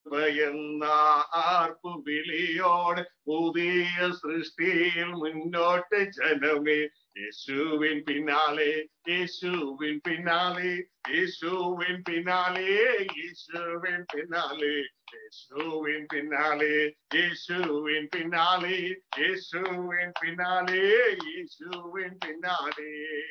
എന്ന ആർപ്പു വിളിയോട് പുതിയ സൃഷ്ടിയിൽ മുന്നോട്ട് ജനമേ യേശുവിൻ പിന്നാലെ യേശുവിൻ പിന്നാലെ യേശുവിൻ പിന്നാലെ യേശുവിൻ പിന്നാലെ യേശുവിൻ പിന്നാലെ യേശുവിൻ പിന്നാലെ യേശുവിൻ പിന്നാലെ യേശുവിൻ പിന്നാലെ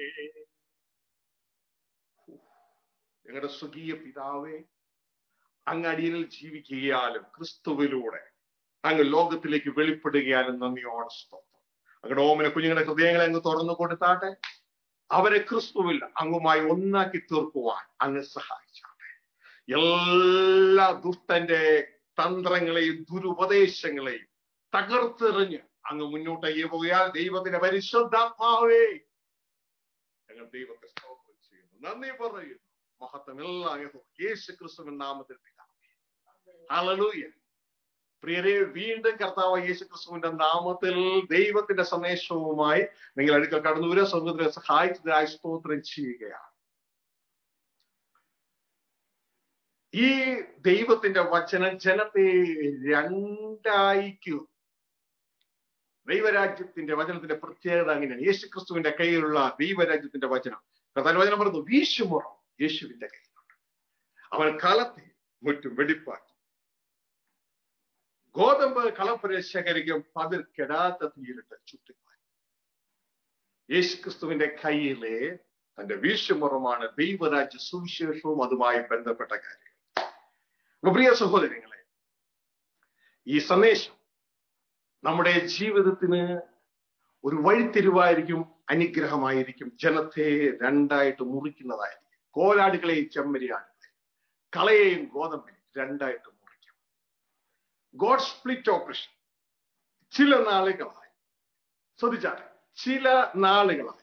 ഞങ്ങളുടെ സ്വകീയ പിതാവേ അങ്ങ് അടിയനിൽ ജീവിക്കുകയാലും ക്രിസ്തുവിലൂടെ അങ്ങ് ലോകത്തിലേക്ക് വെളിപ്പെടുകയാലും നന്ദിയോടെ സ്തോത്രം അങ്ങയുടെ ഓമന കുഞ്ഞുങ്ങളുടെ ഹൃദയങ്ങളെ അങ്ങ് തുറന്നു കൊടുത്താട്ടെ അവരെ ക്രിസ്തുവിൽ അങ്ങുമായി ഒന്നാക്കി തീർക്കുവാൻ അങ്ങ് സഹായിച്ചാട്ടെ എല്ലാ ദുഷ്ടന്റെ തന്ത്രങ്ങളെയും ദുരുപദേശങ്ങളെയും തകർത്തെറിഞ്ഞ് അങ്ങ് മുന്നോട്ടേക്ക് പോയാൽ ദൈവത്തിന്റെ പരിശുദ്ധാത്മാവേ ഞങ്ങൾ ദൈവത്തെ സ്തോത്രം ചെയ്യുന്നു നന്ദി പറയുന്നു മഹത്വം എല്ലാം യേശു ക്രിസ്തുവിൻ നാമത്തിൽ പിതാവേ ഹല്ലേലൂയ പ്രിയരെ വീണ്ടും കർത്താവ് യേശു ക്രിസ്തുവിന്റെ നാമത്തിൽ ദൈവത്തിന്റെ സന്ദേശവുമായി നിങ്ങൾ അടുക്കൽ കടന്നു വരിക സ്വർഗത്തിലെ സഹായിച്ചതായി സ്തോത്രം ചെയ്യുകയാണ് ഈ ദൈവത്തിന്റെ വചനം ജനത്തെ രണ്ടായിക്കും ദൈവരാജ്യത്തിന്റെ വചനത്തിന്റെ പ്രത്യേകത അങ്ങനെയാണ് യേശു ക്രിസ്തുവിന്റെ കയ്യിലുള്ള ദൈവരാജ്യത്തിന്റെ വചനം കർത്താൻ വചനം പറഞ്ഞു വീശുമുറം യേശുവിന്റെ കയ്യിലുണ്ട് അവൻ കളത്തെ മുറ്റും വെടിപ്പാക്കി ഗോതമ്പ് കളപ്പുര ശേഖരിക്കും പതിർ കെടാത്ത തീയിലിട്ട് ചുട്ടിപ്പായി യേശു ക്രിസ്തുവിന്റെ കയ്യിലെ തന്റെ വീശുമുറമാണ് ദൈവരാജ്യ സുവിശേഷവും അതുമായി ബന്ധപ്പെട്ട കാര്യം പ്രിയ സഹോദരങ്ങളെ ഈ സന്ദേശം നമ്മുടെ ജീവിതത്തിന് ഒരു വഴിത്തിരിവായിരിക്കും അനുഗ്രഹമായിരിക്കും ജനത്തെ രണ്ടായിട്ട് മുറിക്കുന്നതായിരിക്കും കോലാടുകളെയും ചെമ്മരിയാടുകളെയും കളയെയും ഗോതമ്പിനെയും രണ്ടായിട്ട് മുറിക്കും ഗോഡ് സ്പ്ലിറ്റ് ഓപ്പറേഷൻ ചില നാളുകളായി ശ്രദ്ധിച്ചാട്ടെ ചില നാളുകളായി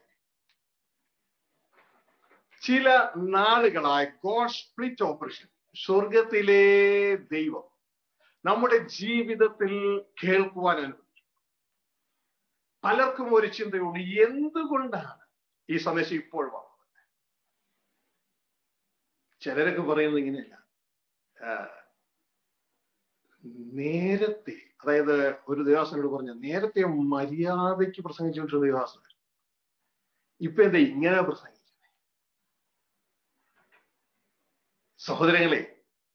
ചില നാളുകളായി ഗോഡ് സ്പ്ലിറ്റ് ഓപ്പറേഷൻ സ്വർഗത്തിലെ ദൈവം നമ്മുടെ ജീവിതത്തിൽ കേൾക്കുവാൻ അനുവദിച്ചു പലർക്കും ഒരു ചിന്തയുണ്ട് എന്തുകൊണ്ടാണ് ഈ സന്ദേശം ഇപ്പോൾ വന്നത് ചിലരൊക്കെ പറയുന്നത് ഇങ്ങനെയല്ല നേരത്തെ അതായത് ഒരു ദേവാസനോട് പറഞ്ഞ നേരത്തെ മര്യാദയ്ക്ക് പ്രസംഗിച്ചുകൊണ്ടിരുന്ന ദേവാസന ഇപ്പൊ എന്താ ഇങ്ങനെ പ്രസംഗിക്കുന്നത് സഹോദരങ്ങളെ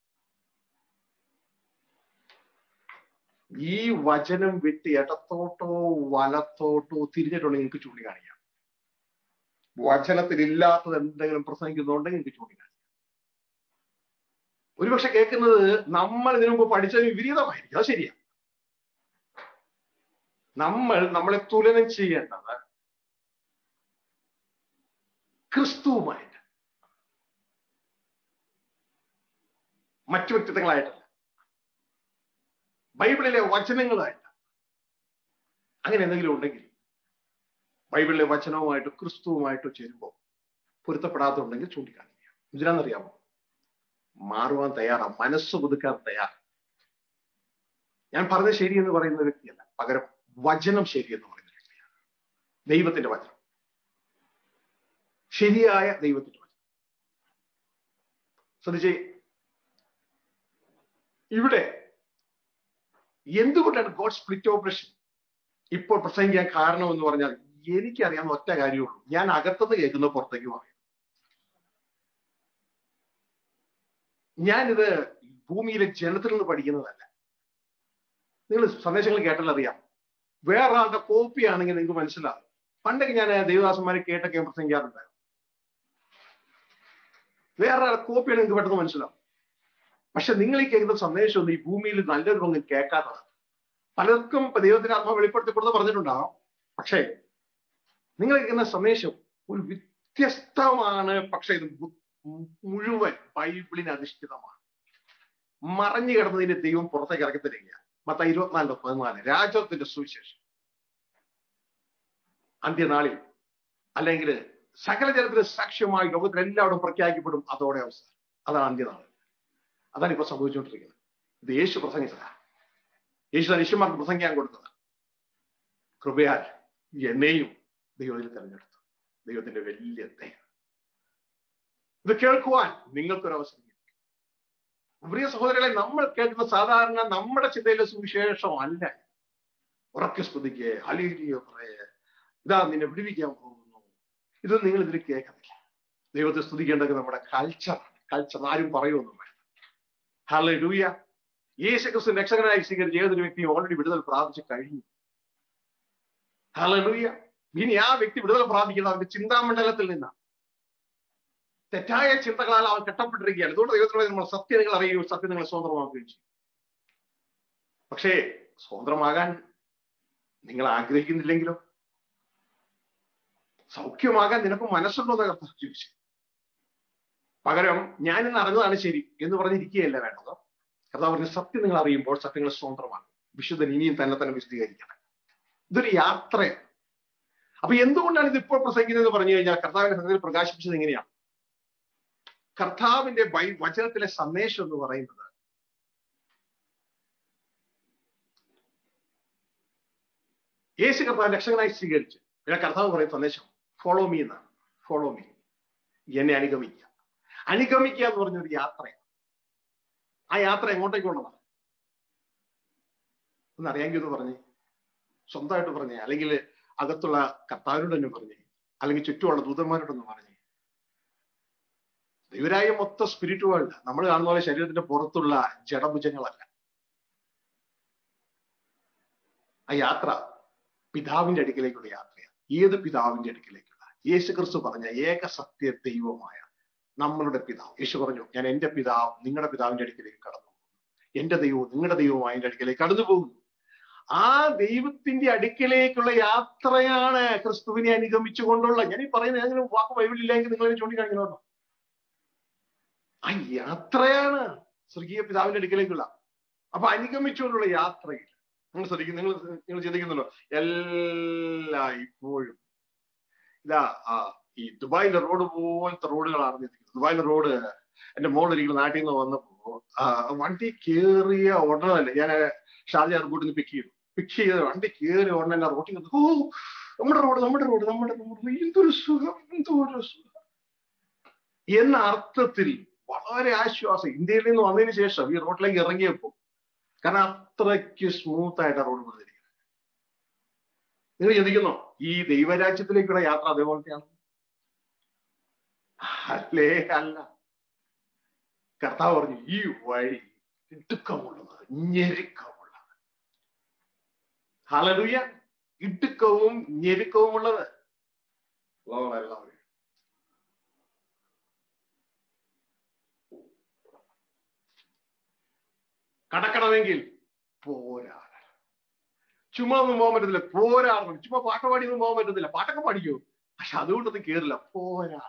ഈ വചനം വിട്ട് ഇടത്തോട്ടോ വലത്തോട്ടോ തിരിഞ്ഞിട്ടുണ്ടെങ്കിൽ നിങ്ങൾക്ക് ചൂണ്ടിക്കാണിക്കാം വചനത്തിൽ ഇല്ലാത്തത് എന്തെങ്കിലും പ്രസംഗിക്കുന്നുണ്ടെങ്കിൽ നിങ്ങൾക്ക് ചൂണ്ടിക്കാണിക്കാം ഒരുപക്ഷെ കേൾക്കുന്നത് നമ്മൾ ഇതിനു മുമ്പ് പഠിച്ചതിന് വിപരീതമായിരിക്കും അത് ശരിയാ നമ്മൾ നമ്മളെ തുലനം ചെയ്യേണ്ടത് ക്രിസ്തുവുമായിട്ട് മറ്റു വ്യക്തിത്വങ്ങളായിട്ടല്ല ബൈബിളിലെ വചനങ്ങളായിട്ട് അങ്ങനെ എന്തെങ്കിലും ഉണ്ടെങ്കിൽ ബൈബിളിലെ വചനവുമായിട്ടോ ക്രിസ്തുവുമായിട്ടോ ചേരുമ്പോൾ പൊരുത്തപ്പെടാത്തുണ്ടെങ്കിൽ ചൂണ്ടിക്കാണിക്കുക എന്തിനാണെന്നറിയാമോ മാറുവാൻ തയ്യാറാ മനസ്സ് പുതുക്കാൻ തയ്യാർ ഞാൻ പറഞ്ഞത് ശരി എന്ന് പറയുന്ന വ്യക്തിയല്ല പകരം വചനം ശരി എന്ന് പറയുന്ന വ്യക്തിയാണ് ദൈവത്തിന്റെ വചനം ശരിയായ ദൈവത്തിന്റെ വചനം ശ്രദ്ധിച്ചേ ഇവിടെ എന്തുകൊണ്ടാണ് ഗോഡ് സ്പ്ലിറ്റ് ഓപ്പറേഷൻ ഇപ്പോൾ പ്രസംഗിക്കാൻ കാരണം എന്ന് പറഞ്ഞാൽ എനിക്കറിയാവുന്ന ഒറ്റ കാര്യമുള്ളൂ ഞാൻ അകത്തുനിന്ന് കേൾക്കുന്ന പുറത്തേക്ക് പറയും ഞാനിത് ഭൂമിയിലെ ജനത്തിൽ നിന്ന് പഠിക്കുന്നതല്ല നിങ്ങൾ സന്ദേശങ്ങൾ കേട്ടാൽ അറിയാം വേറൊരാളുടെ കോപ്പി ആണെങ്കിൽ നിങ്ങൾക്ക് മനസ്സിലാകും പണ്ടൊക്കെ ഞാൻ ദേവദാസന്മാരെ കേട്ടൊക്കെ പ്രസംഗിക്കാറുണ്ടായിരുന്നു വേറൊരാളുടെ കോപ്പിയാണ് നിങ്ങൾക്ക് പെട്ടെന്ന് മനസ്സിലാവും പക്ഷെ നിങ്ങൾ ഈ കേൾക്കുന്ന സന്ദേശമൊന്നും ഈ ഭൂമിയിൽ നല്ലൊരു പങ്ക് കേൾക്കാത്തതാണ് പലർക്കും ദൈവത്തിന്റെ ആത്മാ വെളിപ്പെടുത്തിപ്പെടുന്ന പറഞ്ഞിട്ടുണ്ടാവും പക്ഷേ നിങ്ങൾ കേൾക്കുന്ന സന്ദേശം ഒരു വ്യത്യസ്തമാണ് പക്ഷെ ഇത് മുഴുവൻ ബൈബിളിന് അധിഷ്ഠിതമാണ് മറഞ്ഞു കിടന്നതിന്റെ ദൈവം പുറത്തേക്ക് ഇറക്കി തരികയാണ് മത്ത ഇരുപത്തിനാലിന്റെ പതിനാല് രാജ്യത്തിന്റെ സുവിശേഷം അന്ത്യനാളിൽ അല്ലെങ്കിൽ സകല ജനത്തിന് സാക്ഷ്യമായി ലോകത്തിൽ എല്ലാവരും പ്രഖ്യാപിക്കപ്പെടും അതോടെ അവസ്ഥ അതാണ് അന്ത്യനാൾ അതാണ് ഇപ്പൊ സംഭവിച്ചുകൊണ്ടിരിക്കുന്നത് ഇത് യേശു പ്രസംഗിച്ചതാ യേശു ശിഷ്യന്മാർക്ക് പ്രസംഗിക്കാൻ കൊടുത്തതാ കൃപയാൽ എന്നെയും ദൈവത്തിൽ തെരഞ്ഞെടുത്തു ദൈവത്തിന്റെ വലിയ ദയ ഇത് കേൾക്കുവാൻ നിങ്ങൾക്കൊരു അവസരം പ്രിയ സഹോദരങ്ങളെ നമ്മൾ കേൾക്കുന്ന സാധാരണ നമ്മുടെ ചിന്തയിലെ സുവിശേഷം അല്ല ഉറക്കെ സ്തുതിക്ക് അലീലിയോ പറയേ ഇതാ നിന്നെ വിടുവിക്കാൻ പോകുന്നു ഇത് നിങ്ങൾ ഇതിൽ കേൾക്കുന്നില്ല ദൈവത്തെ സ്തുതിക്കേണ്ടത് നമ്മുടെ കൾച്ചറാണ് കൾച്ചർ ആരും പറയുമൊന്നും വേണ്ട ഹലോ ലൂയ യേശു ക്രിസ്തു രക്ഷകനായി സ്വീകരിച്ച ഏതൊരു വ്യക്തിയും ഓൾറെഡി വിടുതൽ പ്രാപിച്ചു കഴിഞ്ഞു ഹലോ ലൂയ ഇനി ആ വ്യക്തി വിടുതൽ പ്രാപിക്കുന്നത് അവന്റെ ചിന്താമണ്ഡലത്തിൽ നിന്നാണ് തെറ്റായ ചിന്തകളാൽ അവൻ കെട്ടപ്പെട്ടിരിക്കുകയാണ് അതുകൊണ്ട് ദൈവത്തിലൂടെ നമ്മൾ സത്യം നിങ്ങൾ അറിയുകയും സത്യം നിങ്ങൾ സ്വതന്ത്രമാക്കുകയും ചെയ്യും പക്ഷേ സ്വതന്ത്രമാകാൻ നിങ്ങൾ ആഗ്രഹിക്കുന്നില്ലെങ്കിലോ സൗഖ്യമാകാൻ നിനക്ക് മനസ്സുണ്ടോ എന്ന് കർത്താവ് ചോദിച്ചു പകരം ഞാൻ ഇന്ന് അറിഞ്ഞതാണ് ശരി എന്ന് പറഞ്ഞിരിക്കുകയല്ല വേണ്ടത് കർത്താവ് പറഞ്ഞ സത്യം നിങ്ങൾ അറിയുമ്പോൾ സത്യങ്ങൾ സ്വതന്ത്രമാണ് വിശുദ്ധൻ ഇനിയും തന്നെ തന്നെ വിശദീകരിക്കണം ഇതൊരു യാത്രയാണ് അപ്പൊ എന്തുകൊണ്ടാണ് ഇത് ഇപ്പോൾ പ്രസംഗിക്കുന്നത് എന്ന് പറഞ്ഞു കഴിഞ്ഞാൽ കർത്താവിന്റെ ഹൃദയത്തിൽ പ്രകാശിപ്പിച്ചത് എങ്ങനെയാണ് കർത്താവിന്റെ ബൈ വചനത്തിലെ സന്ദേശം എന്ന് പറയുന്നത് യേശു കർത്താവ് രക്ഷകനായി സ്വീകരിച്ച് പിന്നെ കർത്താവ് പറയുന്ന സന്ദേശം ഫോളോ മീ എന്നാണ് ഫോളോ മീ എന്നെ അനുഗമിക്കുക അനുഗമിക്കുക എന്ന് പറഞ്ഞൊരു യാത്രയാണ് ആ യാത്ര എങ്ങോട്ടേക്കുള്ളതാണ് ഒന്ന് അറിയാമെങ്കിൽ ഒന്ന് പറഞ്ഞേ സ്വന്തമായിട്ട് പറഞ്ഞേ അല്ലെങ്കിൽ അകത്തുള്ള കർത്താവിനോട് തന്നെ പറഞ്ഞേ അല്ലെങ്കിൽ ചുറ്റുമുള്ള ദൂതന്മാരോടൊന്ന് പറഞ്ഞേ ദൈവരായ മൊത്തം സ്പിരിറ്റ് വേൾഡ് നമ്മൾ കാണുന്ന പോലെ ശരീരത്തിന്റെ പുറത്തുള്ള ജഡഭുജങ്ങളല്ല ആ യാത്ര പിതാവിന്റെ അടുക്കിലേക്കുള്ള യാത്രയാണ് ഏത് പിതാവിന്റെ അടുക്കിലേക്കുള്ള യേശു ക്രിസ്തു പറഞ്ഞ ഏക സത്യ ദൈവമായ നമ്മളുടെ പിതാവ് യേശു പറഞ്ഞു ഞാൻ എന്റെ പിതാവ് നിങ്ങളുടെ പിതാവിന്റെ അടുക്കിലേക്ക് കടന്നു പോകുന്നു എന്റെ ദൈവവും നിങ്ങളുടെ ദൈവവും അതിന്റെ അടുക്കിലേക്ക് കടന്നു പോകുന്നു ആ ദൈവത്തിന്റെ അടുക്കിലേക്കുള്ള യാത്രയാണ് ക്രിസ്തുവിനെ അനുഗമിച്ചുകൊണ്ടുള്ള ഞാൻ ഈ പറയുന്നത് ഏതെങ്കിലും വാക്ക് ബൈബിളില്ലെങ്കിൽ നിങ്ങൾ ചൂണ്ടിക്കാണിക്കണോ ആ യാത്രയാണ് സ്വർഗീയ പിതാവിന്റെ അടുക്കിലേക്കുള്ള അപ്പൊ അനുഗമിച്ചുകൊണ്ടുള്ള യാത്രയിൽ നിങ്ങൾ ശ്രദ്ധിക്കും നിങ്ങൾ നിങ്ങൾ ചിന്തിക്കുന്നുണ്ടോ എല്ലാ ഇപ്പോഴും ഇതാ ആ ഈ ദുബായിലെ റോഡ് പോലത്തെ റോഡുകളാണ് ചിന്തിക്കുന്നത് ദുബായിലെ റോഡ് എന്റെ മോളൊരിക്കലും നാട്ടിൽ നിന്ന് വന്നപ്പോ വണ്ടി കേറിയ ഉടനല്ലേ ഞാൻ ഷാജി എയർപോർട്ടിൽ നിന്ന് പിക്ക് ചെയ്തു പിക്ക് ചെയ്ത് വണ്ടി കയറി ഉടനെ എന്നെ റോട്ടിൽ ഓ നമ്മുടെ റോഡ് നമ്മുടെ റോഡ് നമ്മുടെ റോഡ് എന്തൊരു സുഖം എന്തൊരു സുഖം എന്ന അർത്ഥത്തിൽ വളരെ ആശ്വാസം ഇന്ത്യയിൽ നിന്ന് വന്നതിന് ശേഷം ഈ റോഡിലേക്ക് ഇറങ്ങിയപ്പോ കാരണം അത്രയ്ക്ക് സ്മൂത്ത് ആയിട്ട് റോഡ് വന്നിരിക്കുന്നത് നിങ്ങൾ ചിന്തിക്കുന്നോ ഈ ദൈവരാജ്യത്തിലേക്കുള്ള യാത്ര അതേപോലത്തെയാണ് അല്ലേ അല്ല കർത്താവ് പറഞ്ഞു ഈ വഴി ഇടുക്കമുള്ളത് ഞെരുക്കമുള്ളത് ഹലലുയ ഇടുക്കവും ഞെരുക്കവുമുള്ളത് എല്ലാവരും കടക്കണമെങ്കിൽ പോരാടണം ചുമ്മാ ഒന്നും പോകാൻ പറ്റത്തില്ല പോരാടണം ചുമ്മാ പാട്ട് പാടിയൊന്നും പോകാൻ പറ്റത്തില്ല പാട്ടൊക്കെ പാടിക്കോ പക്ഷെ അതുകൊണ്ടൊന്നും കേറില്ല പോരാടണം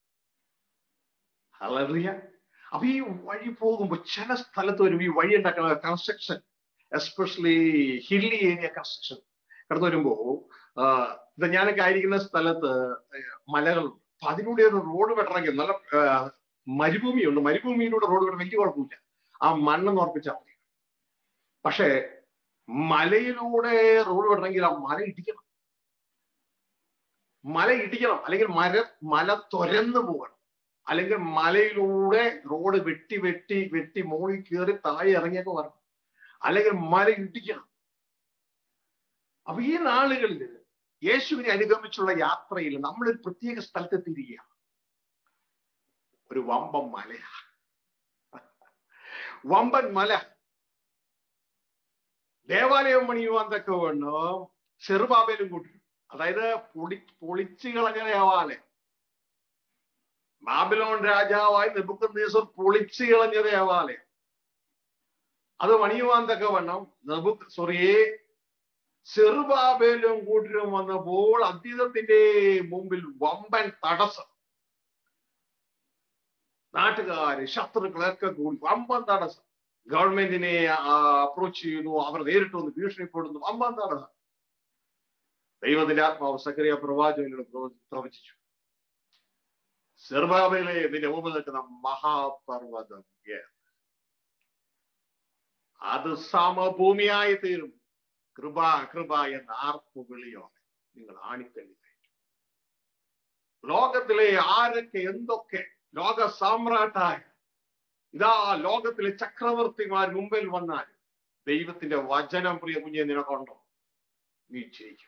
അലറിയ അപ്പൊ ഈ വഴി പോകുമ്പോ ചില സ്ഥലത്ത് വരും ഈ വഴി ഉണ്ടാക്കുന്ന construction especially hilly area construction കടന്നു വരുമ്പോ ഇത് ഞാനൊക്കെ ആയിരിക്കുന്ന സ്ഥലത്ത് മലകളുണ്ട് അപ്പൊ അതിലൂടെ ഒരു റോഡ് വെട്ടണമെങ്കിൽ നല്ല മരുഭൂമിയുണ്ട് മരുഭൂമിയിലൂടെ റോഡ് വെട്ടം വലിയ കുഴപ്പമില്ല ആ മണ്ണെന്ന് ഉറപ്പിച്ചാൽ മതി പക്ഷേ മലയിലൂടെ റോഡ് വിടണമെങ്കിൽ ആ മല ഇടിക്കണം മല ഇടിക്കണം അല്ലെങ്കിൽ മര മല തുരന്നു പോകണം അല്ലെങ്കിൽ മലയിലൂടെ റോഡ് വെട്ടി വെട്ടി വെട്ടി മുകളിൽ കയറി താഴെ ഇറങ്ങിയൊക്കെ വരണം അല്ലെങ്കിൽ മല ഇടിക്കണം അപ്പൊ ഈ നാളുകളിൽ യേശുവിനെ അനുഗമിച്ചുള്ള യാത്രയിൽ നമ്മളൊരു പ്രത്യേക സ്ഥലത്തെത്തിയിരിക്കുകയാണ് ഒരു വമ്പൻ മലയാണ് വമ്പൻ മല ദേവാലയം പണിയുവാൻ തക്ക വേണം ചെറുപാബയിലും കൂട്ടി അതായത് പൊളി പൊളിച്ചു കളഞ്ഞ ദേവാലയം ബാബിലോൺ രാജാവായി നെബുക്കന്തീസർ പൊളിച്ചു കളഞ്ഞ ദേവാലയം അത് പണിയുവാൻ തക്ക വണ്ണം നെബുക്ക് സോറിയെ ചെറുബാബേലും കൂട്ടിലും വന്നപ്പോൾ അദ്വൈതത്തിന്റെ മുമ്പിൽ വമ്പൻ തടസ്സം നാട്ടുകാര് ശത്രുക്കളൊക്കെ കൂടി വമ്പൻ തടസ്സം ഗവൺമെന്റിനെ അപ്രോച്ച് ചെയ്യുന്നു അവർ നേരിട്ട് വന്ന് ഭീഷണിപ്പെടുന്നു വമ്പൻ തടസ്സം ദൈവത്തിന്റെ ആത്മാവ് സക്രിയ പ്രവാചകനോട് പ്രവചിച്ചു സെർബാബയിലെ ഇതിന്റെ മുമ്പിൽ നിൽക്കുന്ന മഹാപർവ്വതം അത് സമഭൂമിയായി തീരും കൃപ കൃപ എന്ന ആർപ്പു വിളിയോടെ നിങ്ങൾ ആണിത്തള്ളി ലോകത്തിലെ ആരൊക്കെ എന്തൊക്കെ ലോക സാമ്രാട്ടായ ഇതാ ലോകത്തിലെ ചക്രവർത്തിമാർ മുമ്പിൽ വന്നാൽ ദൈവത്തിന്റെ വചനം പ്രിയ കുഞ്ഞെ നിനക്കുണ്ടോ നീ ജയിക്കും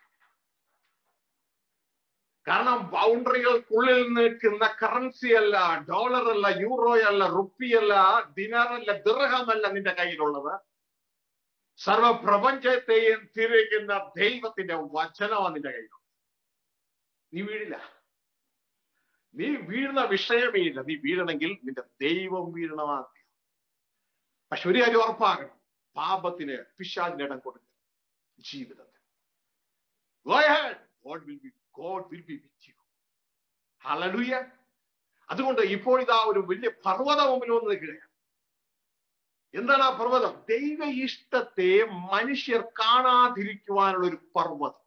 കാരണം ബൗണ്ടറികൾക്കുള്ളിൽ നിൽക്കുന്ന കറൻസി അല്ല ഡോളർ അല്ല യൂറോ അല്ല റുപ്പി അല്ല ദിനാറല്ല ദിർഹമല്ല നിന്റെ കയ്യിലുള്ളത് സർവപ്രപഞ്ചത്തെയും തിരിക്കുന്ന ദൈവത്തിന്റെ വചനമാണ് നിന്റെ കയ്യിലുള്ളത് നീ വീഴില്ല നീ വീഴുന്ന വിഷയമേ ഇല്ല നീ വീഴണമെങ്കിൽ നിന്റെ ദൈവം വീഴണമാണ് പക്ഷെ ഒരു കാര്യം ഉറപ്പാകണം പാപത്തിന് പിശാചിന് ഇടം കൊടുക്കണം ജീവിതത്തിൽ Go ahead. God will be God will be with you. Hallelujah. അതുകൊണ്ട് ഇപ്പോൾ ഇതാ ഒരു വലിയ പർവ്വതം മുമ്പിൽ വന്ന് നിൽക്കുകയാണ് എന്താണ് ആ പർവ്വതം ദൈവ ഇഷ്ടത്തെ മനുഷ്യർ കാണാതിരിക്കുവാനുള്ള ഒരു പർവ്വതം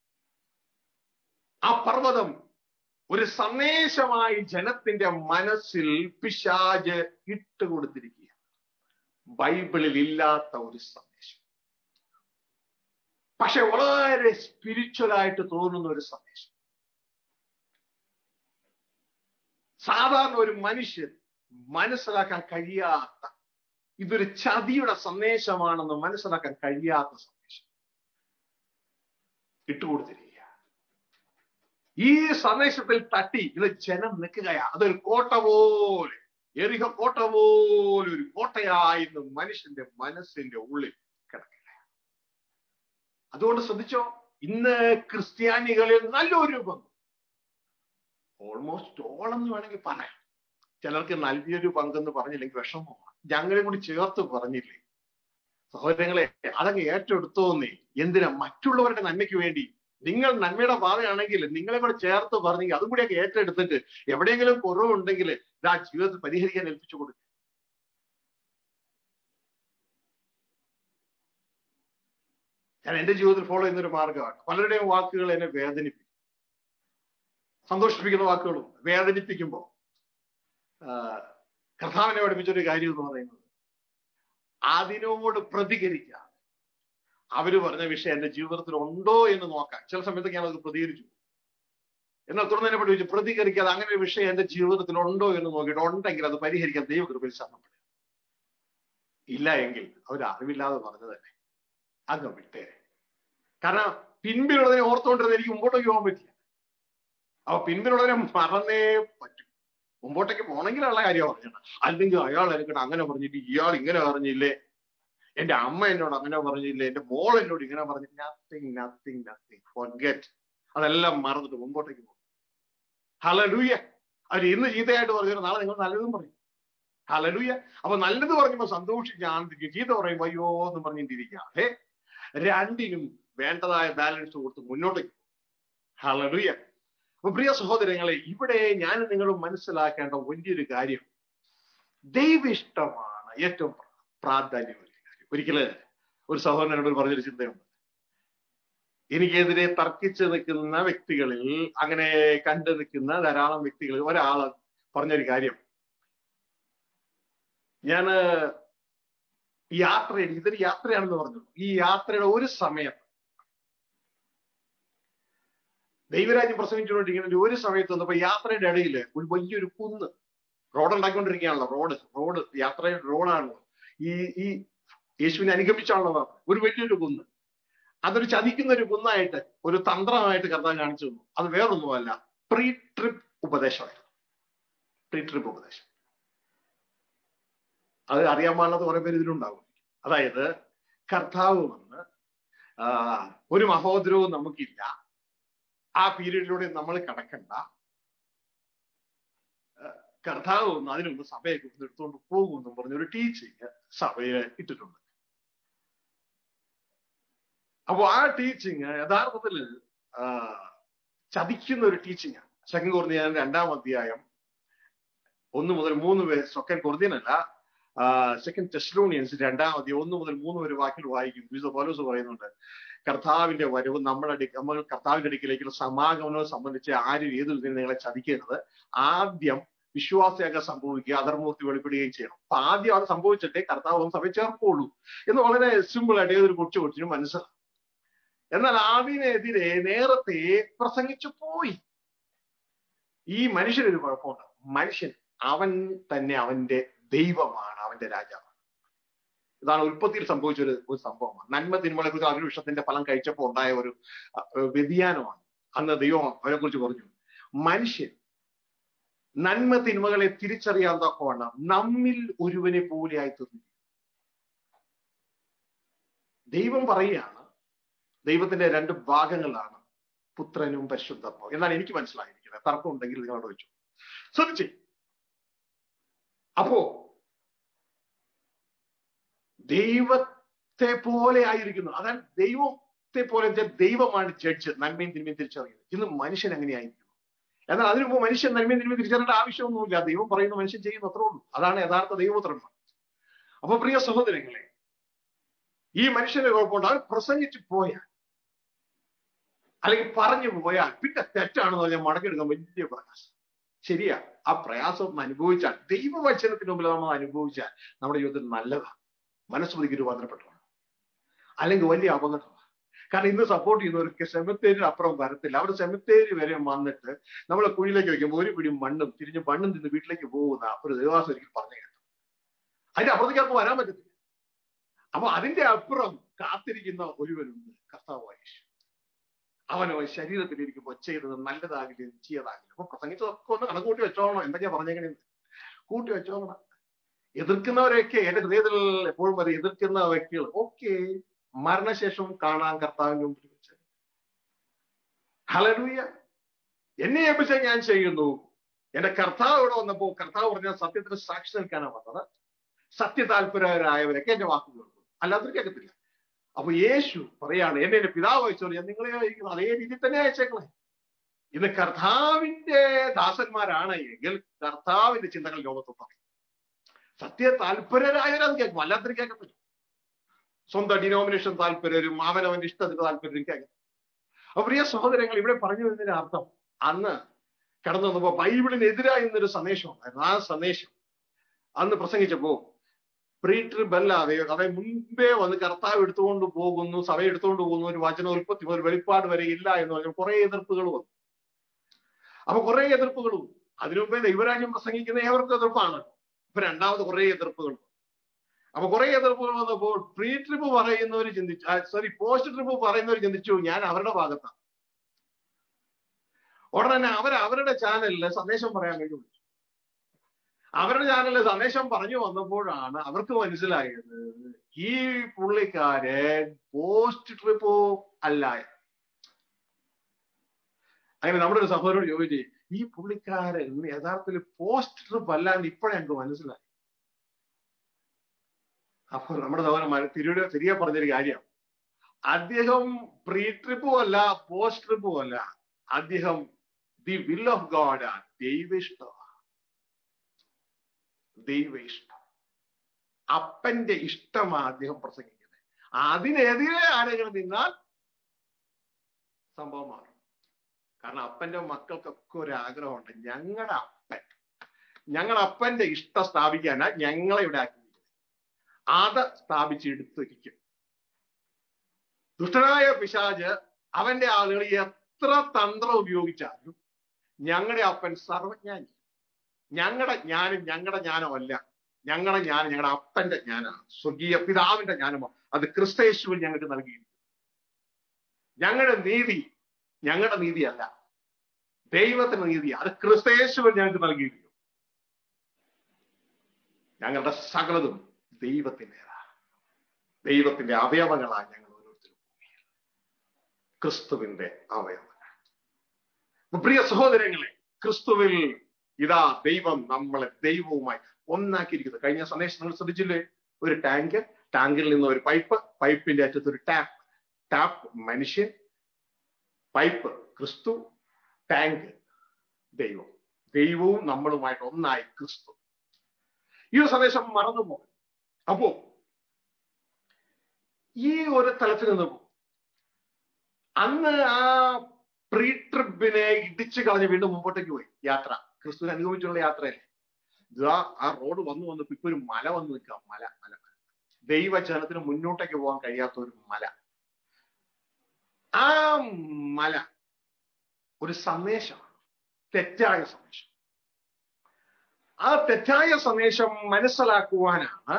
ആ പർവ്വതം ഒരു സന്ദേശമായി ജനത്തിന്റെ മനസ്സിൽ പിശാജ് ഇട്ടുകൊടുത്തിരിക്കുക ബൈബിളിൽ ഇല്ലാത്ത ഒരു സന്ദേശം പക്ഷെ വളരെ സ്പിരിച്വൽ ആയിട്ട് തോന്നുന്ന ഒരു സന്ദേശം സാധാരണ ഒരു മനുഷ്യൻ മനസ്സിലാക്കാൻ കഴിയാത്ത ഇതൊരു ചതിയുടെ സന്ദേശമാണെന്ന് മനസ്സിലാക്കാൻ കഴിയാത്ത സന്ദേശം ഇട്ടുകൊടുത്തിരിക്കുക ഈ സന്ദേശത്തിൽ തട്ടി ഇത് ജനം നിൽക്കുകയാ അതൊരു കോട്ട പോലെ എറിഹ കോട്ട പോലെ ഒരു കോട്ടയായിരുന്നു മനുഷ്യന്റെ മനസ്സിന്റെ ഉള്ളിൽ കിടക്കുകയാണ് അതുകൊണ്ട് ശ്രദ്ധിച്ചോ ഇന്ന് ക്രിസ്ത്യാനികളിൽ നല്ലൊരു പങ്ക് ഓൾമോസ്റ്റ് ഓൾ എന്ന് വേണമെങ്കിൽ പറയാം ചിലർക്ക് നല്ലൊരു പങ്കെന്ന് പറഞ്ഞില്ലെങ്കിൽ വിഷമമാണ് ഞങ്ങളെ കൂടി ചേർത്ത് പറഞ്ഞില്ലേ സഹോദരങ്ങളെ അതങ്ങ് ഏറ്റെടുത്തോന്നേ എന്തിനാ മറ്റുള്ളവരുടെ നന്മയ്ക്ക് വേണ്ടി നിങ്ങൾ നന്മയുടെ പാതയാണെങ്കിൽ നിങ്ങളെ കൂടെ ചേർത്ത് പറഞ്ഞെങ്കിൽ അതും കൂടിയൊക്കെ ഏറ്റെടുത്തിട്ട് എവിടെയെങ്കിലും കുറവുണ്ടെങ്കിൽ ആ ജീവിതത്തിൽ പരിഹരിക്കാൻ ഏൽപ്പിച്ചു കൊടുക്കുക ഞാൻ എന്റെ ജീവിതത്തിൽ ഫോളോ ചെയ്യുന്ന ഒരു മാർഗമാണ് പലരുടെയും വാക്കുകൾ എന്നെ വേദനിപ്പിക്കും സന്തോഷിപ്പിക്കുന്ന വാക്കുകളും വേദനിപ്പിക്കുമ്പോൾ കർത്താവിനെ പഠിപ്പിച്ചൊരു കാര്യം എന്ന് പറയുന്നത് അതിനോട് പ്രതികരിക്കുക അവര് പറഞ്ഞ വിഷയം എന്റെ ജീവിതത്തിൽ ഉണ്ടോ എന്ന് നോക്കാം ചില സമയത്തൊക്കെ ഞാൻ അത് പ്രതികരിച്ചു എന്നാൽ തുടർന്ന് എന്നെ പഠിപ്പിച്ചു പ്രതികരിക്കാതെ അങ്ങനെ ഒരു വിഷയം എന്റെ ജീവിതത്തിൽ ഉണ്ടോ എന്ന് നോക്കിയിട്ട് ഉണ്ടെങ്കിൽ അത് പരിഹരിക്കാൻ ദൈവകൃപയിൽ ശരണപ്പെടുക ഇല്ല എങ്കിൽ അവർ അറിവില്ലാതെ പറഞ്ഞു തന്നെ അങ്ങ് വിട്ടേരെ കാരണം പിൻപിലുള്ളതിനെ ഓർത്തുകൊണ്ടിരുന്ന എനിക്ക് മുമ്പോട്ടേക്ക് പോകാൻ പറ്റില്ല അപ്പൊ പിൻപിലുള്ളതിനെ മറന്നേ പറ്റും മുമ്പോട്ടേക്ക് പോകണമെങ്കിലുള്ള കാര്യം പറഞ്ഞത് അല്ലെങ്കിൽ അയാൾ എനിക്കിട്ട് അങ്ങനെ പറഞ്ഞിട്ട് ഇയാൾ ഇങ്ങനെ പറഞ്ഞില്ലേ എന്റെ അമ്മ എന്നോട് അങ്ങനെ പറഞ്ഞില്ലേ എന്റെ മോൾ എന്നോട് ഇങ്ങനെ പറഞ്ഞു നത്തിങ് നത്തിങ് നത്തിങ് ഫോർഗെറ്റ് അതെല്ലാം മറന്നിട്ട് മുമ്പോട്ടേക്ക് പോകും ഹലലൂയ അവർ ഇന്ന് ചീത്തയായിട്ട് പറഞ്ഞു നാളെ നിങ്ങൾ നല്ലതും പറയും ഹലലൂയ അപ്പൊ നല്ലത് പറഞ്ഞപ്പോ സന്തോഷിച്ച് ആനന്ദിക്കും ചീത്ത പറയുമ്പോ അയ്യോ എന്ന് പറഞ്ഞിട്ടിരിക്കാതെ രണ്ടിനും വേണ്ടതായ ബാലൻസ് കൊടുത്ത് മുന്നോട്ടേക്ക് ഹലലൂയ അപ്പൊ പ്രിയ സഹോദരങ്ങളെ ഇവിടെ ഞാൻ നിങ്ങൾ മനസ്സിലാക്കേണ്ട വലിയൊരു കാര്യം ദൈവ ഇഷ്ടമാണ് ഏറ്റവും പ്രാധാന്യം കാര്യം ഒരിക്കല് ഒരു സഹോദരനോട് പറഞ്ഞൊരു ചിന്തയുണ്ട് എനിക്കെതിരെ തർക്കിച്ച് നിൽക്കുന്ന വ്യക്തികളിൽ അങ്ങനെ കണ്ടു നിൽക്കുന്ന ധാരാളം വ്യക്തികളിൽ ഒരാള് പറഞ്ഞൊരു കാര്യം ഞാന് യാത്രയിൽ ഇതൊരു യാത്രയാണെന്ന് പറഞ്ഞു ഈ യാത്രയുടെ ഒരു സമയത്ത് ദൈവരാജ്യം പ്രസംഗിച്ചുകൊണ്ടിരിക്കുന്ന ഒരു സമയത്ത് വന്നപ്പോ യാത്രയുടെ ഇടയിൽ ഒരു വലിയൊരു കുന്ന് റോഡ് ഉണ്ടാക്കിക്കൊണ്ടിരിക്കുകയാണല്ലോ റോഡ് റോഡ് യാത്രയുടെ റോഡാണല്ലോ ഈ ഈ യേശുവിനെ അനുഗമിച്ചാണല്ലോ ഒരു വലിയൊരു കുന്ന് അതൊരു ചതിക്കുന്ന ഒരു കുന്നായിട്ട് ഒരു തന്ത്രമായിട്ട് കർത്താൻ കാണിച്ചു തന്നു അത് വേറൊന്നുമല്ല പ്രീ ട്രിപ്പ് ഉപദേശമായിരുന്നു പ്രീ ട്രിപ്പ് ഉപദേശം അത് അറിയാൻ പാടില്ലാത്ത കുറെ പേര് ഇതിലുണ്ടാവും അതായത് കർത്താവ് വന്ന് ഒരു മഹോദരവും നമുക്കില്ല ആ പീരീഡിലൂടെ നമ്മൾ കടക്കണ്ട കർത്താവ് ഒന്ന് അതിനു മുമ്പ് സഭയൊക്കെ എടുത്തുകൊണ്ട് പോകുമെന്നും പറഞ്ഞൊരു ടീച്ചിങ് സഭയെ ഇട്ടിട്ടുണ്ട് അപ്പൊ ആ ടീച്ചിങ് യഥാർത്ഥത്തിൽ ചതിക്കുന്ന ഒരു ടീച്ചിങ് സെക്കൻഡ് കൊറിയൻ രണ്ടാം അധ്യായം ഒന്ന് മുതൽ മൂന്ന് പേര് സെക്കൻഡ് കൊറിയനല്ല സെക്കൻഡ് ടെസ്ലോണിയൻസ് രണ്ടാം അധ്യായം ഒന്ന് മുതൽ മൂന്ന് വരെ വാക്കിൽ വായിക്കും വിശുദ്ധ പൗലോസ് പറയുന്നുണ്ട് കർത്താവിന്റെ വരവ് നമ്മുടെ അടുക്ക നമ്മൾ കർത്താവിന്റെ അടുക്കിലേക്കുള്ള സമാഗമനവും സംബന്ധിച്ച് ആരും ഏത് വിധത്തിൽ നിങ്ങളെ ചതിക്കരുത് ആദ്യം വിശ്വാസയൊക്കെ സംഭവിക്കുക അധർമ്മൂർത്തി വെളിപ്പെടുകയും ചെയ്യണം അപ്പൊ ആദ്യം അത് സംഭവിച്ചിട്ടേ കർത്താവ് സഭയെ ചേർക്കുള്ളൂ എന്ന് വളരെ സിമ്പിൾ ആയിട്ട് ഏതൊരു കൊച്ചു കൊച്ചിനും മനസ്സിലാവും എന്നാൽ അതിനെതിരെ നേരത്തെ പ്രസംഗിച്ചു പോയി ഈ മനുഷ്യനൊരു കുഴപ്പമുണ്ട് മനുഷ്യൻ അവൻ തന്നെ അവന്റെ ദൈവമാണ് അവന്റെ രാജാവ് ഇതാണ് ഉൽപ്പത്തിയിൽ സംഭവിച്ച ഒരു ഒരു സംഭവമാണ് നന്മ തിന്മകളെ കുറിച്ച് ഒരു വിഷത്തിന്റെ ഫലം കഴിച്ചപ്പോൾ ഉണ്ടായ ഒരു അഹ്, വ്യതിയാനമാണ് അന്ന് ദൈവം അവരെ കുറിച്ച് പറഞ്ഞു മനുഷ്യൻ നന്മ തിന്മകളെ തിരിച്ചറിയാൻ തക്കവണ്ണം നമ്മിൽ ഒരുവനെ പോലെയായി തീർന്നു ദൈവം പറയുകയാണ് ദൈവത്തിന്റെ രണ്ട് ഭാഗങ്ങളാണ് പുത്രനും പരിശുദ്ധത്വം എന്നാണ് എനിക്ക് മനസ്സിലായിരിക്കുന്നത് തർക്കം ഉണ്ടെങ്കിൽ നിങ്ങളോട് വെച്ചു ശ്രദ്ധിച്ചേ അപ്പോ ദൈവത്തെ പോലെ ആയിരിക്കുന്നു അതാണ് ദൈവത്തെ പോലെ എന്ന് വെച്ചാൽ ദൈവമാണ് ജഡ്ജ് നന്മയും തിന്മയും തിരിച്ചറിയുന്നത് ഇന്ന് മനുഷ്യൻ എങ്ങനെയായിരിക്കുന്നു എന്നാൽ അതിനു മുമ്പ് മനുഷ്യൻ നന്മയും തിന്മയും തിരിച്ചറിയേണ്ട ആവശ്യമൊന്നുമില്ല ദൈവം പറയുന്ന മനുഷ്യൻ ചെയ്യുന്ന അത്രേ ഉള്ളൂ അതാണ് യഥാർത്ഥ ദൈവപുത്രന്മാർ അപ്പൊ പ്രിയ സഹോദരങ്ങളെ ഈ മനുഷ്യന്റെ കുഴപ്പമുണ്ട് അവൻ പ്രസംഗിച്ചു പോയാൽ അല്ലെങ്കിൽ പറഞ്ഞു പോയാൽ പിന്നെ തെറ്റാണെന്ന് പറഞ്ഞാൽ മടക്കെടുക്കാൻ വലിയ പ്രയാസം ശരിയാ ആ പ്രയാസം ഒന്ന് അനുഭവിച്ചാൽ ദൈവവചനത്തിന് മുമ്പിൽ നമ്മൾ അനുഭവിച്ചാൽ നമ്മുടെ ജീവിതത്തിൽ നല്ലതാണ് മനസ്സുപതിക്ക് രൂപാന്തരപ്പെട്ടതാണ് അല്ലെങ്കിൽ വലിയ അപകടമാണ് കാരണം ഇന്ന് സപ്പോർട്ട് ചെയ്യുന്നവർക്ക് സെമിത്തേരിന് അപ്പുറം വരത്തില്ല അവിടെ സെമിത്തേരി വരെ വന്നിട്ട് നമ്മളെ കുഴിയിലേക്ക് വെക്കുമ്പോൾ ഒരു പിടി മണ്ണും തിരിഞ്ഞ് മണ്ണും തിന്ന് വീട്ടിലേക്ക് പോകുന്ന ഒരു ദേവാസം ഒരിക്കൽ പറഞ്ഞു കേട്ടു അതിന്റെ അപ്പുറത്തേക്ക് അവർക്ക് വരാൻ പറ്റത്തില്ല അപ്പൊ അതിന്റെ അപ്പുറം കാത്തിരിക്കുന്ന ഒരുവനുണ്ട് കർത്താവ് യേശു അവനോ ശരീരത്തിൽ ഇരിക്കുമ്പോൾ ചെയ്തത് നല്ലതാകില്ല ചെയ്യതാകില്ല അപ്പൊ പ്രസംഗിച്ചതൊക്കെ ഒന്ന് കണക്കൂട്ടി വെച്ചോളണം എന്തൊക്കെയാ പറഞ്ഞേക്കണേ കൂട്ടി വെച്ചോളണം എതിർക്കുന്നവരെയൊക്കെ എന്റെ ഹൃദയത്തിൽ എപ്പോഴും വരെ എതിർക്കുന്ന വ്യക്തികൾ ഓക്കെ മരണശേഷം കാണാൻ കർത്താവിന്റെ മുമ്പിൽ വെച്ച് ഹലലൂയ എന്നെ ഏൽപ്പിച്ച ഞാൻ ചെയ്യുന്നു എന്റെ കർത്താവ് ഇവിടെ വന്നപ്പോ കർത്താവ് പറഞ്ഞ സത്യത്തിന് സാക്ഷി നിൽക്കാനാണ് വന്നത് സത്യതാല്പര്യരായവരൊക്കെ എന്റെ വാക്കുകൾ കേൾക്കും അല്ലാത്തവർ കേൾക്കത്തില്ല അപ്പൊ യേശു പറയാണ് എന്നെ എന്റെ പിതാവ് അയച്ചോളൂ ഞാൻ നിങ്ങളെ അയക്കുന്നു അതേ രീതിയിൽ തന്നെ അയച്ചേക്കളെ ഇന്ന് കർത്താവിന്റെ ദാസന്മാരാണ് എങ്കിൽ കർത്താവിന്റെ ചിന്തകൾ ലോകത്ത് പറയും സത്യ താല്പര്യരായവരത് കേൾക്കും അല്ലാത്തവർ കേൾക്കത്തില്ല സ്വന്തം ഡിനോമിനേഷൻ താല്പര്യരും അവനവന്റെ ഇഷ്ടത്തിന് താല്പര്യം കേൾക്കും അപ്പൊ പ്രിയ സഹോദരങ്ങൾ ഇവിടെ പറഞ്ഞു വരുന്നതിന്റെ അർത്ഥം അന്ന് കടന്നു വന്നപ്പോ ബൈബിളിനെതിരായ എന്നൊരു സന്ദേശം ഉണ്ടായിരുന്നു ആ സന്ദേശം അന്ന് പ്രസംഗിച്ചപ്പോ പ്രീറ്റർ ബല്ലാതെ അതായത് മുൻപേ വന്ന് കർത്താവ് എടുത്തുകൊണ്ട് പോകുന്നു സഭ എടുത്തുകൊണ്ട് പോകുന്നു ഒരു വചന ഉൽപ്പത്തി മുതൽ വെളിപ്പാട് വരെ ഇല്ല എന്ന് പറഞ്ഞു കുറെ എതിർപ്പുകൾ വന്നു അപ്പൊ കുറെ എതിർപ്പുകൾ വന്നു അതിനു മുമ്പേ ദൈവരാജ്യം പ്രസംഗിക്കുന്ന ഏവർക്കും എതിർപ്പാണ് ഇപ്പൊ രണ്ടാമത് കുറെ എതിർപ്പുകൾ വന്നു അപ്പൊ കുറെ എതിർപ്പുകൾ വന്നപ്പോൾ പ്രീ ട്രിപ്പ് പറയുന്നവർ ചിന്തിച്ചു സോറി പോസ്റ്റ് ട്രിപ്പ് പറയുന്നവർ ചിന്തിച്ചു ഞാൻ അവരുടെ ഭാഗത്താണ് ഉടനെ തന്നെ അവർ അവരുടെ ചാനലിൽ സന്ദേശം പറയാൻ വേണ്ടി വിളിച്ചു അവരുടെ ചാനലിൽ സന്ദേശം പറഞ്ഞു വന്നപ്പോഴാണ് അവർക്ക് മനസ്സിലായത് ഈ പുള്ളിക്കാരൻ പോസ്റ്റ് ട്രിപ്പോ അല്ല അങ്ങനെ നമ്മുടെ ഒരു സഹോദരോട് ചോദിച്ചു ഈ പുള്ളിക്കാരൻ യഥാർത്ഥത്തിൽ പോസ്റ്റ് ട്രിപ്പ് അല്ലാന്ന് ഇപ്പോഴേ ഞങ്ങൾക്ക് മനസ്സിലായി അപ്പൊ നമ്മുടെ സഹോദരന്മാർ തിരിയുടെ തിരികെ പറഞ്ഞൊരു കാര്യം അദ്ദേഹം പ്രീ ട്രിപ്പും അല്ല പോസ്റ്റ് ട്രിപ്പും അല്ല അദ്ദേഹം ദി വിൽ ഓഫ് ഗോഡ് ദൈവ ഇഷ്ടമാണ് ദൈവ ഇഷ്ടം അപ്പന്റെ ഇഷ്ടമാണ് അദ്ദേഹം പ്രസംഗിക്കുന്നത് അതിനെതിരെ ആരെങ്കിലും നിന്നാൽ സംഭവം മാറും കാരണം അപ്പന്റെ മക്കൾക്കൊക്കെ ഒരു ആഗ്രഹമുണ്ട് ഞങ്ങളുടെ അപ്പൻ ഞങ്ങളുടെ അപ്പന്റെ ഇഷ്ടം സ്ഥാപിക്കാനാ ഞങ്ങളെ ഇവിടെ ആക്കിയിരിക്കുന്നത് അത് സ്ഥാപിച്ചെടുത്ത് വയ്ക്കും ദുഷ്ടനായ പിശാജ് അവന്റെ ആളുകൾ എത്ര തന്ത്രം ഉപയോഗിച്ചാലും ഞങ്ങളുടെ അപ്പൻ സർവജ്ഞാനി ഞങ്ങളുടെ ജ്ഞാനം ഞങ്ങളുടെ ജ്ഞാനമല്ല ഞങ്ങളുടെ ജ്ഞാനം ഞങ്ങളുടെ അപ്പന്റെ ജ്ഞാനമാണ് സ്വർഗീയ പിതാവിന്റെ ജ്ഞാനമോ അത് ക്രിസ്തയേശുവിൽ ഞങ്ങൾക്ക് നൽകിയിരിക്കും ഞങ്ങളുടെ നീതി ഞങ്ങളുടെ നീതിയല്ല ദൈവത്തിന്റെ നീതി അത് ക്രിസ്തയേശുവിൽ ഞങ്ങൾക്ക് നൽകിയിരിക്കും ഞങ്ങളുടെ സകലതും ദൈവത്തിൻ്റെതാണ് ദൈവത്തിന്റെ അവയവങ്ങളാണ് ഞങ്ങൾ ഓരോരുത്തരും ഭൂമിയിൽ ക്രിസ്തുവിന്റെ അവയവങ്ങൾ പ്രിയ സഹോദരങ്ങളെ ക്രിസ്തുവിൽ ഇതാ ദൈവം നമ്മളെ ദൈവവുമായി ഒന്നാക്കിയിരിക്കുന്നത് കഴിഞ്ഞ സന്ദേശം നിങ്ങൾ ശ്രദ്ധിച്ചില്ലേ ഒരു ടാങ്ക് ടാങ്കിൽ നിന്ന് ഒരു പൈപ്പ് പൈപ്പിന്റെ അറ്റത്ത് ഒരു ടാപ്പ് ടാപ്പ് മനുഷ്യൻ പൈപ്പ് ക്രിസ്തു ടാങ്ക് ദൈവം ദൈവവും നമ്മളുമായിട്ട് ഒന്നായി ക്രിസ്തു ഈ ഒരു സന്ദേശം മറന്നുപോകും അപ്പോ ഈ ഒരു തലത്തിൽ നിന്ന് പോകും അന്ന് ആ പ്രീ ട്രിപ്പിനെ ഇടിച്ചു കളഞ്ഞ് വീണ്ടും മുമ്പോട്ടേക്ക് പോയി യാത്ര ക്രിസ്തുവിനെ അനുഭവിച്ചുള്ള യാത്രയല്ലേ ഇതാ ആ റോഡ് വന്നു വന്നപ്പോ ഇപ്പൊ ഒരു മല വന്ന് നിൽക്കാം മല മല ദൈവജനത്തിന് മുന്നോട്ടേക്ക് പോകാൻ കഴിയാത്ത ഒരു മല ആ മല ഒരു സന്ദേശമാണ് തെറ്റായ സന്ദേശം ആ തെറ്റായ സന്ദേശം മനസ്സിലാക്കുവാനാണ്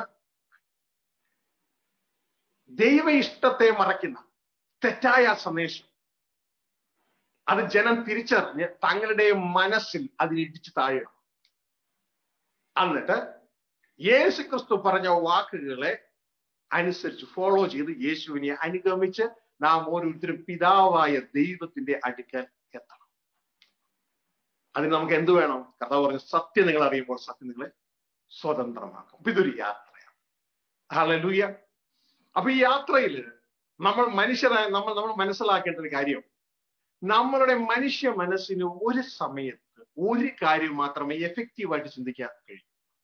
ദൈവ ഇഷ്ടത്തെ മറയ്ക്കുന്ന തെറ്റായ സന്ദേശം അത് ജനം തിരിച്ചറിഞ്ഞ് തങ്ങളുടെ മനസ്സിൽ അതിനിടിച്ചു താഴണം എന്നിട്ട് യേശു ക്രിസ്തു പറഞ്ഞ വാക്കുകളെ അനുസരിച്ച് ഫോളോ ചെയ്ത് യേശുവിനെ അനുഗമിച്ച് നാം ഓരോരുത്തരും പിതാവായ ദൈവത്തിന്റെ അടുക്കൽ എത്തണം അതിന് നമുക്ക് എന്ത് വേണം കഥ പറഞ്ഞ സത്യം നിങ്ങൾ അറിയുമ്പോൾ സത്യം നിങ്ങളെ സ്വതന്ത്രമാക്കും അപ്പൊ ഇതൊരു യാത്രയാണ് ഹലലൂയ അപ്പൊ ഈ യാത്രയിൽ നമ്മൾ മനുഷ്യരായ നമ്മൾ നമ്മൾ മനസ്സിലാക്കേണ്ട ഒരു കാര്യം നമ്മളുടെ മനുഷ്യ മനസ്സിന് ഒരു സമയത്ത് ഒരു കാര്യം മാത്രമേ എഫക്റ്റീവായിട്ട് ചിന്തിക്കാൻ കഴിയൂ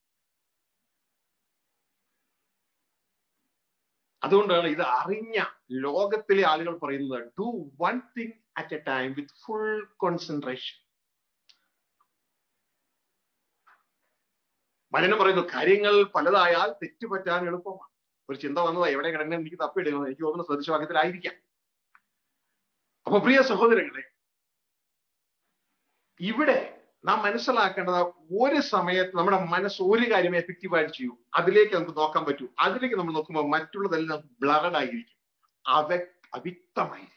അതുകൊണ്ടാണ് ഇത് അറിഞ്ഞ ലോകത്തിലെ ആളുകൾ പറയുന്നത് do one thing at a time with full concentration വചനം പറയുന്നു കാര്യങ്ങൾ പലതായാൽ തെറ്റുപറ്റാൻ എളുപ്പമാണ് ഒരു ചിന്ത വന്നതാ എവിടെ കിടന്നെ എനിക്ക് തപ്പിയിടുന്നത് എനിക്ക് തോന്നുന്ന സദൃശവാക്യത്തിലായിരിക്കാം അപ്പൊ പ്രിയ സഹോദരങ്ങളെ ഇവിടെ നാം മനസ്സിലാക്കേണ്ടത് ഒരു സമയത്ത് നമ്മുടെ മനസ്സ് ഒരു കാര്യം എഫക്റ്റീവായിട്ട് ചെയ്യും അതിലേക്ക് നമുക്ക് നോക്കാൻ പറ്റൂ അതിലേക്ക് നമ്മൾ നോക്കുമ്പോൾ മറ്റുള്ളതെല്ലാം ബ്ലറഡ് ആയിരിക്കും അവ അവ്യക്തമായിരിക്കും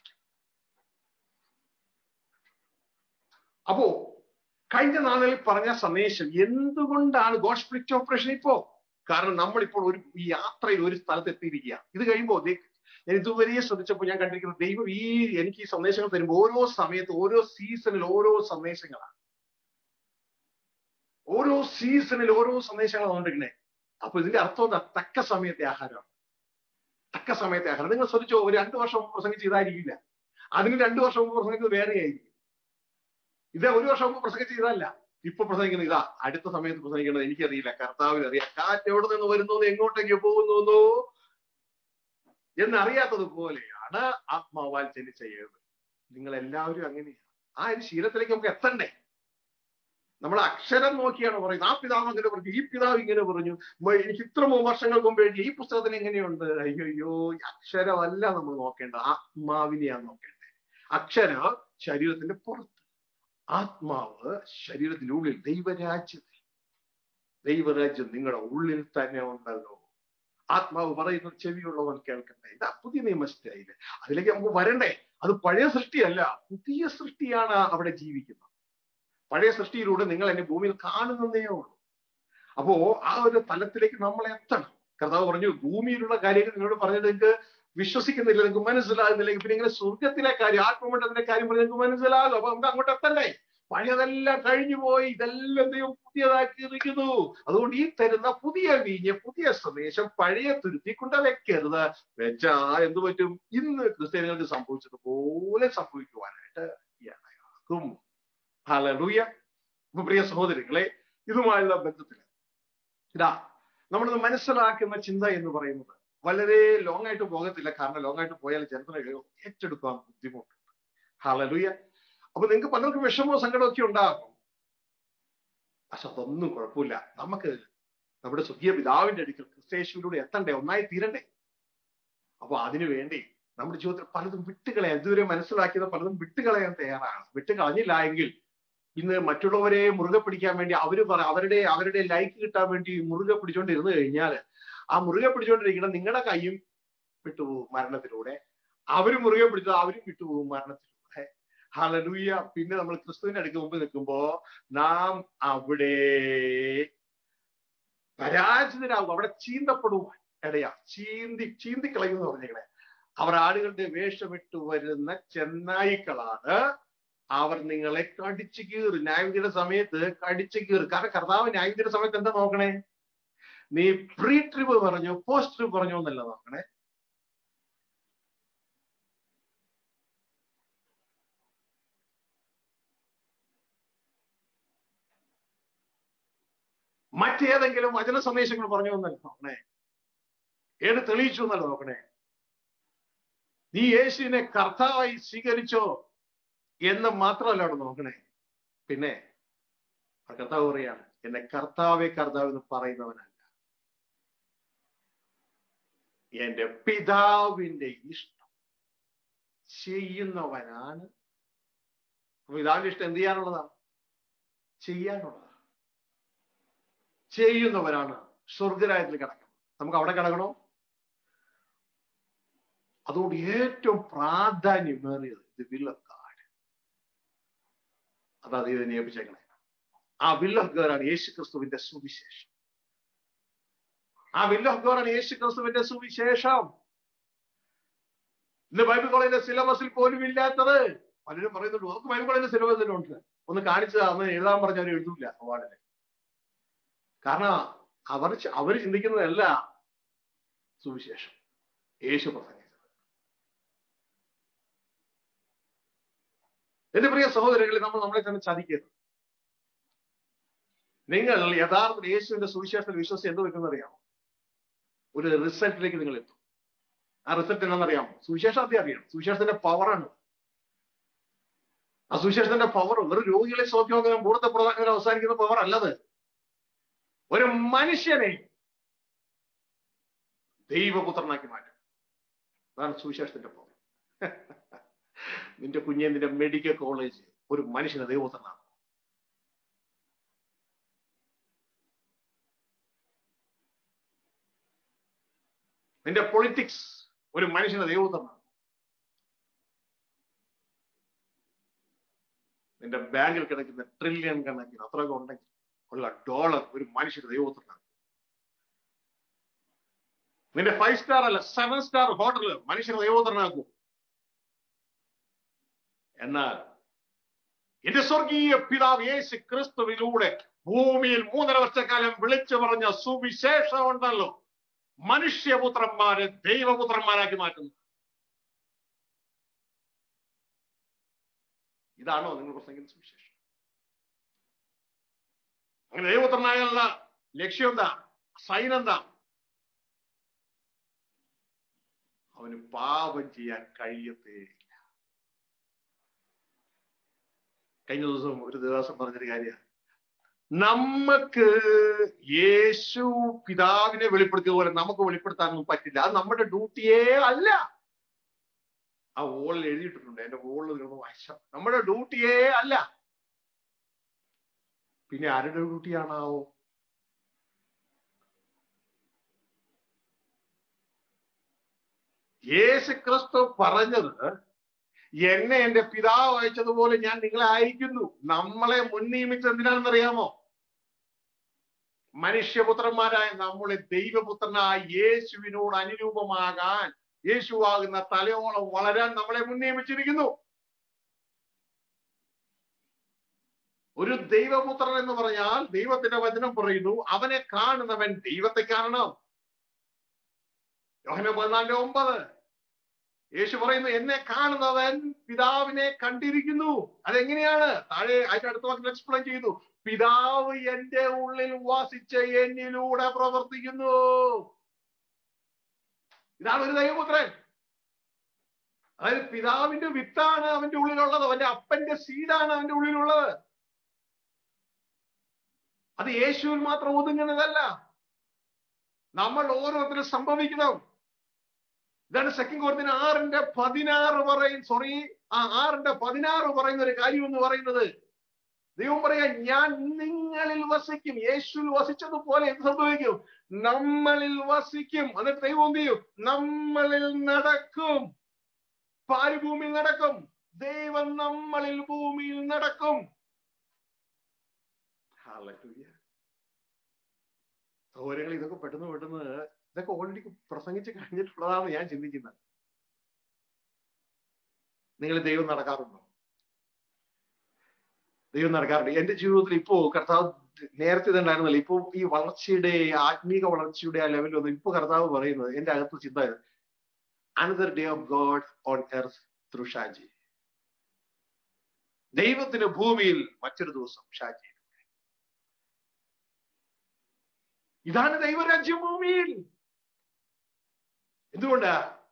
അപ്പോ കഴിഞ്ഞ നാളുകളിൽ പറഞ്ഞ സന്ദേശം എന്തുകൊണ്ടാണ് ഗോഡ് സ്പ്ലിറ്റ് ഓപ്പറേഷൻ ഇപ്പോ കാരണം നമ്മളിപ്പോൾ ഒരു ഈ യാത്രയിൽ ഒരു സ്ഥലത്ത് എത്തിയിരിക്കുക ഇത് കഴിയുമ്പോൾ ഞാൻ ഇതുവരെ ശ്രദ്ധിച്ചപ്പോൾ ഞാൻ കണ്ടിരിക്കുന്നത് ദൈവം ഈ എനിക്ക് ഈ സന്ദേശങ്ങൾ തരുമ്പോൾ ഓരോ സമയത്ത് ഓരോ സീസണിൽ ഓരോ സന്ദേശങ്ങളാണ് ഓരോ സീസണിൽ ഓരോ സന്ദേശങ്ങൾ വന്നിരിക്കണേ അപ്പൊ ഇതിന്റെ അർത്ഥം എന്താ തക്ക സമയത്തെ ആഹാരമാണ് തക്ക സമയത്തെ ആഹാരം നിങ്ങൾ ശ്രദ്ധിച്ചോ ഒരു രണ്ടു വർഷം മുമ്പ് പ്രസംഗിച്ച് ഇതായിരിക്കില്ല അതിന് രണ്ടു വർഷം മുമ്പ് പ്രസംഗിച്ചത് വേറെ ആയിരിക്കും ഇത് ഒരു വർഷം മുമ്പ് പ്രസംഗിച്ച് ഇതല്ല ഇപ്പൊ പ്രസംഗിക്കുന്നത് ഇതാ അടുത്ത സമയത്ത് പ്രസംഗിക്കുന്നത് എനിക്കറിയില്ല കർത്താവിന് അറിയാം കാറ്റ് എവിടെ നിന്ന് വരുന്നു എങ്ങോട്ടേക്ക് പോകുന്നു എന്നറിയാത്തത് പോലെയാണ് ആത്മാവാൽ ജനിച്ച ഏവ് നിങ്ങൾ എല്ലാവരും അങ്ങനെയാണ് ആ ഒരു ശീലത്തിലേക്ക് നമുക്ക് എത്തണ്ടേ നമ്മൾ അക്ഷരം നോക്കിയാണ് പറയുന്നത് ആ പിതാവ് അങ്ങനെ പറഞ്ഞു ഈ പിതാവ് ഇങ്ങനെ പറഞ്ഞു എനിക്ക് ഇത്ര വർഷങ്ങൾക്ക് മുമ്പ് എഴുതി ഈ പുസ്തകത്തിന് എങ്ങനെയുണ്ട് അയ്യോ അക്ഷരമല്ല നമ്മൾ നോക്കേണ്ടത് ആത്മാവിനെയാണ് നോക്കേണ്ടത് അക്ഷരം ശരീരത്തിന്റെ പുറത്ത് ആത്മാവ് ശരീരത്തിന്റെ ഉള്ളിൽ ദൈവരാജ്യത്തിൽ ദൈവരാജ്യം നിങ്ങളുടെ ഉള്ളിൽ തന്നെ ഉണ്ടല്ലോ ആത്മാവ് പറയുന്നത് ചെവിയുള്ളവൻ കേൾക്കട്ടെ ഇതാ പുതിയ നിയമസ്ഥയില് അതിലേക്ക് നമുക്ക് വരണ്ടേ അത് പഴയ സൃഷ്ടിയല്ല പുതിയ സൃഷ്ടിയാണ് അവിടെ ജീവിക്കുന്നത് പഴയ സൃഷ്ടിയിലൂടെ നിങ്ങൾ എന്നെ ഭൂമിയിൽ കാണുന്നതേ ഉള്ളൂ അപ്പോ ആ ഒരു തലത്തിലേക്ക് നമ്മൾ എത്തണം കർത്താവ് പറഞ്ഞു ഭൂമിയിലുള്ള കാര്യങ്ങൾ നിങ്ങളോട് പറഞ്ഞത് നിങ്ങൾക്ക് വിശ്വസിക്കുന്നില്ല നിങ്ങൾക്ക് മനസ്സിലാകുന്നില്ല പിന്നെ ഇങ്ങനെ സ്വർഗത്തിലെ കാര്യം ആത്മമണ്ഡലത്തിന്റെ കാര്യം പറഞ്ഞ് നിങ്ങൾക്ക് മനസ്സിലാകും അപ്പൊ നമുക്ക് അങ്ങോട്ട് എത്തണ്ടേ പഴയതെല്ലാം കഴിഞ്ഞു പോയി ഇതെല്ലാം ദൈവം പുതിയതാക്കിയിരിക്കുന്നു അതുകൊണ്ട് ഈ തരുന്ന പുതിയ വീഞ്ഞ് പുതിയ സന്ദേശം പഴയ തുരുത്തി കൊണ്ട് വെക്കരുത് വെച്ചാ എന്ത് പറ്റും ഇന്ന് ക്രിസ്ത്യാനികൾക്ക് സംഭവിച്ചതുപോലെ സംഭവിക്കുവാനായിട്ട് ഇടയാകും ഹലൂയ അപ്പൊ പ്രിയ സഹോദരങ്ങളെ ഇതുമായുള്ള ബന്ധത്തില് ഇതാ നമ്മളിത് മനസ്സിലാക്കുന്ന ചിന്ത എന്ന് പറയുന്നത് വളരെ ലോങ് ആയിട്ട് പോകത്തില്ല കാരണം ലോങ് ആയിട്ട് പോയാൽ ജനത്തിന് ഏറ്റെടുക്കാൻ ബുദ്ധിമുട്ടുണ്ട് ഹലലുയ അപ്പൊ നിങ്ങൾക്ക് പലർക്കും വിഷമോ സങ്കടമോ ഒക്കെ ഉണ്ടാകും പക്ഷെ അതൊന്നും കുഴപ്പമില്ല നമുക്ക് നമ്മുടെ സ്വർഗീയ പിതാവിന്റെ അടുക്കൽ ക്രിസ്തേശുവിലൂടെ എത്തണ്ടേ ഒന്നായി തീരണ്ടേ അപ്പൊ അതിനു വേണ്ടി നമ്മുടെ ജീവിതത്തിൽ പലതും വിട്ടുകളയാൻ ഇതുവരെ മനസ്സിലാക്കിയത് പലതും വിട്ടുകളയാൻ തയ്യാറാണ് വിട്ടുകളഞ്ഞില്ല എങ്കിൽ ഇന്ന് മറ്റുള്ളവരെ മുറുകെ പിടിക്കാൻ വേണ്ടി അവര് പറ അവരുടെ അവരുടെ ലൈക്ക് കിട്ടാൻ വേണ്ടി മുറുകെ പിടിച്ചോണ്ടിരുന്നു കഴിഞ്ഞാൽ ആ മുറുകെ പിടിച്ചോണ്ടിരിക്കുന്ന നിങ്ങളുടെ കൈയും വിട്ടുപോകും മരണത്തിലൂടെ അവര് മുറുകെ പിടിച്ചത് അവരും വിട്ടുപോകും മരണത്തിലൂടെ ഹലലൂയ പിന്നെ നമ്മൾ ക്രിസ്തുവിന്റെ അടുക്ക് മുമ്പ് നിൽക്കുമ്പോ നാം അവിടെ പരാജിതരാകും അവിടെ ചീന്തപ്പെടുവാൻ ഇടയാ ചീന്തി ചീന്തിക്കളയും എന്ന് പറഞ്ഞേക്കണേ അവർ ആടുകളുടെ വേഷമിട്ട് വരുന്ന ചെന്നായിക്കളാണ് അവർ നിങ്ങളെ കടിച്ചു കീറി ന്യായവിധിയുടെ സമയത്ത് കടിച്ചു കീറി കാരണം കർത്താവ് ന്യായവിധിയുടെ സമയത്ത് എന്താ നോക്കണേ നീ പ്രീ ട്രിപ്പ് പറഞ്ഞോ പോസ്റ്റ് ട്രിപ്പ് പറഞ്ഞോ എന്നല്ല നോക്കണേ മറ്റേതെങ്കിലും വചന സന്ദേശങ്ങൾ പറഞ്ഞു എന്നല്ല നോക്കണേ ഏത് തെളിയിച്ചു എന്നല്ല നോക്കണേ നീ യേശുവിനെ കർത്താവായി സ്വീകരിച്ചോ എന്ന് മാത്രമല്ല അവിടെ നോക്കണേ പിന്നെ കർത്താവ് പറയാണ് എന്നെ കർത്താവെ കർത്താവ് എന്ന് പറയുന്നവനല്ല എന്റെ പിതാവിന്റെ ഇഷ്ടം ചെയ്യുന്നവനാണ് പിതാവിന്റെ ഇഷ്ടം എന്ത് ചെയ്യാനുള്ളതാണ് ചെയ്യാനുള്ളതാണ് ചെയ്യുന്നവരാണ് സ്വർഗരാജ്യത്തിൽ കിടക്കുന്നത് നമുക്ക് അവിടെ കിടക്കണോ അതുകൊണ്ട് ഏറ്റവും പ്രാധാന്യമേറിയത് ഇത് വിൽ ഓഫ് ഗാഡ് അതാ ദൈവം നിയമിച്ചേക്കണേ ആ വിൽ ഓഫ് ഗാഡാണ് യേശു ക്രിസ്തുവിന്റെ സുവിശേഷം ആ വിൽ ഓഫ് ഗാഡാണ് യേശു ക്രിസ്തുവിന്റെ സുവിശേഷം ഇന്ന് ബൈബിൾ കോളേജിന്റെ സിലബസിൽ പോലും ഇല്ലാത്തത് പലരും പറയുന്നുണ്ട് നമുക്ക് ബൈബിൾ കോളേജിന്റെ സിലബസിലുണ്ട് ഒന്ന് കാണിച്ചത് അന്ന് എഴുതാൻ പറഞ്ഞ അവർ എഴുതൂല അവാർഡിന് കാരണം അവർ അവർ ചിന്തിക്കുന്നതല്ല സുവിശേഷം യേശു പ്രസംഗിച്ചത് എന്റെ പ്രിയ സഹോദരങ്ങളെ നമ്മൾ നമ്മളെ തന്നെ ചതിക്കരുത് നിങ്ങൾ യഥാർത്ഥ യേശുവിന്റെ സുവിശേഷത്തിൽ വിശ്വസിച്ച് എന്ത് പറ്റുമെന്ന് അറിയാമോ ഒരു റിസൾട്ടിലേക്ക് നിങ്ങൾ എത്തും ആ റിസൾട്ട് എന്താണെന്നറിയാമോ സുവിശേഷം ആദ്യം അറിയണം സുവിശേഷത്തിന്റെ പവറാണ് ആ സുവിശേഷത്തിന്റെ പവർ ഒരു രോഗികളെ സൗഖ്യമാക്കുന്ന ഭൂതത്തെ പ്രധാന അവസാനിക്കുന്ന പവർ അല്ലത് ഒരു മനുഷ്യനെ ദൈവപുത്രനാക്കി മാറ്റും അതാണ് സുവിശേഷത്തിന്റെ പവർ നിന്റെ കുഞ്ഞെ നിന്റെ മെഡിക്കൽ കോളേജ് ഒരു മനുഷ്യനെ ദൈവപുത്രനാണ് നിന്റെ പൊളിറ്റിക്സ് ഒരു മനുഷ്യനെ ദൈവപുത്രനാണ് നിന്റെ ബാങ്കിൽ കിടക്കുന്ന ട്രില്യൺ കണക്കിന് അത്രയൊക്കെ ഉണ്ടെങ്കിൽ ഉള്ള ഡോളർ ഒരു മനുഷ്യന്റെ ദൈവപുത്രനാണ് നിന്റെ ഫൈവ് സ്റ്റാർ അല്ല സെവൻ സ്റ്റാർ ഹോട്ടൽ മനുഷ്യനെ ദൈവപുത്രനാക്കൂ എന്നാൽ എന്റെ സ്വർഗീയ പിതാവ് യേശു ക്രിസ്തുവിലൂടെ ഭൂമിയിൽ മൂന്നര വർഷക്കാലം വിളിച്ചു പറഞ്ഞ സുവിശേഷം ഉണ്ടല്ലോ മനുഷ്യപുത്രന്മാരെ ദൈവപുത്രന്മാരാക്കി മാറ്റുന്നു ഇതാണോ നിങ്ങൾ പ്രസംഗിക്കുന്ന സുവിശേഷം അങ്ങനെ ദൈവപുത്രനായുള്ള ലക്ഷ്യം എന്താ സൈൻ എന്താ അവന് പാപം ചെയ്യാൻ കഴിയത്തേ കഴിഞ്ഞ ദിവസം ഒരു ദിവസം പറഞ്ഞൊരു കാര്യമാണ് നമുക്ക് യേശു പിതാവിനെ വെളിപ്പെടുത്തിയ പോലെ നമുക്ക് വെളിപ്പെടുത്താനൊന്നും പറ്റില്ല അത് നമ്മുടെ ഡ്യൂട്ടിയേ അല്ല ആ വോളിൽ എഴുതിയിട്ടുണ്ട് എന്റെ വോളിൽ നിങ്ങൾ വായിച്ച നമ്മുടെ ഡ്യൂട്ടിയേ അല്ല പിന്നെ ആരുടെ ഡ്യൂട്ടിയാണാവോ യേശു ക്രിസ്തു പറഞ്ഞത് എന്നെ എന്റെ പിതാവ് അയച്ചതുപോലെ ഞാൻ നിങ്ങളെ അയക്കുന്നു നമ്മളെ മുൻ നിയമിച്ചത് എന്തിനാണെന്നറിയാമോ മനുഷ്യപുത്രന്മാരായ നമ്മളെ ദൈവപുത്രനായ യേശുവിനോട് അനുരൂപമാകാൻ യേശുവാകുന്ന തലയോളം വളരാൻ നമ്മളെ മുൻ നിയമിച്ചിരിക്കുന്നു ഒരു ദൈവപുത്രൻ എന്ന് പറഞ്ഞാൽ ദൈവത്തിന്റെ വചനം പറയുന്നു അവനെ കാണുന്നവൻ ദൈവത്തെ കാണണം യോഹന പതിനാലിന്റെ ഒമ്പത് യേശു പറയുന്നു എന്നെ കാണുന്നവൻ പിതാവിനെ കണ്ടിരിക്കുന്നു അതെങ്ങനെയാണ് താഴെ അതിന്റെ അടുത്ത വാക്കിൽ എക്സ്പ്ലെയിൻ ചെയ്തു പിതാവ് എന്റെ ഉള്ളിൽ വാസിച്ച് എന്നിലൂടെ പ്രവർത്തിക്കുന്നു ഇതാണ് ഒരു ദൈവപുത്രൻ അതായത് പിതാവിന്റെ വിത്താണ് അവന്റെ ഉള്ളിലുള്ളത് അവന്റെ അപ്പന്റെ സീഡാണ് അവന്റെ ഉള്ളിലുള്ളത് അത് യേശുവിൽ മാത്രം ഒതുങ്ങുന്നതല്ല നമ്മൾ ഓരോരുത്തരും സംഭവിക്കണം ഇതാണ് സെക്കൻഡ് കോർത്തിന് ആറിന്റെ പതിനാറ് പറയും സോറി ആ ആറിന്റെ പതിനാറ് പറയുന്ന ഒരു കാര്യം എന്ന് പറയുന്നത് ദൈവം പറയാ ഞാൻ നിങ്ങളിൽ വസിക്കും യേശുവിൽ വസിച്ചതുപോലെ എന്ത് സംഭവിക്കും നമ്മളിൽ വസിക്കും എന്നിട്ട് ദൈവം എന്ത് ചെയ്യും നമ്മളിൽ നടക്കും പാല് ഭൂമിയിൽ നടക്കും ദൈവം നമ്മളിൽ ഭൂമിയിൽ നടക്കും സൗകര്യങ്ങൾ ഇതൊക്കെ പെട്ടെന്ന് പെട്ടെന്ന് ഇതൊക്കെ ഓൾറെഡി പ്രസംഗിച്ച് കഴിഞ്ഞിട്ടുള്ളതാണ് ഞാൻ ചിന്തിക്കുന്നത് നിങ്ങൾ ദൈവം നടക്കാറുണ്ടോ ദൈവം നടക്കാറുണ്ട് എന്റെ ജീവിതത്തിൽ ഇപ്പോ കർത്താവ് നേരത്തെ ഇതുണ്ടായിരുന്നല്ലോ ഇപ്പോ ഈ വളർച്ചയുടെ ആത്മീക വളർച്ചയുടെ ആ ലെവലിൽ വന്നു ഇപ്പൊ കർത്താവ് പറയുന്നത് എന്റെ അകത്ത് ചിന്ത another day of God on earth through Shaji ദൈവത്തിന് ഭൂമിയിൽ മറ്റൊരു ദിവസം ഷാജി ഇതാണ് ദൈവരാജ്യം ഭൂമിയിൽ എന്തുകൊണ്ടാ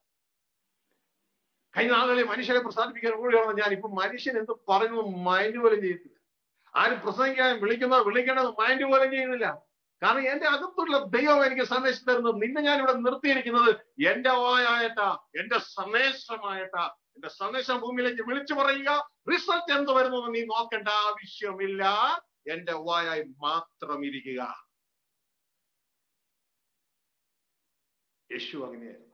കഴിഞ്ഞ നാളുകളിൽ മനുഷ്യരെ പ്രസാദിപ്പിക്കാൻ കൂടിയാണ് ഞാൻ ഇപ്പൊ മനുഷ്യൻ എന്ത് പറഞ്ഞു മൈൻഡ് പോലും ചെയ്യത്തില്ല ആരും പ്രസംഗിക്കാൻ വിളിക്കുന്നോ വിളിക്കണത് മൈൻഡ് പോലും ചെയ്യുന്നില്ല കാരണം എന്റെ അകത്തുള്ള ദൈവം എനിക്ക് സന്ദേശം തരുന്നത് നിന്നെ ഞാൻ ഇവിടെ നിർത്തിയിരിക്കുന്നത് എന്റെ വായായിട്ടാ എന്റെ സന്ദേശമായിട്ടാ എന്റെ സന്ദേശം ഭൂമിയിലേക്ക് വിളിച്ചു പറയുക റിസൾട്ട് എന്ത് വരുന്നത് നീ നോക്കേണ്ട ആവശ്യമില്ല എന്റെ വായായി മാത്രം ഇരിക്കുക യേശു അങ്ങനെയായിരുന്നു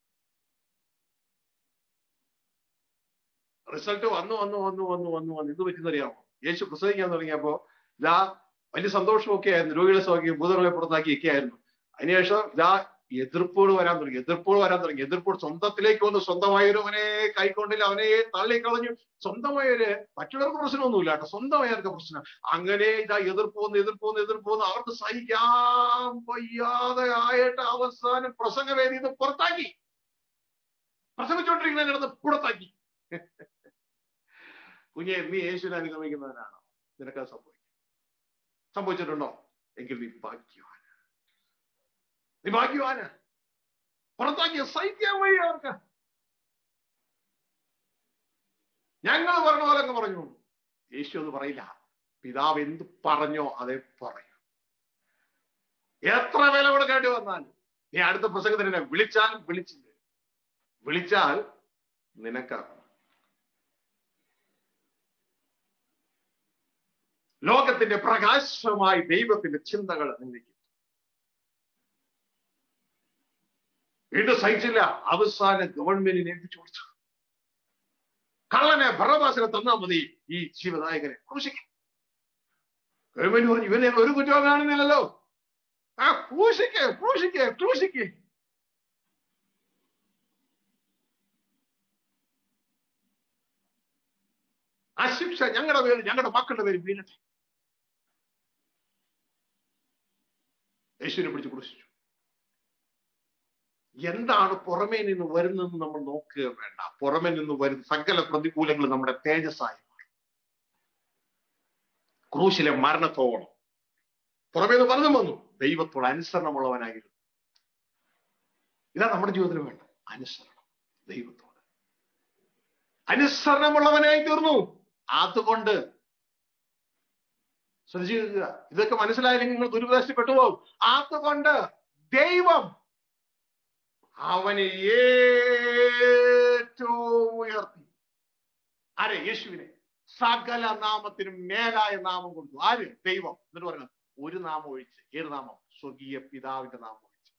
റിസൾട്ട് വന്നു വന്നു വന്നു വന്നു വന്നു വന്നു ഇത് പറ്റുന്നറിയാമോ യേശു പ്രസംഗിക്കാൻ തുടങ്ങിയപ്പോ ഇതാ വലിയ സന്തോഷമൊക്കെ ആയിരുന്നു രോഗികളെ സൗഖ്യം ഭൂതങ്ങളെ പുറത്താക്കി ഒക്കെ ആയിരുന്നു അതിനുശേഷം ഇതാ എതിർപ്പുകൾ വരാൻ തുടങ്ങി എതിർപ്പുകൾ വരാൻ തുടങ്ങി എതിർപ്പുകൾ സ്വന്തത്തിലേക്ക് വന്നു സ്വന്തമായൊരുവനെ കൈക്കൊണ്ടില്ല അവനെ തള്ളിക്കളഞ്ഞു സ്വന്തമായൊരു മറ്റുള്ളവർക്ക് പ്രശ്നമൊന്നുമില്ല കേട്ടോ സ്വന്തമായവർക്ക് പ്രശ്നം അങ്ങനെ ഇതാ എതിർപ്പ് വന്ന് എതിർപ്പ് വന്ന് എതിർപ്പ് വന്ന് അവർക്ക് സഹിക്കാൻ വയ്യാതെ ആയിട്ട് അവസാനം പ്രസംഗവേദി ഇത് പുറത്താക്കി പ്രസംഗിച്ചുകൊണ്ടിരിക്കുന്ന കിടന്ന് പുറത്താക്കി കുഞ്ഞെ നീ യേശുവിനെ അനുഗമിക്കുന്നവനാണോ നിനക്കത് സംഭവിക്കും സംഭവിച്ചിട്ടുണ്ടോ എങ്കിൽ നീ ഭാഗ്യവാൻ നീ ഭാഗ്യവാന് പുറത്താക്കിയ സഹിക്കാൻ വഴി അവർക്ക് ഞങ്ങൾ പറഞ്ഞ പോലെ അങ്ങ് പറഞ്ഞു യേശു അത് പറയില്ല പിതാവ് എന്ത് പറഞ്ഞോ അതേ പറയൂ എത്ര വില കൊടുക്കേണ്ടി വന്നാൽ നീ അടുത്ത പ്രസംഗത്തിന് എന്നെ വിളിച്ചാൽ വിളിച്ചില്ല വിളിച്ചാൽ നിനക്കാണ് ലോകത്തിന്റെ പ്രകാശമായി ദൈവത്തിന്റെ ചിന്തകൾ നിന്നിരിക്കും വീണ്ടും സഹിച്ചില്ല അവസാനം ഗവൺമെന്റിനെ ഏൽപ്പിച്ചു കൊടുത്തു കള്ളനെ ഭരണവാസനെ തന്നാൽ മതി ഈ ശിവനായകനെ ക്രൂശിക്കും ഗവൺമെന്റ് പറഞ്ഞു ഇവനെ ഒരു കുറ്റവും കാണുന്നില്ലല്ലോ ആ ക്രൂശിക്ക് ക്രൂശിക്ക് ക്രൂശിക്ക് ആ ശിക്ഷ ഞങ്ങളുടെ പേര് ഞങ്ങളുടെ മക്കളുടെ പേര് വീണട്ടെ യേശുവിനെ പിടിച്ച് ക്രൂശിച്ചു എന്താണ് പുറമേ നിന്ന് വരുന്നതെന്ന് നമ്മൾ നോക്കുക വേണ്ട പുറമേ നിന്ന് വരുന്ന സകല പ്രതികൂലങ്ങൾ നമ്മുടെ തേജസ്സായി മാറും ക്രൂശിലെ മരണത്തോളം പുറമേ നിന്ന് പലതും വന്നു ദൈവത്തോട് അനുസരണമുള്ളവനായിരുന്നു ഇതാ നമ്മുടെ ജീവിതത്തിൽ വേണ്ട അനുസരണം ദൈവത്തോട് അനുസരണമുള്ളവനായി തീർന്നു അതുകൊണ്ട് ശ്രദ്ധിക്കുക ഇതൊക്കെ മനസ്സിലായില്ലെങ്കിൽ നിങ്ങൾ ദുരിതാശപ്പെട്ടു പോകും അതുകൊണ്ട് ദൈവം അവനെ ഏറ്റവും ഉയർത്തി ആരെ യേശുവിനെ സകല നാമത്തിനും മേലായ നാമം കൊടുത്തു ആര് ദൈവം എന്നിട്ട് പറയുന്നത് ഒരു നാമം ഒഴിച്ച് ഏത് നാമം സ്വർഗീയ പിതാവിന്റെ നാമം ഒഴിച്ച്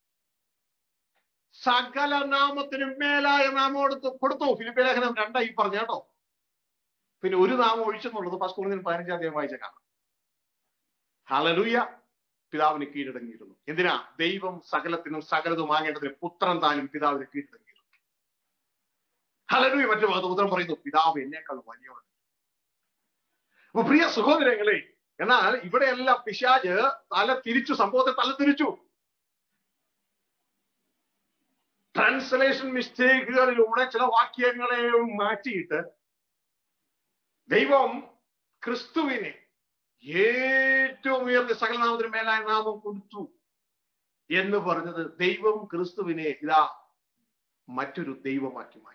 സകല നാമത്തിനും മേലായ നാമം കൊടുത്തു കൊടുത്തു ഫിലിപ്പി ലേഖനം രണ്ടായി പറഞ്ഞു കേട്ടോ പിന്നെ ഒരു നാമം ഒഴിച്ചെന്നുള്ളത് ഫസ്റ്റ് കൂടുതൽ പതിനഞ്ചാം തീയതി വായിച്ച കാണാം ഹലലൂയ പിതാവിന് കീഴടങ്ങിയിരുന്നു എന്തിനാ ദൈവം സകലത്തിനും സകലതുമാകേണ്ടതിന് പുത്രൻ താനും പിതാവിന് കീഴടങ്ങിയിരുന്നു ഹലലൂയ മറ്റു ഭാഗത്ത് പുത്രൻ പറയുന്നു പിതാവ് എന്നേക്കാൾ വലിയവൻ അപ്പൊ പ്രിയ സഹോദരങ്ങളെ എന്നാൽ ഇവിടെയെല്ലാം പിശാജ് തല തിരിച്ചു സംഭവത്തെ തല തിരിച്ചു ട്രാൻസ്ലേഷൻ മിസ്റ്റേക്കുകളിലൂടെ ചില വാക്യങ്ങളെ മാറ്റിയിട്ട് ദൈവം ക്രിസ്തുവിനെ ഏറ്റവും ഉയർന്ന സകലനാമത്തിന് മേലായ നാമം കൊടുത്തു എന്ന് പറഞ്ഞത് ദൈവം ക്രിസ്തുവിനെ ഇതാ മറ്റൊരു ദൈവമാക്കി മാറ്റി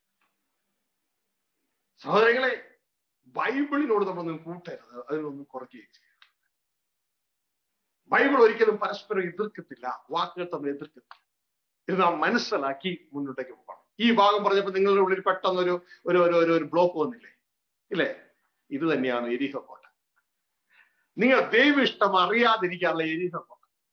സഹോദരങ്ങളെ ബൈബിളിനോട് നമ്മളൊന്നും കൂട്ടരുത് അതിനൊന്നും കുറയ്ക്കുകയും ചെയ്യരുത് ബൈബിൾ ഒരിക്കലും പരസ്പരം എതിർക്കത്തില്ല വാക്കുകൾ തമ്മിൽ എതിർക്കത്തില്ല ഇത് നാം മനസ്സിലാക്കി മുന്നോട്ടേക്ക് പോകണം ഈ ഭാഗം പറഞ്ഞപ്പോൾ നിങ്ങളുടെ ഉള്ളിൽ പെട്ടെന്നൊരു ഒരു ഒരു ഒരു ഒരു ബ്ലോക്ക് വന്നില്ലേ ഇല്ലേ ഇത് തന്നെയാണ് എരിഹ കോട്ട നിങ്ങൾ ദൈവ ഇഷ്ടം അറിയാതിരിക്കാനുള്ള എരിഹ കോട്ട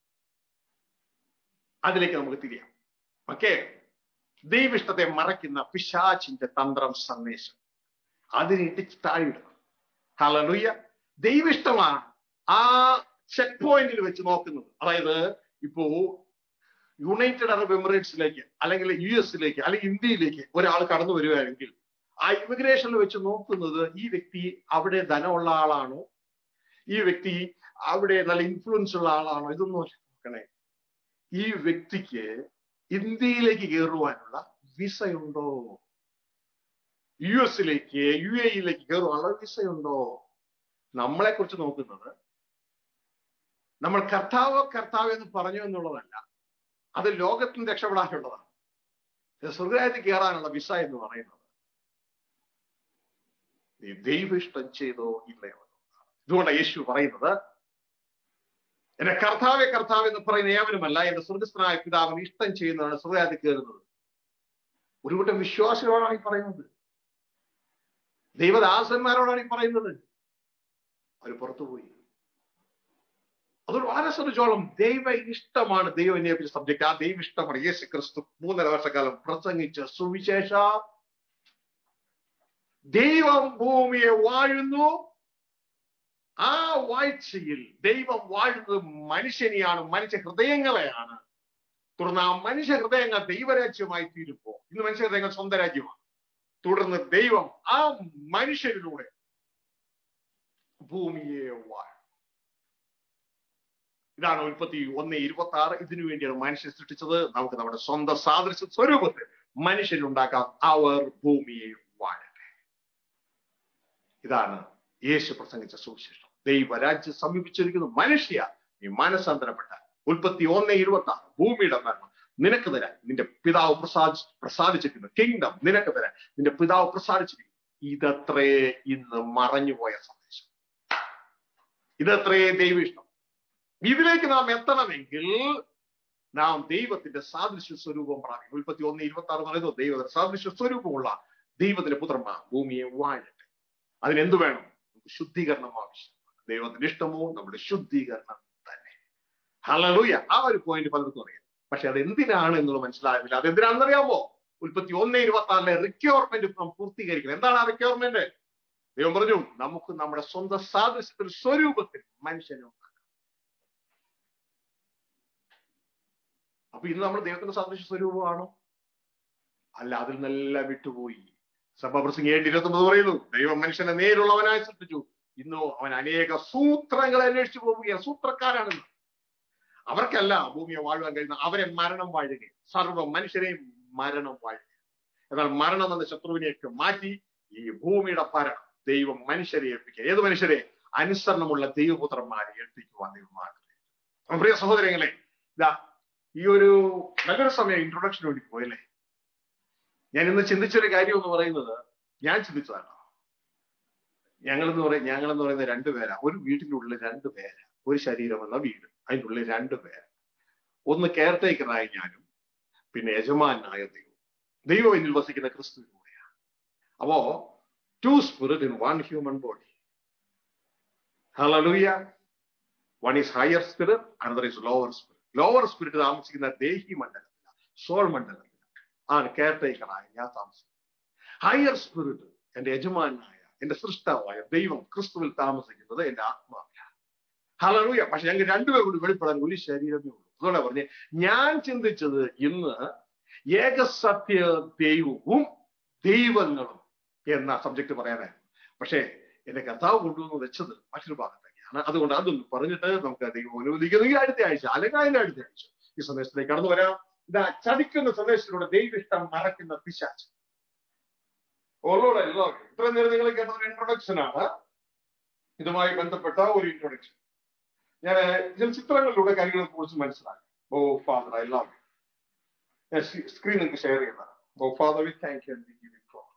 അതിലേക്ക് നമുക്ക് തിരിയാം ഓക്കെ ദൈവിഷ്ടത്തെ മറയ്ക്കുന്ന പിശാചിന്റെ തന്ത്രം സന്ദേശം അതിനെ ഇടിച്ച് താഴെയിടണം ഹലലുയ്യ ദൈവിഷ്ടമാണ് ആ ചെക്ക് പോയിന്റിൽ വെച്ച് നോക്കുന്നത് അതായത് ഇപ്പോ യുണൈറ്റഡ് അറബ് എമിറേറ്റ്സിലേക്ക് അല്ലെങ്കിൽ യു എസിലേക്ക് അല്ലെങ്കിൽ ഇന്ത്യയിലേക്ക് ഒരാൾ കടന്നു വരികയാണെങ്കിൽ ആ ഇമിഗ്രേഷനിൽ വെച്ച് നോക്കുന്നത് ഈ വ്യക്തി അവിടെ ധനമുള്ള ആളാണോ ഈ വ്യക്തി അവിടെ നല്ല ഇൻഫ്ലുവൻസ് ഉള്ള ആളാണോ ഇതൊന്നും അല്ല നോക്കണേ ഈ വ്യക്തിക്ക് ഇന്ത്യയിലേക്ക് കയറുവാനുള്ള വിസയുണ്ടോ യു എസിലേക്ക് യു എയിലേക്ക് കയറുവാനുള്ള വിസയുണ്ടോ നമ്മളെ കുറിച്ച് നോക്കുന്നത് നമ്മൾ കർത്താവ് കർത്താവ് എന്ന് പറഞ്ഞു എന്നുള്ളതല്ല അത് ലോകത്തിന് രക്ഷപ്പെടാനുള്ളതാണ് സ്വർഗരാജ്യത്തിൽ കയറാനുള്ള വിസ എന്ന് പറയുന്നത് നീ ദൈവ ഇഷ്ടം ചെയ്തോ ഇല്ലയോ ഇതുകൊണ്ടാണ് യേശു പറയുന്നത് എന്റെ കർത്താവെ കർത്താവ് എന്ന് പറയുന്ന ഏവനുമല്ല എന്റെ സ്വർഗസ്ഥനായ പിതാവിന് ഇഷ്ടം ചെയ്യുന്നതാണ് സ്വർഗരാജ്യത്തിൽ കയറുന്നത് ഒരു കൂട്ടം വിശ്വാസികളോടാണ് ഈ പറയുന്നത് ദൈവദാസന്മാരോടാണ് ഈ പറയുന്നത് അവർ പുറത്തുപോയി അതൊരു വളരെ ശ്രദ്ധിച്ചോളം ദൈവ ഇഷ്ടമാണ് ദൈവം എന്നെ സബ്ജക്ട് ആ ദൈവ ഇഷ്ടമാണ് യേശു ക്രിസ്തു മൂന്നര വർഷക്കാലം പ്രസംഗിച്ച സുവിശേഷ ദൈവം ഭൂമിയെ വാഴുന്നു ആ വാഴ്ചയിൽ ദൈവം വാഴുന്നത് മനുഷ്യനെയാണ് മനുഷ്യ ഹൃദയങ്ങളെയാണ് തുടർന്ന് ആ മനുഷ്യ ഹൃദയങ്ങൾ ദൈവരാജ്യമായി തീരുമ്പോ ഇന്ന് മനുഷ്യ ഹൃദയങ്ങൾ സ്വന്തം രാജ്യമാണ് തുടർന്ന് ദൈവം ആ മനുഷ്യരിലൂടെ ഭൂമിയെ വാഴും ഇതാണ് ഉൽപ്പത്തി ഒന്ന് ഇരുപത്തി ആറ് ഇതിനു വേണ്ടിയാണ് മനുഷ്യൻ സൃഷ്ടിച്ചത് നമുക്ക് നമ്മുടെ സ്വന്തം സാദൃശ്യ സ്വരൂപത്തിൽ മനുഷ്യനുണ്ടാക്കാം അവർ ഭൂമിയെ വാഴട്ടെ ഇതാണ് യേശു പ്രസംഗിച്ച സുവിശേഷം ദൈവരാജ്യം സമീപിച്ചിരിക്കുന്നു മനുഷ്യ നീ മനസ്സാന്തരപ്പെട്ട ഉൽപ്പത്തി ഒന്ന് ഇരുപത്തി ആറ് ഭൂമിയുടെ മരണം നിനക്ക് തരാൻ നിന്റെ പിതാവ് പ്രസാദ് പ്രസാദിച്ചിരിക്കുന്നു കിങ്ഡം നിനക്ക് തരാൻ നിന്റെ പിതാവ് പ്രസാദിച്ചിരിക്കുന്നു ഇതത്രേ ഇന്ന് മറഞ്ഞുപോയ സന്ദേശം ഇതത്രേ ദൈവ ഇഷ്ടം ഇതിലേക്ക് നാം എത്തണമെങ്കിൽ നാം ദൈവത്തിന്റെ സാദൃശ്യ സ്വരൂപം പ്രാപിക്കും ഉൽപ്പത്തി ഒന്ന് ഇരുപത്തി ആറ് പറയുന്നു ദൈവത്തിന്റെ സാദൃശ്യ സ്വരൂപമുള്ള ദൈവത്തിന്റെ പുത്രന്മാർ ഭൂമിയെ വാഴട്ടെ അതിനെന്ത് വേണം നമുക്ക് ശുദ്ധീകരണം ആവശ്യം ദൈവത്തിന്റെ ഇഷ്ടമോ നമ്മുടെ ശുദ്ധീകരണം തന്നെ ഹലലൂയ ആ ഒരു പോയിന്റ് പലർക്കും അറിയാം പക്ഷെ അത് എന്തിനാണ് എന്നുള്ളത് മനസ്സിലാകുന്നില്ല അത് എന്തിനാണെന്ന് അറിയാമോ ഉൽപ്പത്തി ഒന്ന് ഇരുപത്തി ആറിലെ റിക്വയർമെന്റ് നാം പൂർത്തീകരിക്കണം എന്താണ് ആ റിക്വയർമെന്റ് ദൈവം പറഞ്ഞു നമുക്ക് നമ്മുടെ സ്വന്തം സാദൃശ്യത്തിൽ സ്വരൂപത്തിൽ മനുഷ്യനെ ഉണ്ടാക്കാം അപ്പൊ ഇന്ന് നമ്മൾ ദൈവത്തിന്റെ സാദൃശ്യ സ്വരൂപമാണോ അല്ല അതിൽ നിന്നെല്ലാം വിട്ടുപോയി സഭപ്രസംഗി ഏഴ് ഇരുപത്തി ഒമ്പത് പറയുന്നു ദൈവം മനുഷ്യനെ നേരുള്ളവനായി സൃഷ്ടിച്ചു ഇന്നോ അവൻ അനേക സൂത്രങ്ങളെ അന്വേഷിച്ചു പോവുകയാണ് സൂത്രക്കാരാണെന്ന് അവർക്കല്ല ഭൂമിയെ വാഴുവാൻ കഴിയുന്ന അവരെ മരണം വാഴുകയും സർവ്വ മനുഷ്യരെയും മരണം വാഴുക എന്നാൽ മരണം എന്ന ശത്രുവിനെയൊക്കെ മാറ്റി ഈ ഭൂമിയുടെ ഭരണം ദൈവം മനുഷ്യരെ ഏൽപ്പിക്കുക ഏത് മനുഷ്യരെ അനുസരണമുള്ള ദൈവപുത്രന്മാരെ ഏൽപ്പിക്കുവാൻ ദൈവം ആഗ്രഹിക്കുന്നു പ്രിയ സഹോദരങ്ങളെ ഇതാ ഈ ഒരു നല്ലൊരു സമയം ഇൻട്രൊഡക്ഷന് വേണ്ടി പോയല്ലേ ഞാൻ ഇന്ന് ചിന്തിച്ചൊരു കാര്യം എന്ന് പറയുന്നത് ഞാൻ ചിന്തിച്ചതാണ് ഞങ്ങൾ എന്ന് പറയും ഞങ്ങൾ എന്ന് പറയുന്ന രണ്ടുപേരാ ഒരു വീട്ടിലുള്ള രണ്ടു പേരാ ഒരു ശരീരം എന്ന വീട് അതിൻ്റെ ഉള്ളിൽ രണ്ടു പേര് ഒന്ന് കെയർ ടേക്കറായ ഞാനും പിന്നെ യജമാനായ ദൈവം ദൈവം എന്നിൽ വസിക്കുന്ന ക്രിസ്തുവിലൂടെയാണ് അപ്പോ two spirit in one human body hallelujah one is higher spirit another is lower spirit lower spirit താമസിക്കുന്ന ദേഹി മണ്ഡലത്തില സോൾ മണ്ഡലത്തില ആണ് കെയർ ടേക്കറായ ഞാൻ താമസിക്കുന്നത് ഹയർ സ്പിരിറ്റ് എന്റെ യജമാനായ എന്റെ സൃഷ്ടാവായ ദൈവം ക്രിസ്തുവിൽ താമസിക്കുന്നത് എന്റെ ആത്മാവിലാണ് ഹലറിയ പക്ഷെ ഞങ്ങൾ രണ്ടുപേർ കൂടി വെളിപ്പെടാൻ ഒരു ശരീരമേ ഉള്ളൂ അതുകൊണ്ടാ പറഞ്ഞേ ഞാൻ ചിന്തിച്ചത് ഇന്ന് ഏകസത്യ ദൈവവും ദൈവങ്ങളും എന്ന സബ്ജക്ട് പറയാനായിരുന്നു പക്ഷേ എന്റെ കർത്താവ് കൊണ്ടുവന്ന് വെച്ചത് മറ്റൊരു ഭാഗത്തേക്കാണ് അതുകൊണ്ട് അതൊന്ന് പറഞ്ഞിട്ട് നമുക്ക് ദൈവം അനുവദിക്കുന്നെങ്കിൽ അടുത്ത ആഴ്ച അല്ലെങ്കിൽ അതിന്റെ അടുത്ത ആഴ്ച ഈ സന്ദേശത്തിലേക്ക് കടന്നു വരാം ഇതാ ചതിക്കുന്ന സന്ദേശത്തിലൂടെ ദൈവിഷ്ടം മറക്കുന്ന പിശാച്ച് ഓളോടെ എല്ലാവരും ഇത്രയും നേരം നിങ്ങൾ കേട്ട ഒരു ഇൻട്രൊഡക്ഷൻ ആണ് ഇതുമായി ബന്ധപ്പെട്ട ഒരു ഇൻട്രൊഡക്ഷൻ ഞാൻ ചില ചിത്രങ്ങളിലൂടെ കാര്യങ്ങളെ കുറിച്ച് മനസ്സിലാക്കി ഓ ഫാദർ ഐ ലവ് ഞാൻ സ്ക്രീൻ നിങ്ങൾക്ക് ഷെയർ ചെയ്യുന്നതാണ് O father we thank you and give you for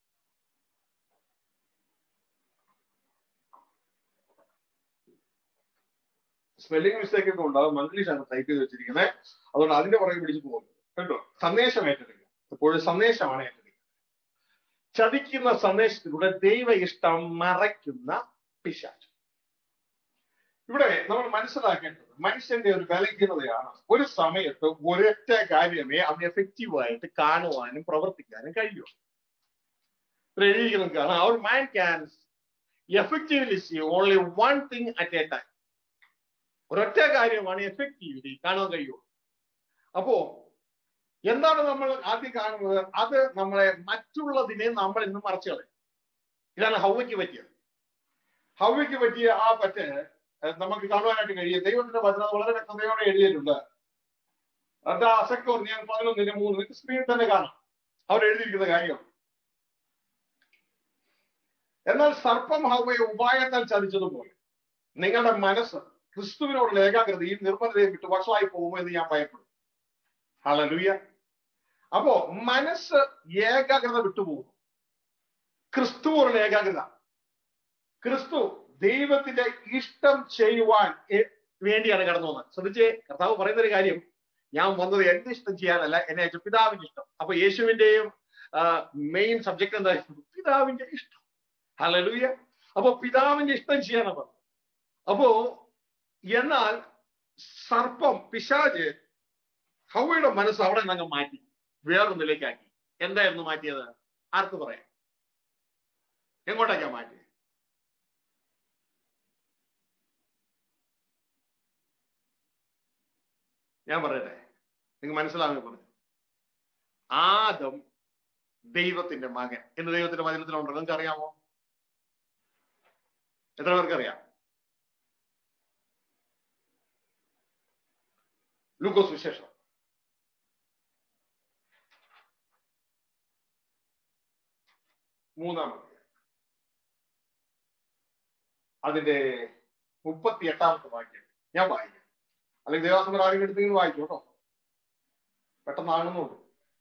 spelling mistake ഒക്കെ ഉണ്ടാവും മംഗ്ലീഷാണ് ടൈപ്പ് ചെയ്ത് വെച്ചിരിക്കുന്നത് അതുകൊണ്ട് അതിന്റെ പുറകെ പിടിച്ച് പോകുന്നത് കേട്ടോ സന്ദേശം ഏറ്റെടുക്കുക എപ്പോഴും സന്ദേശമാണ് ഏറ്റെടുക്കുക ചതിക്കുന്ന സന്ദേശത്തിലൂടെ ദൈവ ഇഷ്ടം മറയ്ക്കുന്ന പിശാച് ഇവിടെ നമ്മൾ മനസ്സിലാക്കേണ്ടത് മനുഷ്യന്റെ ഒരു ബലഹീനതയാണ് ഒരു സമയത്ത് ഒരൊറ്റ കാര്യമേ അവന് എഫക്റ്റീവായിട്ട് കാണുവാനും പ്രവർത്തിക്കാനും കഴിയൂ എഴുതിയിരിക്കുന്നത് കാണാം അവർ man can effectively see only one thing at a time ഒരൊറ്റ കാര്യമാണ് എഫക്റ്റീവ്ലി കാണാൻ കഴിയുള്ളൂ അപ്പോ എന്താണ് നമ്മൾ ആദ്യം കാണുന്നത് അത് നമ്മളെ മറ്റുള്ളതിനെ നമ്മൾ ഇന്ന് മറച്ചു കളയും ഇതാണ് ഹൗവയ്ക്ക് പറ്റിയത് ഹൗവയ്ക്ക് പറ്റിയ ആ പറ്റ് നമുക്ക് കാണുവാനായിട്ട് കഴിയും ദൈവത്തിന്റെ വചനം വളരെ വ്യക്തതയോടെ എഴുതിയിട്ടുണ്ട് അത് അസക്തോർ ഞാൻ പതിനൊന്നിന് മൂന്ന് നിങ്ങൾക്ക് സ്ക്രീനിൽ തന്നെ കാണാം അവർ എഴുതിയിരിക്കുന്ന കാര്യം എന്നാൽ സർപ്പം ഹൗവയെ ഉപായത്താൽ ചതിച്ചതുപോലെ നിങ്ങളുടെ മനസ്സ് ക്രിസ്തുവിനോടുള്ള ഏകാഗ്രതയും നിർമ്മലതയും വിട്ട് വഷളായി പോകുമോ എന്ന് ഞാൻ ഭയപ്പെടും ഹളലുയ അപ്പോ മനസ്സ് ഏകാഗ്രത വിട്ടുപോകും ക്രിസ്തുവോടുള്ള ഏകാഗ്രത ക്രിസ്തു ദൈവത്തിന്റെ ഇഷ്ടം ചെയ്യുവാൻ വേണ്ടിയാണ് കടന്നു വന്നത് ശ്രദ്ധിച്ചേ കർത്താവ് പറയുന്ന ഒരു കാര്യം ഞാൻ വന്നത് എന്റെ ഇഷ്ടം ചെയ്യാനല്ല എന്നെ അയച്ച പിതാവിന്റെ ഇഷ്ടം അപ്പൊ യേശുവിന്റെയും മെയിൻ സബ്ജക്ട് എന്തായിരുന്നു പിതാവിന്റെ ഇഷ്ടം ഹലലൂയ അപ്പൊ പിതാവിന്റെ ഇഷ്ടം ചെയ്യാനാണ് പറഞ്ഞത് അപ്പോ എന്നാൽ സർപ്പം പിശാജ് ഹൗവയുടെ മനസ്സ് അവിടെ നിന്ന് മാറ്റി വേറൊന്നിലേക്കാക്കി എന്തായിരുന്നു മാറ്റിയത് ആർക്ക് പറയാം എങ്ങോട്ടേക്കാ മാറ്റി ഞാൻ പറയട്ടെ നിങ്ങൾക്ക് മനസ്സിലാവുമെന്ന് പറഞ്ഞു ആദം ദൈവത്തിന്റെ മകൻ എന്ന് ദൈവത്തിന്റെ വചനത്തിലുണ്ടോ നിങ്ങൾക്ക് അറിയാമോ എത്ര പേർക്ക് അറിയാം ലൂക്കോസ് വിശേഷം മൂന്നാമത്തെ അതിന്റെ മുപ്പത്തി എട്ടാമത്തെ വാക്യം ഞാൻ വായിക്കാം അല്ലെങ്കിൽ ദേവാസം ആരെങ്കിലും എടുത്തെങ്കിലും വായിച്ചു കേട്ടോ പെട്ടെന്നാകുന്നുള്ളൂ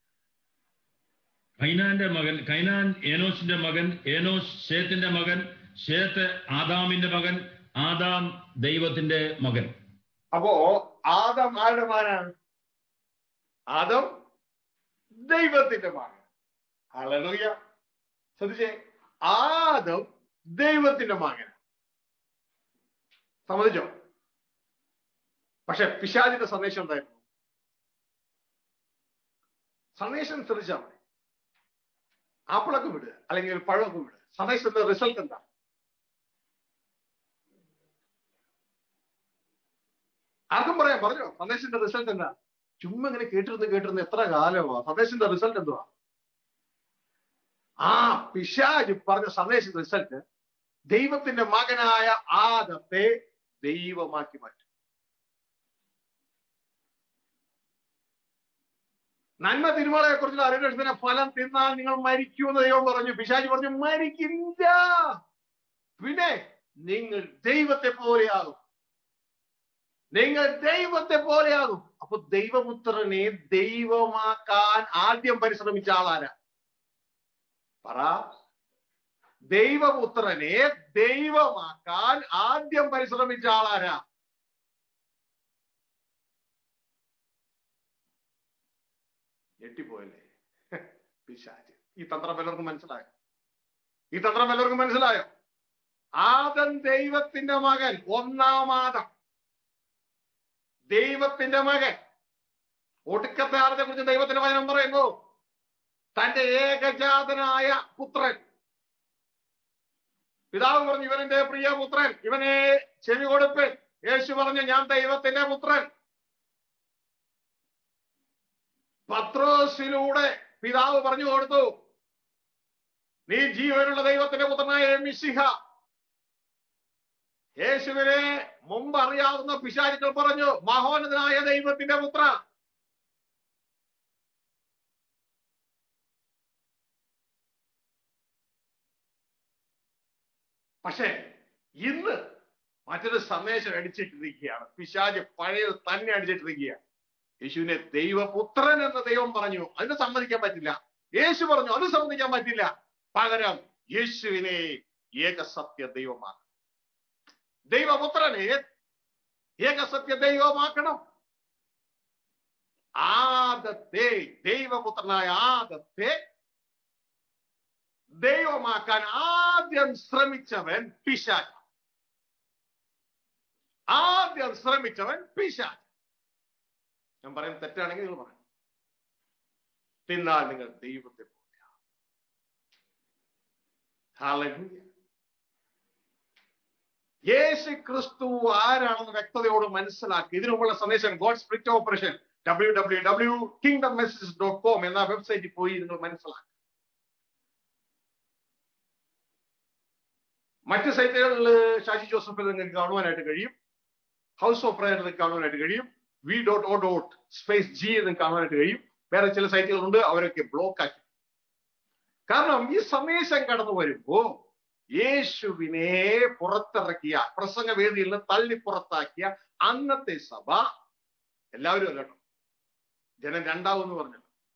കൈനാന്റെ മകൻ കൈനാൻ ഏനോസിന്റെ മകൻ ഏനോസ് ഷേത്തിന്റെ മകൻ ഷേത്ത് ആദാമിന്റെ മകൻ ആദാം ദൈവത്തിന്റെ മകൻ അപ്പോ ആദം ആരുടെ മകനാണ് ആദം ദൈവത്തിന്റെ മകൻ ഹല്ലേലൂയ ശ്രദ്ധിച്ചേ ആദം ദൈവത്തിന്റെ മകൻ സമ്മതിച്ചോ പക്ഷെ പിശാചിന്റെ സന്ദേശം എന്തായിരുന്നു സന്ദേശം ശ്രദ്ധിച്ചാൽ മതി ആപ്പിളൊക്കെ വിടുക അല്ലെങ്കിൽ ഒരു പഴമൊക്കെ വിടുക സന്ദേശത്തിന്റെ റിസൾട്ട് എന്താ ആർക്കും പറയാം പറഞ്ഞോ സന്ദേശത്തിന്റെ റിസൾട്ട് എന്താ ചുമ്മാ ഇങ്ങനെ കേട്ടിരുന്ന് കേട്ടിരുന്ന് എത്ര കാലമാ സന്ദേശത്തിന്റെ റിസൾട്ട് എന്തുവാ ആ പിശാജ് പറഞ്ഞ സന്ദേശ റിസൾട്ട് ദൈവത്തിന്റെ മകനായ ആദത്തെ ദൈവമാക്കി മാറ്റും നന്മ തിരുമളയെ കുറിച്ചുള്ള അറിവിന്റെ ഫലം തിന്നാൽ നിങ്ങൾ മരിക്കുമെന്ന് ദൈവം പറഞ്ഞു പിശാജ് പറഞ്ഞു മരിക്കില്ല പിന്നെ നിങ്ങൾ ദൈവത്തെ പോലെയാകും നിങ്ങൾ ദൈവത്തെ പോലെയാകും അപ്പൊ ദൈവപുത്രനെ ദൈവമാക്കാൻ ആദ്യം പരിശ്രമിച്ച ആളാരാ പറ ദൈവപുത്രനെ ദൈവമാക്കാൻ ആദ്യം പരിശ്രമിച്ച ആളാരാ ഞെട്ടിപ്പോയല്ലേ പിശാച് ഈ തന്ത്രം എല്ലാവർക്കും മനസ്സിലായോ ഈ തന്ത്രം എല്ലാവർക്കും മനസ്സിലായോ ആദം ദൈവത്തിന്റെ മകൻ ഒന്നാം ആദം ദൈവത്തിന്റെ മകൻ ഒടുക്കത്തെ ആദത്തെ കുറിച്ച് ദൈവത്തിന്റെ വചനം പറയുന്നു തന്റെ ഏകജാതനായ പുത്രൻ പിതാവ് പറഞ്ഞു ഇവനെന്റെ പ്രിയ പുത്രൻ ഇവനെ ചെവി കൊടുപ്പൻ യേശു പറഞ്ഞു ഞാൻ ദൈവത്തിന്റെ പുത്രൻ പത്രോസിലൂടെ പിതാവ് പറഞ്ഞു കൊടുത്തു നീ ജീവനുള്ള ദൈവത്തിന്റെ പുത്രനായ മിശിഹ യേശുവിനെ മുമ്പ് അറിയാവുന്ന പിശാചുക്കൾ പറഞ്ഞു മഹോന്നതനായ ദൈവത്തിന്റെ പുത്ര പക്ഷേ ഇന്ന് മറ്റൊരു സന്ദേശം അടിച്ചിട്ടിരിക്കുകയാണ് പിശാജ് പഴയത് തന്നെ അടിച്ചിട്ടിരിക്കുകയാണ് യേശുവിനെ ദൈവപുത്രൻ എന്ന് ദൈവം പറഞ്ഞു അതിന് സമ്മതിക്കാൻ പറ്റില്ല യേശു പറഞ്ഞു അത് സമ്മതിക്കാൻ പറ്റില്ല പകരം യേശുവിനെ ഏകസത്യ ദൈവമാക്കണം ദൈവപുത്രനെ ഏകസത്യ ദൈവമാക്കണം ആദത്തെ ദൈവപുത്രനായ ആദത്തെ ദൈവമാക്കാൻ ആദ്യം ശ്രമിച്ചവൻ പിശാച് ആദ്യം ശ്രമിച്ചവൻ പിശാച് ഞാൻ പറയും തെറ്റാണെങ്കിൽ നിങ്ങൾ പറയും തിന്നാൽ നിങ്ങൾ ദൈവത്തെ പോലെയാണ് ഹല്ലേലൂയ. യേശു ക്രിസ്തു ആരാണെന്ന് വ്യക്തതയോട് മനസ്സിലാക്കി ഇതിനുമുള്ള സന്ദേശം God spirit operation W W W kingdom message dot com എന്ന വെബ്സൈറ്റിൽ പോയി നിങ്ങൾ മനസ്സിലാക്കി മറ്റ് സൈറ്റുകളിൽ ഷാജി ജോസഫിൽ നിങ്ങൾക്ക് കാണുവാനായിട്ട് കഴിയും ഹൗസ് ഓഫ് പ്രയർ നിങ്ങൾക്ക് കാണുവാനായിട്ട് കഴിയും V dot O dot space G എന്ന് കാണുവാനായിട്ട് കഴിയും വേറെ ചില സൈറ്റുകളുണ്ട് അവരൊക്കെ ബ്ലോക്ക് ആക്കി കാരണം ഈ സന്ദേശം കടന്നു വരുമ്പോ യേശുവിനെ പുറത്തിറക്കിയ പ്രസംഗവേദിയിൽ നിന്ന് തള്ളി പുറത്താക്കിയ അന്നത്തെ സഭ എല്ലാവരും അല്ല കേട്ടോ ജനം രണ്ടാവെന്ന് പറഞ്ഞു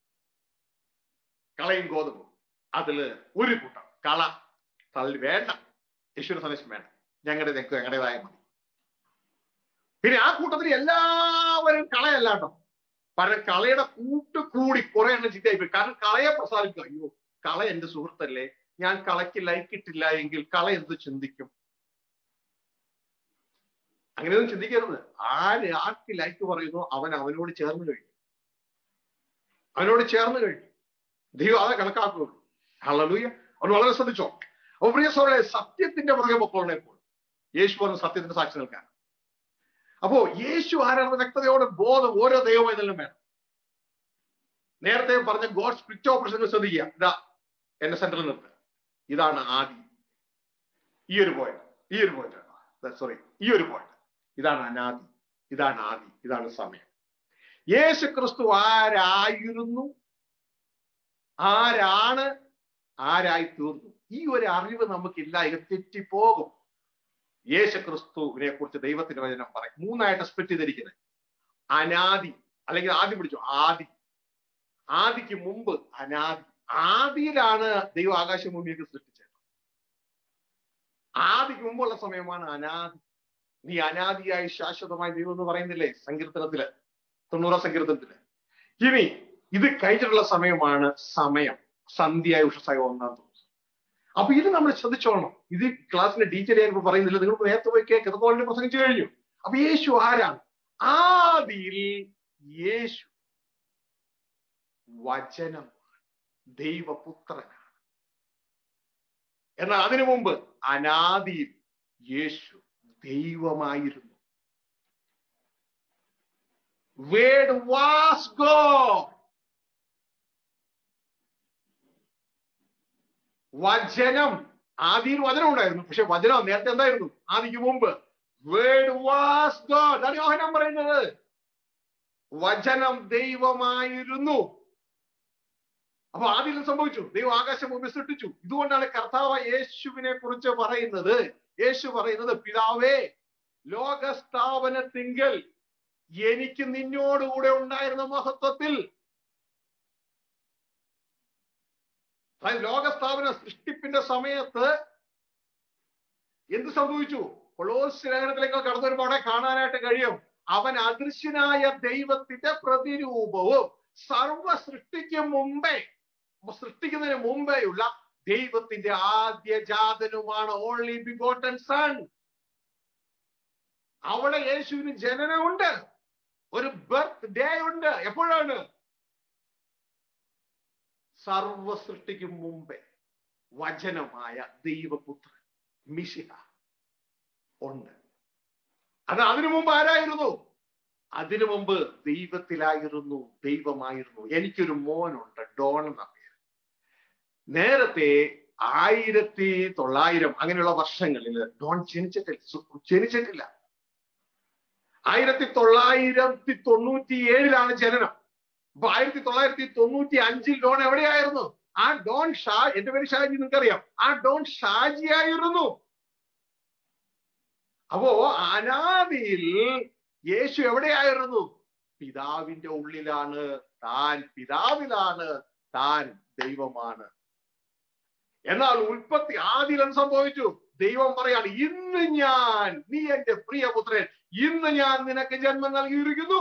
കളയും ഗോതമ്പും അതില് ഒരു കൂട്ടം കള തള്ളി വേണ്ട യേശുവിന്റെ സന്ദേശം വേണ്ട ഞങ്ങളുടെ ഞങ്ങൾക്ക് ഞങ്ങളുടേതായ മതി പിന്നെ ആ കൂട്ടത്തിൽ എല്ലാവരും കളയല്ല കേട്ടോ പകരം കളയുടെ കൂട്ട് കൂടി കുറെ എണ്ണം ചിന്തയായി പോയി കാരണം കളയെ പ്രസാദിക്കുക അയ്യോ കള എന്റെ സുഹൃത്തല്ലേ ഞാൻ കളയ്ക്ക് ലൈക്ക് ഇട്ടില്ല എങ്കിൽ കള എന്ത് ചിന്തിക്കും അങ്ങനെയൊന്നും ചിന്തിക്കരുത് ആര് ആർക്ക് ലൈക്ക് പറയുന്നു അവൻ അവനോട് ചേർന്ന് കഴിഞ്ഞു അവനോട് ചേർന്ന് കഴിഞ്ഞു ദൈവം അതെ കണക്കാക്കുകയുള്ളൂ ഹല്ലേലൂയ അവൻ വളരെ ശ്രദ്ധിച്ചോ അപ്പൊ പ്രിയ സോളെ സത്യത്തിന്റെ പുറകെ പൊക്കോളെ ഇപ്പോൾ യേശു പറഞ്ഞ സത്യത്തിന്റെ സാക്ഷി നിൽക്കാൻ അപ്പോ യേശു ആരാണെന്ന വ്യക്തതയോടെ ബോധം ഓരോ ദൈവമായതെല്ലാം വേണം നേരത്തെ പറഞ്ഞ ഗോഡ് സ്പിരിറ്റ് ഓപ്പറേഷൻ ശ്രദ്ധിക്കുക ഇതാ എന്റെ സെന്ററിൽ നിർത്തുക ഇതാണ് ആദി ഈ ഒരു പോയിന്റ് ഈ ഒരു പോയിന്റ് സോറി ഈ ഒരു പോയിന്റ് ഇതാണ് അനാദി ഇതാണ് ആദി ഇതാണ് സമയം യേശു ക്രിസ്തു ആരായിരുന്നു ആരാണ് ആരായി തീർന്നു ഈ ഒരു അറിവ് നമുക്കില്ല ഇത് തെറ്റിപ്പോകും യേശു ക്രിസ്തുവിനെ കുറിച്ച് ദൈവത്തിന്റെ വചനം പറയും മൂന്നായിട്ട് സ്പ്ലിറ്റ് ചെയ്തിരിക്കുന്നത് അനാദി അല്ലെങ്കിൽ ആദ്യം പിടിച്ചു ആദി ആദിക്ക് മുമ്പ് അനാദി ആദിയിലാണ് ദൈവം ആകാശം ഭൂമിയൊക്കെ സൃഷ്ടിച്ചത് ആദിക്ക് മുമ്പുള്ള സമയമാണ് അനാദി നീ അനാദിയായി ശാശ്വതമായി ദൈവം എന്ന് പറയുന്നില്ലേ സങ്കീർത്തനത്തില് തൊണ്ണൂറാം സങ്കീർത്തനത്തില് ഇനി ഇത് കഴിഞ്ഞിട്ടുള്ള സമയമാണ് സമയം സന്ധ്യയായ ഉഷസായ ഒന്നാം ദിവസം അപ്പൊ ഇത് നമ്മൾ ശ്രദ്ധിച്ചോളണം ഇത് ക്ലാസ്സിന്റെ ഡീറ്റെയിൽ ഞാൻ ഇപ്പൊ പറയുന്നില്ല നിങ്ങൾ നേരത്തെ പോയി കേൾക്കുന്നത് ഓൾറെഡി പ്രസംഗിച്ചു കഴിഞ്ഞു അപ്പൊ യേശു ആരാണ് ആദിയിൽ യേശു വചനം ദൈവപുത്രനാണ് എന്നാൽ അതിനു മുമ്പ് അനാദിയിൽ യേശു ദൈവമായിരുന്നു വേഡ് വാസ് ഗോ വചനം ആദിയിൽ വചനം ഉണ്ടായിരുന്നു പക്ഷെ വചനം നേരത്തെ എന്തായിരുന്നു ആദിക്ക് മുമ്പ് വേഡ് വാസ് ഗോഡ് അതാണ് യോഹനം പറയുന്നത് വചനം ദൈവമായിരുന്നു അപ്പൊ ആദ്യം സംഭവിച്ചു ദൈവം ആകാശം മുമ്പ് സൃഷ്ടിച്ചു ഇതുകൊണ്ടാണ് കർത്താവ് യേശുവിനെ കുറിച്ച് പറയുന്നത് യേശു പറയുന്നത് പിതാവേ ലോകസ്ഥാപനത്തിങ്കൽ എനിക്ക് നിന്നോടുകൂടെ ഉണ്ടായിരുന്ന മഹത്വത്തിൽ ലോകസ്ഥാപന സൃഷ്ടിപ്പിന്റെ സമയത്ത് എന്ത് സംഭവിച്ചു കൊളോസ് ലേഖനത്തിലേക്ക് കടന്നു വരുമ്പോൾ അവിടെ കാണാനായിട്ട് കഴിയും അവൻ അദൃശ്യനായ ദൈവത്തിന്റെ പ്രതിരൂപവും സർവ സൃഷ്ടിക്ക് മുമ്പേ സൃഷ്ടിക്കുന്നതിന് മുമ്പേയുള്ള ദൈവത്തിന്റെ ആദ്യ ജാതനുമാണ് ഓൺലി ബിഗോട്ടൻ സൺ അവിടെ യേശുവിന് ജനനമുണ്ട് ഒരു ബർത്ത് ഡേ ഉണ്ട് എപ്പോഴാണ് സർവ സൃഷ്ടിക്കും മുമ്പേ വചനമായ ദൈവപുത്രൻ മിശിഹ ഉണ്ട് അത് അതിനു മുമ്പ് ആരായിരുന്നു അതിനു മുമ്പ് ദൈവത്തിലായിരുന്നു ദൈവമായിരുന്നു എനിക്കൊരു മോനുണ്ട് ഡോൺ എന്ന പേര് നേരത്തെ ആയിരത്തി തൊള്ളായിരം അങ്ങനെയുള്ള വർഷങ്ങളിൽ ഡോൺ ജനിച്ചിട്ടില്ല ജനിച്ചിട്ടില്ല ആയിരത്തി തൊള്ളായിരത്തി തൊണ്ണൂറ്റി ഏഴിലാണ് ജനനം അപ്പൊ ആയിരത്തി തൊള്ളായിരത്തി തൊണ്ണൂറ്റി അഞ്ചിൽ ഡോൺ എവിടെയായിരുന്നു ആ ഡോൺ ഷാ എന്റെ പേര് ഷാജി നിങ്ങൾക്കറിയാം ആ ഡോൺ ഷാജി ആയിരുന്നു അപ്പോ അനാദിയിൽ യേശു എവിടെയായിരുന്നു പിതാവിന്റെ ഉള്ളിലാണ് താൻ പിതാവിലാണ് താൻ ദൈവമാണ് എന്നാൽ ഉൽപ്പത്തി ആദ്യം സംഭവിച്ചു ദൈവം പറയാണ് ഇന്ന് ഞാൻ നീ എന്റെ പ്രിയപുത്രൻ ഇന്ന് ഞാൻ നിനക്ക് ജന്മം നൽകിയിരിക്കുന്നു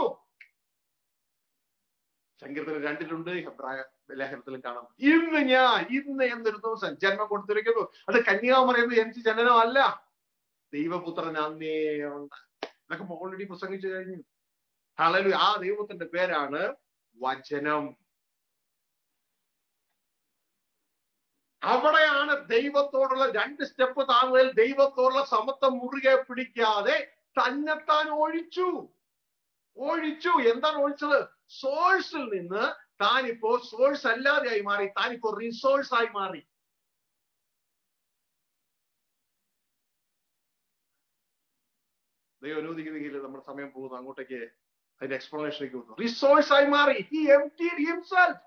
സങ്കീർത്തനം രണ്ടിലുണ്ട് ഹെബ്രായ ലേഖനത്തിലും കാണാം ഇന്ന് ഞാൻ ഇന്ന് എന്നൊരു ദിവസം ജന്മം കൊടുത്തിരിക്കുന്നു അത് കന്യാകുമറിയെന്ന് ജനിച്ച ജനനമല്ല ദൈവപുത്രൻ അന്നേ ഉണ്ട് ഇതൊക്കെ ഓൾറെഡി പ്രസംഗിച്ചു കഴിഞ്ഞു ഹളലു ആ ദൈവത്തിന്റെ പേരാണ് വചനം അവിടെയാണ് ദൈവത്തോടുള്ള രണ്ട് സ്റ്റെപ്പ് താങ്ങുന്നതിൽ ദൈവത്തോടുള്ള സമത്വം മുറുകെ പിടിക്കാതെ തന്നെത്താൻ ഒഴിച്ചു ഒഴിച്ചു എന്താണ് ഒഴിച്ചത് സോഴ്സിൽ നിന്ന് താനിപ്പോ സോഴ്സ് അല്ലാതെയായി മാറി താനിപ്പോ റിസോഴ്സ് ആയി മാറി ദൈവം അനുവദിക്കുന്നെങ്കിൽ നമ്മുടെ സമയം പോകുന്നു അങ്ങോട്ടേക്ക് അതിന്റെ എക്സ്പ്ലനേഷനിലേക്ക് പോകുന്നു റിസോഴ്സ് ആയി മാറി ഹി എംപ്റ്റീഡ് ഹിംസെൽഫ്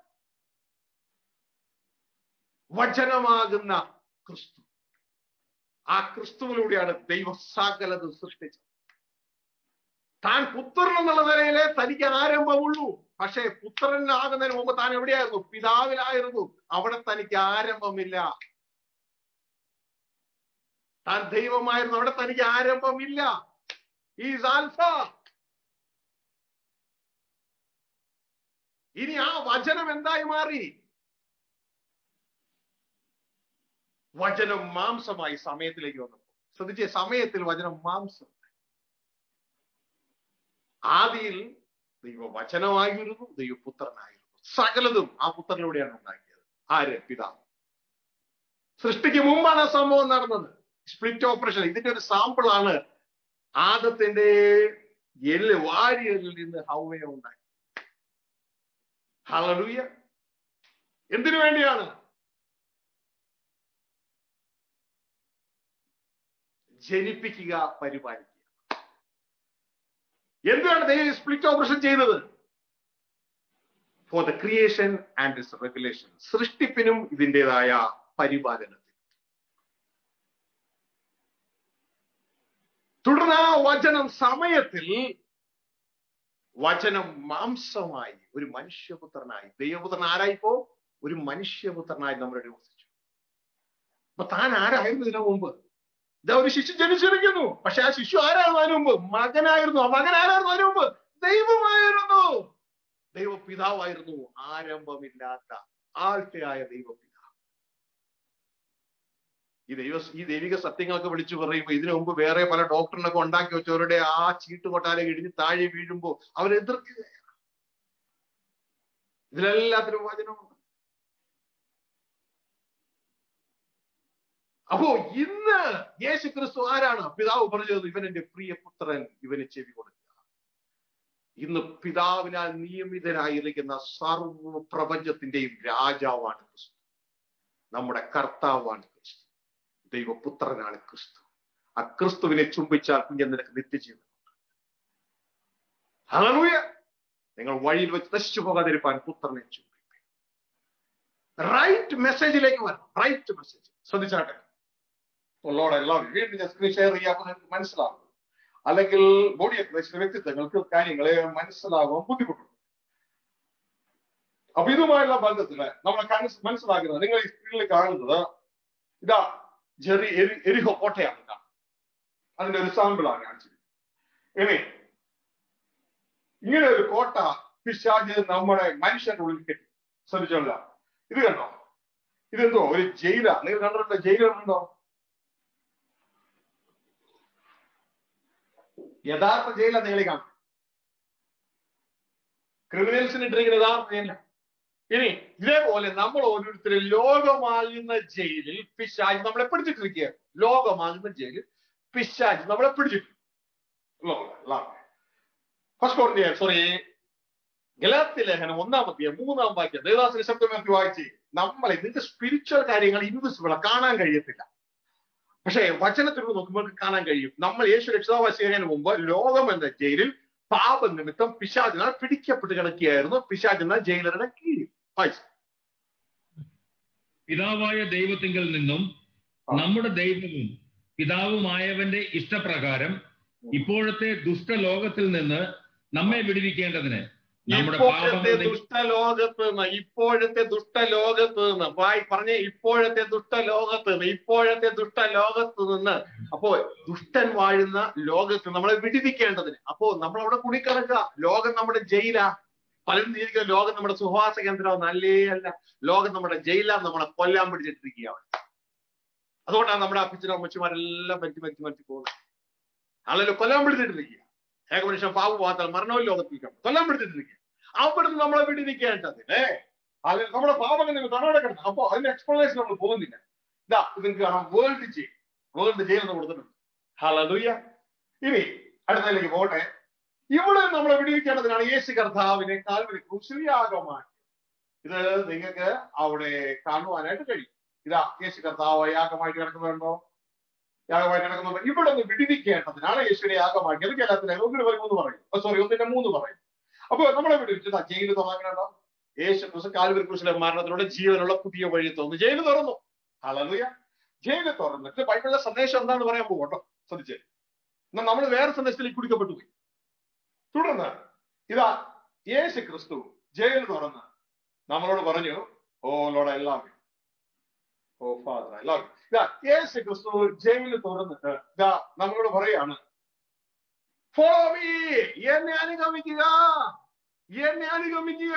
വചനമാകുന്ന ക്രിസ്തു ആ ക്രിസ്തുവിലൂടെയാണ് ദൈവം സകലതും സൃഷ്ടിച്ചത് താൻ പുത്രൻ എന്നുള്ള നിലയിലെ തനിക്ക് ആരംഭമുള്ളൂ പക്ഷേ പുത്രനാകുന്നതിന് മുമ്പ് താൻ എവിടെയായിരുന്നു പിതാവിലായിരുന്നു അവിടെ തനിക്ക് ആരംഭമില്ല താൻ ദൈവമായിരുന്നു അവിടെ തനിക്ക് ആരംഭമില്ല ഈസ് ആൽഫ ഇനി ആ വചനം എന്തായി മാറി വചനം മാംസമായി സമയത്തിലേക്ക് വന്നപ്പോൾ ശ്രദ്ധിച്ചേ സമയത്തിൽ വചനം മാംസം ആദിയിൽ ദൈവവചനമായിരുന്നു ദൈവപുത്രനായിരുന്നു സകലതും ആ പുത്രനിലൂടെയാണ് ഉണ്ടാക്കിയത് ആര് പിതാവ് സൃഷ്ടിക്ക് മുമ്പാണ് ആ സംഭവം നടന്നത് സ്പ്ലിറ്റ് ഓപ്പറേഷൻ ഇതിന്റെ ഒരു സാമ്പിൾ ആണ് ആദത്തിന്റെ എല്ല് വാരിയലിൽ നിന്ന് ഹൗവയെ ഉണ്ടാക്കി ഹലലൂയ എന്തിനു വേണ്ടിയാണ് ജനിപ്പിക്കുക പരിപാലിക്കുക എന്തിനാണ് ദൈവം സ്പ്ലിറ്റ് ഓപ്പറേഷൻ ചെയ്തത് for the creation and is regulation സൃഷ്ടിപ്പിനും ഇതിൻ്റെതായ പരിപാലനത്തിന് തുടർന്ന് ആ വചനം സമയത്തിൽ വചനം മാംസമായി ഒരു മനുഷ്യപുത്രനായി ദൈവപുത്രൻ ആരായിപ്പോ ഒരു മനുഷ്യപുത്രനായി നമ്മുടെ ഇടയിൽ വസിച്ചു അപ്പൊ താൻ ആരായിരുന്നു ഇതിനു മുമ്പ് ഇതാ ഒരു ശിശു ജനിച്ചിരിക്കുന്നു പക്ഷെ ആ ശിശു ആരായിരുന്നു അതിനു മുമ്പ് മകനായിരുന്നു ആ മകൻ ആരായിരുന്നു അതിനു മുമ്പ് ദൈവമായിരുന്നു ദൈവപിതാവായിരുന്നു ആരംഭമില്ലാത്ത ആൾട്ടയായ ദൈവപിതാവ് ഈ ദൈവ ഈ ദൈവിക സത്യങ്ങളൊക്കെ വിളിച്ചു പറയുമ്പോൾ ഇതിനു മുമ്പ് വേറെ പല ഡോക്ടറിനൊക്കെ ഉണ്ടാക്കി വെച്ചവരുടെ ആ ചീട്ട് കൊട്ടാലെ ഇടിഞ്ഞ് താഴെ വീഴുമ്പോൾ അവർ എതിർക്കുകയാണ് ഇതിലെല്ലാത്തിനും വചനമുണ്ട് അപ്പോ ഇന്ന് യേശു ക്രിസ്തു ആരാണ് പിതാവ് പറഞ്ഞത് ഇവൻ എന്റെ പ്രിയപുത്രൻ ഇവന് ചെവി കൊടുക്കുക ഇന്ന് പിതാവിനാൽ നിയമിതനായിരിക്കുന്ന സർവ പ്രപഞ്ചത്തിന്റെയും രാജാവാണ് ക്രിസ്തു നമ്മുടെ കർത്താവാണ് ക്രിസ്തു ദൈവപുത്രനാണ് ക്രിസ്തു ആ ക്രിസ്തുവിനെ ചുംബിച്ചാൽ കുഞ്ഞൻ നിനക്ക് നിത്യജീവൻ ഹലലൂയ നിങ്ങൾ വഴിയിൽ വെച്ച് നശിച്ചു പോകാതിരിപ്പാൻ പുത്രനെ ചുംബിക്കും റൈറ്റ് മെസ്സേജിലേക്ക് വരണം റൈറ്റ് മെസ്സേജ് ശ്രദ്ധിച്ചാട്ടെ ഉള്ളോടെ എല്ലാവരും വീണ്ടും ഞാൻ സ്ക്രീൻ ഷെയർ ചെയ്യാൻ നിങ്ങൾക്ക് മനസ്സിലാകും അല്ലെങ്കിൽ ബോഡി എക്സ്പ്രഷൻ വ്യക്തിത്വങ്ങൾക്ക് കാര്യങ്ങളെ മനസ്സിലാകുവാൻ ബുദ്ധിമുട്ടുണ്ട് അപ്പൊ ഇതുമായുള്ള ബന്ധത്തില് നമ്മളെ മനസ്സിലാക്കുന്നത് നിങ്ങൾ ഈ സ്ക്രീനിൽ കാണുന്നത് ഇതാ ജെറി എരി എരിഹോ കോട്ടയാണ് കാണുന്നത് അതിന്റെ ഒരു സാമ്പിളാണ് കാണിച്ചത് ഇനി ഇങ്ങനെ ഒരു കോട്ട പിശാജ് നമ്മുടെ മനുഷ്യന്റെ ഉള്ളിൽ കെട്ടി ശ്രദ്ധിച്ചോള ഇത് കണ്ടോ ഇതെന്തോ ഒരു ജയില നിങ്ങൾ കണ്ടിട്ടുണ്ടോ ജയിൽ കണ്ടോ യഥാർത്ഥ ജയിലാണ് നിങ്ങൾ കാണുന്നത് ക്രിമിനൽസിന് ഇട്ടിരിക്കുന്ന യഥാർത്ഥ ജയില ഇനി ഇതേപോലെ നമ്മൾ ഓരോരുത്തരും ലോകമാകുന്ന ജയിലിൽ പിശാജ് നമ്മളെ പിടിച്ചിട്ടിരിക്കുക ലോകമാകുന്ന ജയിലിൽ പിശാജ് നമ്മളെ പിടിച്ചിട്ടു ഫസ്റ്റ് സോറി ഗലാത്തി ലേഖനം ഒന്നാമത്തെ മൂന്നാം വാക്യം ദേവദാസിന്റെ ശബ്ദമൊക്കെ വായിച്ച് നമ്മളെ ഇതിന്റെ സ്പിരിച്വൽ കാര്യങ്ങൾ ഇൻവിസിബിളാ കാണാൻ കഴിയത്തില്ല പക്ഷേ വചനത്തിലൂടെ നോക്കുമ്പോൾ കാണാൻ കഴിയും നമ്മൾ യേശു രക്ഷിതാവാസിയതിനു മുമ്പ് ലോകം എന്ന ജയിലിൽ പാപ നിമിത്തം പിശാചിനാൽ പിടിക്കപ്പെട്ട് കിടക്കുകയായിരുന്നു പിശാചിന ജയിലറുടെ കീഴിൽ വായിച്ചു പിതാവായ ദൈവത്തിങ്കൽ നിന്നും നമ്മുടെ ദൈവവും പിതാവുമായവന്റെ ഇഷ്ടപ്രകാരം ഇപ്പോഴത്തെ ദുഷ്ടലോകത്തിൽ നിന്ന് നമ്മെ വിടുവിക്കേണ്ടതിന് നമ്മുടെ ഇപ്പോഴത്തെ പാപങ്ങൾ ദുഷ്ടലോകത്ത് നിന്ന് ഇപ്പോഴത്തെ ദുഷ്ടലോകത്ത് നിന്ന് വായി പറഞ്ഞ ഇപ്പോഴത്തെ ദുഷ്ടലോകത്ത് നിന്ന് ഇപ്പോഴത്തെ ദുഷ്ടലോകത്ത് നിന്ന് അപ്പോ ദുഷ്ടൻ വാഴുന്ന ലോകത്ത് നമ്മളെ വിടുവിക്കേണ്ടതിന് അപ്പോ നമ്മൾ അവിടെ കുടിക്കിടക്കുക ലോകം നമ്മുടെ ജയിലാ പലരും ജീവിക്കുന്ന ലോകം നമ്മുടെ സുഹാസ കേന്ദ്രം നല്ലേ അല്ല ലോകം നമ്മുടെ ജയിലാ നമ്മളെ കൊല്ലാൻ പിടിച്ചിട്ടിരിക്കുകയാണ് അതുകൊണ്ടാണ് നമ്മുടെ അപ്പച്ചനും അമ്മച്ചുമാരെല്ലാം മരിച്ചു മരിച്ചു മരിച്ചു പോകുന്നത് ആളല്ലോ കൊല്ലാൻ പിടിച്ചിട്ടിരിക്കുക ഏകമനുഷ്യൻ പാവ പോകാത്ത മരണവും ലോകത്തിൽ കാണും. കൊല്ലാൻ പിടിച്ചിട്ടിരിക്കുക അവിടുന്ന് നമ്മളെ വിടിരിക്കേണ്ടതിന് അതിൽ നമ്മുടെ പാപങ്ങൾ നിങ്ങൾ തടവടെ കിടന്നു അപ്പൊ അതിന്റെ എക്സ്പ്ലനേഷൻ നമ്മൾ പോകുന്നില്ല ഇതാ ഇത് നിങ്ങൾക്ക് കാണാം വേൾഡ് ജയിൽ വേൾഡ് ജയിൽ എന്ന് കൊടുത്തിട്ടുണ്ട് ഹലലുയ്യ ഇനി അടുത്തതിലേക്ക് പോട്ടെ ഇവിടെ നമ്മളെ വിടിവിക്കേണ്ടതിനാണ് യേശു കർത്താവിനെ കാൽവരി ക്രൂശിൽ യാഗമാക്കി ഇത് നിങ്ങൾക്ക് അവിടെ കാണുവാനായിട്ട് കഴിയും ഇതാ യേശു കർത്താവ് യാഗമായിട്ട് കിടക്കുന്നുണ്ടോ യാഗമായിട്ട് കിടക്കുന്നുണ്ടോ ഇവിടെ ഒന്ന് വിടിവിക്കേണ്ടതിനാണ് യേശുവിനെ യാഗമാക്കിയത് കേരളത്തിലെ ഒന്നിന് പറയും മൂന്ന് പറയും സോറി ഒന്നിന്റെ മൂന്ന് പറയും അപ്പൊ നമ്മളെ വിടുവിച്ചത് ആ ജയിൽ തുറക്കണോ യേശു ക്രിസ്തു കാൽവരി ക്രൂശിലെ മരണത്തിലൂടെ ജീവനുള്ള പുതിയ വഴി തുറന്നു ജയിൽ തുറന്നു ഹലലുയ ജയിൽ തുറന്നിട്ട് ബൈബിളിലെ സന്ദേശം എന്താണെന്ന് പറയാൻ പോകും കേട്ടോ ശ്രദ്ധിച്ചേ എന്നാൽ നമ്മൾ വേറെ സന്ദേശത്തിലേക്ക് കുടിക്കപ്പെട്ടു പോയി തുടർന്ന് ഇതാ യേശു ക്രിസ്തു ജയിൽ തുറന്ന് നമ്മളോട് പറഞ്ഞു ഓ ലോഡ് എല്ലാം ഓ ഫാദർ എല്ലാം ഇതാ യേശു ക്രിസ്തു ജയിൽ തുറന്നിട്ട് ഇതാ നമ്മളോട് പറയാണ് ഫോളോ മീ എന്നെ അനുഗമിക്കുക എന്നെ അനുഗമിക്കുക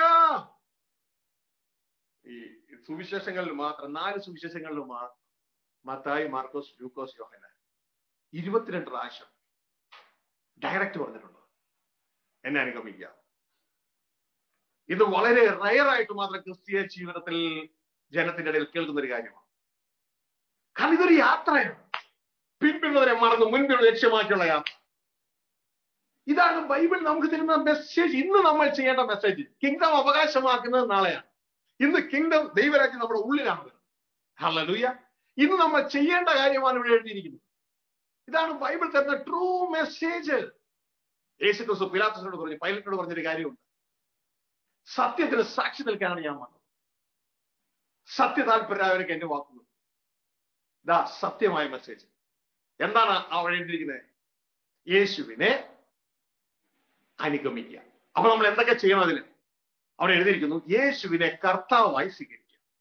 ഈ സുവിശേഷങ്ങളിൽ മാത്രം നാല് സുവിശേഷങ്ങളിൽ മാത്രം മത്തായി മാർക്കോസ് ലൂക്കോസ് യോഹന ഇരുപത്തിരണ്ട് പ്രാവശ്യം ഡയറക്റ്റ് പറഞ്ഞിട്ടുണ്ട് എന്നെ അനുഗമിക്കുക ഇത് വളരെ റയറായിട്ട് മാത്രം ക്രിസ്തീയ ജീവിതത്തിൽ ജനത്തിന്റെ ഇടയിൽ കേൾക്കുന്ന ഒരു കാര്യമാണ് കാരണം ഇതൊരു യാത്രയാണ് പിൻപിടുന്നതിനെ മറന്ന് മുൻപിൽ ലക്ഷ്യമാക്കിയുള്ള യാത്ര ഇതാണ് ബൈബിൾ നമുക്ക് തരുന്ന മെസ്സേജ് ഇന്ന് നമ്മൾ ചെയ്യേണ്ട മെസ്സേജ് കിങ്ഡം അവകാശമാക്കുന്നത് നാളെയാണ് ഇന്ന് കിങ്ഡം ദൈവരാജ്യം നമ്മുടെ ഉള്ളിലാണ് ഹലലുയ ഇന്ന് നമ്മൾ ചെയ്യേണ്ട കാര്യമാണ് ഇവിടെ എഴുതിയിരിക്കുന്നത് ഇതാണ് ബൈബിൾ തരുന്ന ട്രൂ മെസ്സേജ് യേശു ക്രിസ്തു പിലാത്തസിനോട് പറഞ്ഞു പൈലറ്റിനോട് പറഞ്ഞൊരു കാര്യമുണ്ട് സത്യത്തിന് സാക്ഷി നിൽക്കാനാണ് ഞാൻ വന്നത് സത്യ താല്പര്യമായവർക്ക് എന്റെ വാക്കുകൾ ഇതാ സത്യമായ മെസ്സേജ് എന്താണ് അവിടെ എഴുതിയിരിക്കുന്നത് യേശുവിനെ അനുഗമിക്കുക അപ്പൊ നമ്മൾ എന്തൊക്കെ ചെയ്യണം അതിന് അവിടെ എഴുതിയിരിക്കുന്നു യേശുവിനെ കർത്താവായി സ്വീകരിക്കുക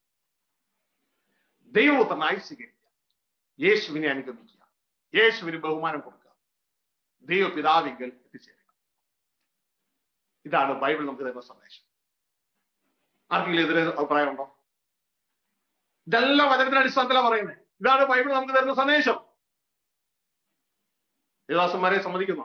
ദൈവപുത്രനായി സ്വീകരിക്കുക യേശുവിനെ അനുഗമിക്കുക യേശുവിന് ബഹുമാനം കൊടുക്കുക ദൈവപിതാവിങ്കൽ എത്തിച്ചേരുക ഇതാണ് ബൈബിൾ നമുക്ക് തരുന്ന സന്ദേശം ആർക്കെങ്കിലും എതിരെ അഭിപ്രായമുണ്ടോ ഇതെല്ലാം വചനത്തിന്റെ അടിസ്ഥാനത്തിലാണ് പറയുന്നത് ഇതാണ് ബൈബിൾ നമുക്ക് തരുന്ന സന്ദേശം ദേവാസന്മാരെ സമ്മതിക്കുന്നു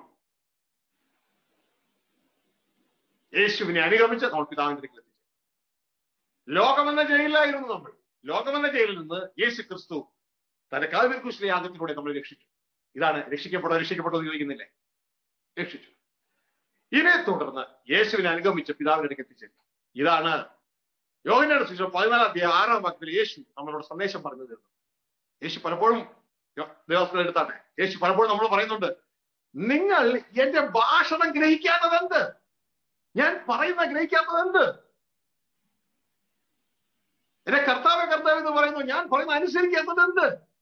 യേശുവിനെ അനുഗമിച്ച് നമ്മൾ പിതാവിന്റെ അടുക്കൽ എത്തിച്ചു ലോകമെന്ന ജയിലിലായിരുന്നു നമ്മൾ ലോകമെന്ന ജയിലിൽ നിന്ന് യേശു ക്രിസ്തു തന്റെ കാൽവിൽ കുശിലെ യാഗത്തിലൂടെ നമ്മൾ രക്ഷിച്ചു ഇതാണ് രക്ഷിക്കപ്പെടോ രക്ഷിക്കപ്പെട്ടോ എന്ന് ചോദിക്കുന്നില്ലേ രക്ഷിച്ചു ഇതിനെ തുടർന്ന് യേശുവിനെ അനുഗമിച്ച് പിതാവിന്റെ അടുക്കൽ എത്തിച്ചേരും ഇതാണ് യോഹനയുടെ ശിശു പതിനാലാം തീയതി ആറാം വാക്കിൽ യേശു നമ്മളോട് സന്ദേശം പറഞ്ഞു തരുന്നു യേശു പലപ്പോഴും ദേവസ്ഥയുടെ അടുത്താണ് യേശു പലപ്പോഴും നമ്മൾ പറയുന്നുണ്ട് നിങ്ങൾ എന്റെ ഭാഷണം ഗ്രഹിക്കാത്തത് എന്ത് ഞാൻ പറയുന്ന ഗ്രഹിക്കാത്തത് എന്ത് എന്റെ കർത്താവ് കർത്താവ് എന്ന് പറയുന്നു ഞാൻ പറയുന്ന അനുസരിക്കാത്തത് എന്ത്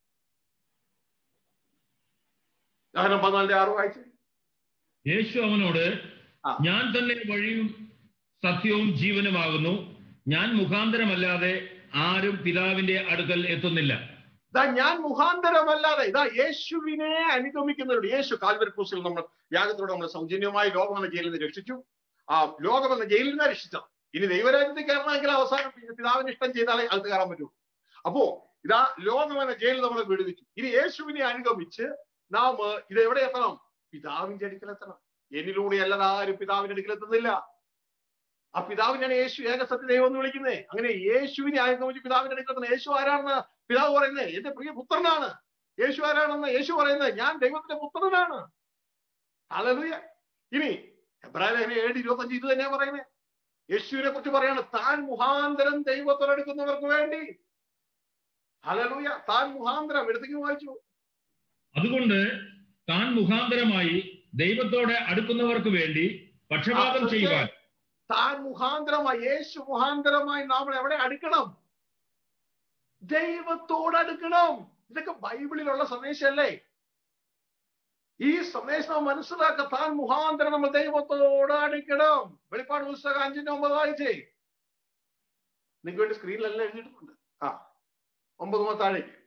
യോഹനം പതിനാലിന്റെ ആറ് വായിച്ചു യേശു അവനോട് ആ. ഞാൻ തന്നെ വഴിയും സത്യവും ജീവനുമാകുന്നു ഞാൻ മുഖാന്തരമല്ലാതെ ആരും പിതാവിന്റെ അടുക്കൽ എത്തുന്നില്ല ഇതാ ഞാൻ മുഖാന്തരമല്ലാതെ ഇതാ യേശുവിനെ അനുഗമിക്കുന്നവരുടെ യേശു കാൽവരി ക്രൂസിൽ നമ്മൾ യാഗത്തിലൂടെ നമ്മൾ സൗജന്യമായി ലോകമെന്ന ജയിലിൽ നിന്ന് രക്ഷിച്ചു ആ ലോകമെന്ന ജയിലിൽ നിന്ന് രക്ഷിച്ചത് ഇനി ദൈവരാജ്യത്തിൽ കയറണമെങ്കിൽ അവസാനം പിതാവിന് ഇഷ്ടം ചെയ്താലേ അകത്ത് കയറാൻ പറ്റൂ അപ്പോ ഇതാ ലോകമെന്ന ജയിലിൽ നമ്മളെ വിടുവിച്ചു ഇനി യേശുവിനെ അനുഗമിച്ച് നാം ഇത് എവിടെ എത്തണം പിതാവിന്റെ അടുക്കൽ എത്തണം എന്നിലൂടെ അല്ലാതാരും പിതാവിന്റെ അടുക്കൽ എത്തുന്നില്ല ആ പിതാവിനാണ് യേശു ഏകസത്യ ദൈവം എന്ന് വിളിക്കുന്നത് അങ്ങനെ യേശുവിനെ അനുഗമിച്ച് പിതാവിന്റെ അടുക്കൽ എത്തണം യേശു ആരാണെന്ന് പിതാവ് പറയുന്നത് എന്റെ പ്രിയ പുത്രനാണ് യേശു ആരാണെന്ന് യേശു പറയുന്നത് ഞാൻ ദൈവത്തിന്റെ പുത്രനാണ് അലലുയ ഇനി എബ്രാഹിം ഏഴ് ഇരുപത്തഞ്ച് ഇത് തന്നെയാ പറയുന്നത് യേശുവിനെ കുറിച്ച് പറയാണ് താൻ മുഖാന്തരം ദൈവത്തോടെടുക്കുന്നവർക്ക് വേണ്ടി അലലുയ താൻ മുഖാന്തരം എടുത്തേക്ക് വായിച്ചു അതുകൊണ്ട് താൻ മുഖാന്തരമായി ദൈവത്തോടെ അടുക്കുന്നവർക്ക് വേണ്ടി പക്ഷപാതം ആ, ചെയ്യുവാൻ താൻ മുഖാന്തരമായി യേശു മുഖാന്തരമായി നാം എവിടെ അടുക്കണം ദൈവത്തോട് അടുക്കണം ഇതൊക്കെ ബൈബിളിലുള്ള സന്ദേശമല്ലേ ഈ സന്ദേശം മനസ്സിലാക്ക താൻ മുഖാന്തരം നമ്മൾ ദൈവത്തോട് അടുക്കണം വെളിപ്പാട് പുസ്തകം അഞ്ചിന്റെ ഒമ്പത് വായിച്ചേ നിങ്ങൾക്ക് വേണ്ടി സ്ക്രീനിലെല്ലാം എഴുതിയിട്ടുണ്ട് ആ ഒമ്പത് മുതൽ താഴേക്ക്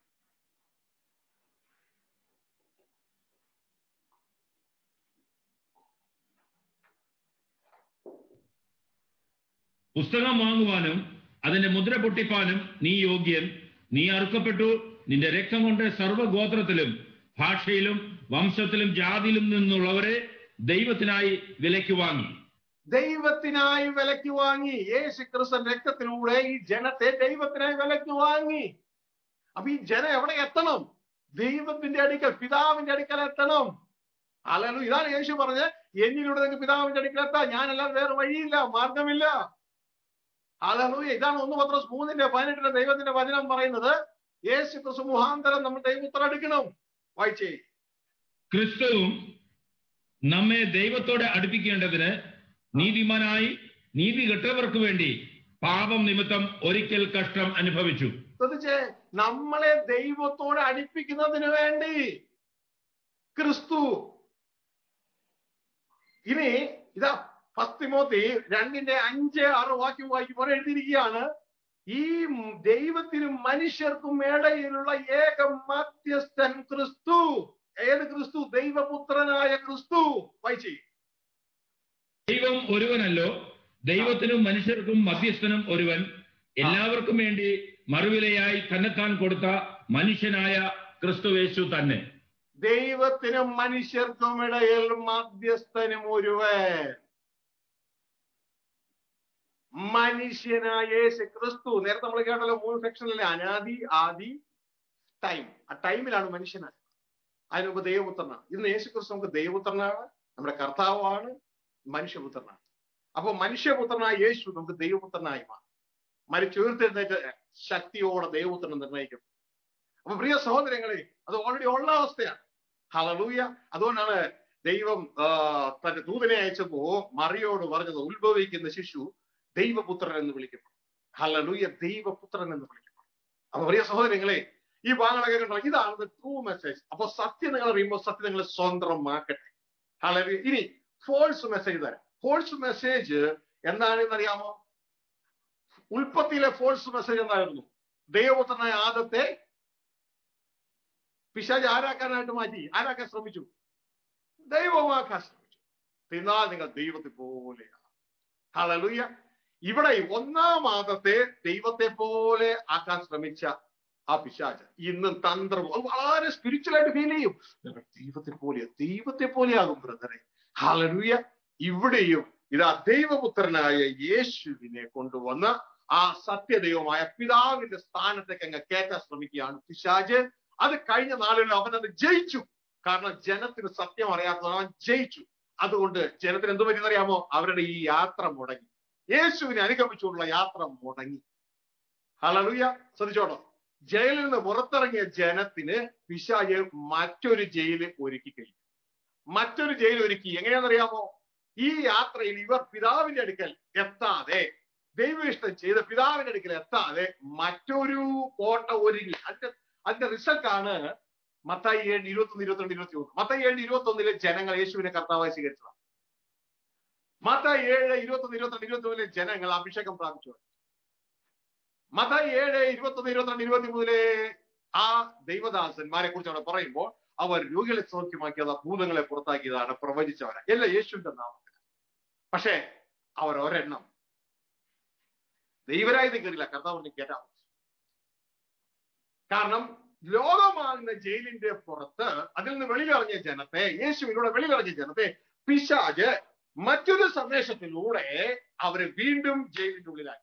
പുസ്തകം വാങ്ങുവാനും അതിന്റെ മുദ്ര പൊട്ടിപ്പാനും നീ യോഗ്യൻ നീ അറുക്കപ്പെട്ടു നിന്റെ രക്തം കൊണ്ട് സർവ്വഗോത്രത്തിലും ഭാഷയിലും വംശത്തിലും ജാതിയിലും നിന്നുള്ളവരെ ദൈവത്തിനായി വിലയ്ക്ക് വാങ്ങി ദൈവത്തിനായി വിലക്ക് വാങ്ങി യേശു ക്രിസ്തൻ രക്തത്തിലൂടെ ഈ ജനത്തെ ദൈവത്തിനായി വിലക്ക് വാങ്ങി അപ്പൊ ഈ ജനം എവിടെ എത്തണം ദൈവത്തിന്റെ അടുക്കൽ പിതാവിന്റെ അടുക്കൽ എത്തണം അല്ലല്ലോ ഇതാണ് യേശു പറഞ്ഞ് എന്നിലൂടെ നിങ്ങൾക്ക് പിതാവിന്റെ അടുക്കൽ എത്താം ഞാനല്ലാതെ വേറെ വഴിയില്ല മാർഗമില്ല അല്ലല്ലോ ഇതാണ് ഒന്ന് പത്രോസ് മൂന്നിന്റെ പതിനെട്ടിന്റെ ദൈവത്തിന്റെ വചനം പറയുന്നത് യേശു ക്രിസ്തു മുഖാന്തരം നമ്മൾ ദൈവത്തിൽ അടുക്കണം വായിച്ചേ ക്രിസ്തുവും നമ്മെ ദൈവത്തോടെ അടുപ്പിക്കേണ്ടതിന് നീതിമാനായി നീതി കെട്ടവർക്ക് വേണ്ടി പാപം നിമിത്തം ഒരിക്കൽ കഷ്ടം അനുഭവിച്ചു ശ്രദ്ധിച്ചേ നമ്മളെ ദൈവത്തോട് അടുപ്പിക്കുന്നതിന് വേണ്ടി ക്രിസ്തു ഇനി ഇതാ പസ്തിമോത്തി രണ്ടിന്റെ അഞ്ച് ആറ് വാക്യം വായിക്കുമ്പോൾ എഴുതിയിരിക്കുകയാണ് ഈ ദൈവത്തിനും മനുഷ്യർക്കും ഇടയിലുള്ള ഏക മധ്യസ്ഥൻ ക്രിസ്തു ഏത് ക്രിസ്തു ദൈവപുത്രനായ ക്രിസ്തു വായിച്ചേ ദൈവം ഒരുവനല്ലോ ദൈവത്തിനും മനുഷ്യർക്കും മധ്യസ്ഥനും ഒരുവൻ എല്ലാവർക്കും വേണ്ടി മറുവിലയായി തന്നെത്താൻ കൊടുത്ത മനുഷ്യനായ ക്രിസ്തുവേശു തന്നെ ദൈവത്തിനും മനുഷ്യർക്കും ഇടയിൽ മധ്യസ്ഥനും ഒരുവൻ മനുഷ്യനായ യേശു ക്രിസ്തു നേരത്തെ നമ്മൾ കേട്ടല്ലോ മൂന്ന് സെക്ഷനിലെ അനാദി ആദി ടൈം ആ ടൈമിലാണ് മനുഷ്യനാണ് അതിന് മുമ്പ് ദൈവപുത്രനാണ് ഇന്ന് യേശു ക്രിസ്തു നമുക്ക് ദൈവപുത്രനാണ് നമ്മുടെ കർത്താവാണ് മനുഷ്യപുത്രനാണ് അപ്പൊ മനുഷ്യപുത്രനായ യേശു നമുക്ക് ദൈവപുത്രനായി മാറും മരിച്ചുയർത്തെഴുന്നേറ്റ ശക്തിയോടെ ദൈവപുത്രൻ നിർണ്ണയിക്കും അപ്പൊ പ്രിയ സഹോദരങ്ങളെ അത് ഓൾറെഡി ഉള്ള അവസ്ഥയാണ് ഹലലൂയ അതുകൊണ്ടാണ് ദൈവം ആ, തന്റെ ദൂതനെ അയച്ചപ്പോ മറിയോട് പറഞ്ഞത് ഉത്ഭവിക്കുന്ന ശിശു ദൈവപുത്രൻ എന്ന് വിളിക്കപ്പെടും ഹലലൂയ ദൈവപുത്രൻ എന്ന് വിളിക്കപ്പെടും അപ്പൊ പ്രിയ സഹോദരങ്ങളെ ഈ ഭാഗങ്ങളൊക്കെ കണ്ടോ ഇതാണ് ട്രൂ മെസ്സേജ് അപ്പൊ സത്യം നിങ്ങൾ അറിയുമ്പോൾ സത്യം നിങ്ങൾ സ്വന്തമാക്കട്ടെ ഹലലൂയ ഇനി ഫോൾസ് മെസ്സേജ് തരാം ഫോൾസ് മെസ്സേജ് എന്താണെന്ന് അറിയാമോ ഉൽപ്പത്തിയിലെ ഫോൾസ് മെസ്സേജ് എന്തായിരുന്നു ദൈവപുത്രനായ ആദത്തെ പിശാജ് ആരാക്കാനായിട്ട് മാറ്റി ആരാക്കാൻ ശ്രമിച്ചു ദൈവമാക്കാൻ ശ്രമിച്ചു എന്നാൽ നിങ്ങൾ ദൈവത്തെ പോലെയാണ് ഹലലുയ ഇവിടെ ഒന്നാം ആദത്തെ ദൈവത്തെ പോലെ ആക്കാൻ ശ്രമിച്ച ആ പിശാജ് ഇന്നും തന്ത്രം അത് വളരെ സ്പിരിച്വൽ ആയിട്ട് ഫീൽ ചെയ്യും നിങ്ങൾ ദൈവത്തെ പോലെ ദൈവത്തെ പോലെയാകും ബ്രദറെ ഹലലുയ ഇവിടെയും ഇതാ ദൈവപുത്രനായ യേശുവിനെ കൊണ്ടുവന്ന് ആ സത്യദൈവമായ പിതാവിന്റെ സ്ഥാനത്തേക്ക് അങ്ങ് കയറ്റാൻ ശ്രമിക്കുകയാണ് പിശാജ് അത് കഴിഞ്ഞ നാളുകളിൽ അവനത് ജയിച്ചു കാരണം ജനത്തിന് സത്യം അറിയാത്തത് അവൻ ജയിച്ചു അതുകൊണ്ട് ജനത്തിന് എന്ത് പറ്റിയെന്നറിയാമോ അവരുടെ ഈ യാത്ര മുടങ്ങി യേശുവിനെ അനുഗമിച്ചുകൊണ്ടുള്ള യാത്ര മുടങ്ങി ഹലലുയ ശ്രദ്ധിച്ചോട്ടോ ജയിലിൽ നിന്ന് പുറത്തിറങ്ങിയ ജനത്തിന് പിശാജ് മറ്റൊരു ജയില് ഒരുക്കി കഴിഞ്ഞു മറ്റൊരു ജയിൽ ഒരുക്കി എങ്ങനെയാണെന്നറിയാമോ ഈ യാത്രയിൽ ഇവർ പിതാവിന്റെ അടുക്കൽ എത്താതെ ദൈവ ഇഷ്ടം ചെയ്ത് പിതാവിന്റെ അടുക്കൽ എത്താതെ മറ്റൊരു കോട്ട ഒരുങ്ങി അതിന്റെ അതിന്റെ റിസൾട്ട് ആണ് മത്തായി ഏഴ് ഇരുപത്തൊന്ന് ഇരുപത്തിരണ്ട് ഇരുപത്തി മൂന്ന് മത്തായി ഏഴ് ഇരുപത്തി ഒന്നിലെ ജനങ്ങൾ യേശുവിനെ കർത്താവായി സ്വീകരിച്ചതാണ് മത്തായി ഏഴ് ഇരുപത്തൊന്ന് ഇരുപത്തിരണ്ട് ഇരുപത്തി മൂന്നിലെ ജനങ്ങൾ അഭിഷേകം പ്രാപിച്ചു മത്തായി ഏഴ് ഇരുപത്തൊന്ന് ഇരുപത്തിരണ്ട് ഇരുപത്തി മൂന്നിലെ ആ ദൈവദാസന്മാരെ കുറിച്ച് അവിടെ പറയുമ്പോൾ അവർ രോഗികളെ സൗഖ്യമാക്കിയത് ഭൂതങ്ങളെ പുറത്താക്കിയതാണ് പ്രവചിച്ചവരെ എല്ലാം യേശുവിന്റെ നാമത്തിൽ പക്ഷേ അവർ ഒരെണ്ണം ദൈവരായത് കയറില്ല കർത്താവിനെ കേട്ടാ കാരണം ലോകമാകുന്ന ജയിലിന്റെ പുറത്ത് അതിൽ നിന്ന് വെളിയിലിറങ്ങിയ ജനത്തെ യേശുവിലൂടെ വെളിയിലിറങ്ങിയ ജനത്തെ പിശാജ് മറ്റൊരു സന്ദേശത്തിലൂടെ അവരെ വീണ്ടും ജയിലിന്റെ ഉള്ളിലാക്കി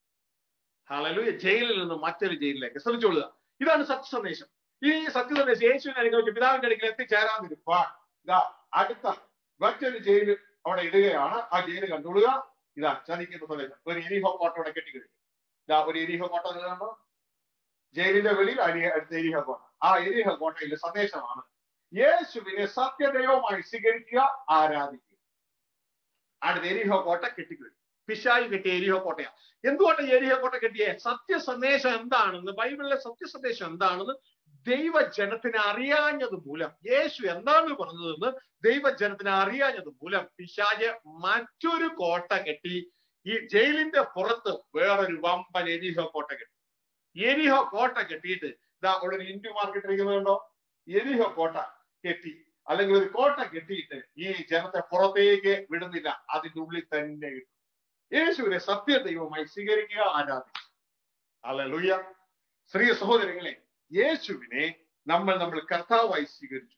ഹലലു ജയിലിൽ നിന്ന് മറ്റൊരു ജയിലിലേക്ക് ശ്രമിച്ചോളുക ഇതാണ് സത്യസന്ദേശം ഈ സത്യസന്ദേശം യേശുവിനെ അനുഭവിച്ച് പിതാവിന്റെ അടുക്കൽ എത്തിച്ചേരാതിരിപ്പാൻ ഇതാ അടുത്ത മറ്റൊരു ജയിൽ അവിടെ ഇടുകയാണ് ആ ജയിൽ കണ്ടുകൊള്ളുക ഇതാ ചതിക്കുന്ന സന്ദേശം ഒരു എരിഹോ കോട്ട അവിടെ കെട്ടിക്കഴിഞ്ഞു ഇതാ ഒരു എരിഹോ കോട്ട കണ്ടോ ജയിലിന്റെ വെളിയിൽ അരി അടുത്ത എരിഹ കോട്ട ആ എരിഹ കോട്ടയിലെ സന്ദേശമാണ് യേശുവിനെ സത്യദൈവമായി സ്വീകരിക്കുക ആരാധിക്കുക അടുത്ത എരിഹോ കോട്ട കെട്ടിക്കഴിഞ്ഞു പിശായി കെട്ടിയ എരിഹോ കോട്ടയാ എന്തുകൊണ്ട് എരിഹോ കോട്ട കെട്ടിയ സത്യസന്ദേശം എന്താണെന്ന് ബൈബിളിലെ സത്യസന്ദേശം എന്താണെന്ന് ദൈവജനത്തിന് അറിയാഞ്ഞത് മൂലം യേശു എന്താണ് പറഞ്ഞതെന്ന് ദൈവജനത്തിന് അറിയാഞ്ഞത് മൂലം പിശാജ് മറ്റൊരു കോട്ട കെട്ടി ഈ ജയിലിന്റെ പുറത്ത് വേറൊരു വമ്പൻ എരിഹോ കോട്ട കെട്ടി എരിഹോ കോട്ട കെട്ടിയിട്ട് ഇതാ അവിടെ ഒരു ഇന്ത്യ മാർക്കറ്റ് ഇരിക്കുന്നുണ്ടോ എരിഹോ കോട്ട കെട്ടി അല്ലെങ്കിൽ ഒരു കോട്ട കെട്ടിയിട്ട് ഈ ജനത്തെ പുറത്തേക്ക് വിടുന്നില്ല അതിന്റെ ഉള്ളിൽ തന്നെ ഇട്ടു യേശുവിനെ സത്യ ദൈവമായി സ്വീകരിക്കുക ആരാധിക്കുക അല്ലെ സ്ത്രീ സഹോദരങ്ങളെ യേശുവിനെ നമ്മൾ നമ്മൾ കർത്താവായി സ്വീകരിച്ചു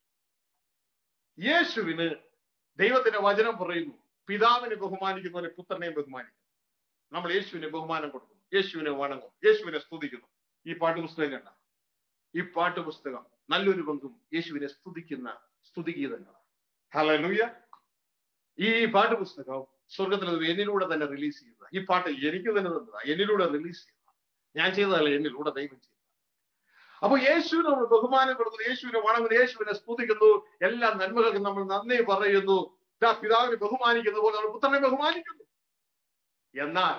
യേശുവിന് ദൈവത്തിന്റെ വചനം പറയുന്നു പിതാവിനെ ബഹുമാനിക്കുന്നവരെ പുത്രനെയും ബഹുമാനിക്കുന്നു നമ്മൾ യേശുവിനെ ബഹുമാനം കൊടുക്കുന്നു യേശുവിനെ വണങ്ങും യേശുവിനെ സ്തുതിക്കുന്നു ഈ പാട്ടുപുസ്തകം കണ്ട ഈ പാട്ടുപുസ്തകം നല്ലൊരു പങ്കും യേശുവിനെ സ്തുതിക്കുന്ന സ്തുതിഗീതങ്ങളാണ് ഹലലൂയ ഈ പാട്ടുപുസ്തകം സ്വർഗത്തിൽ അത് എന്നിലൂടെ തന്നെ റിലീസ് ചെയ്തത് ഈ പാട്ട് എനിക്ക് തന്നെ തന്നതാ എന്നിലൂടെ റിലീസ് ചെയ്തതാണ് ഞാൻ ചെയ്തതല്ല എന്നിലൂടെ ദൈവം ചെയ്തത് അപ്പൊ യേശുവിന് നമ്മൾ ബഹുമാനം കൊടുക്കുന്നു യേശുവിനെ വണങ്ങുന്നു യേശുവിനെ സ്തുതിക്കുന്നു എല്ലാ നന്മകൾക്കും നമ്മൾ നന്ദി പറയുന്നു ദാ പിതാവിനെ ബഹുമാനിക്കുന്ന പോലെ നമ്മൾ പുത്രനെ ബഹുമാനിക്കുന്നു എന്നാൽ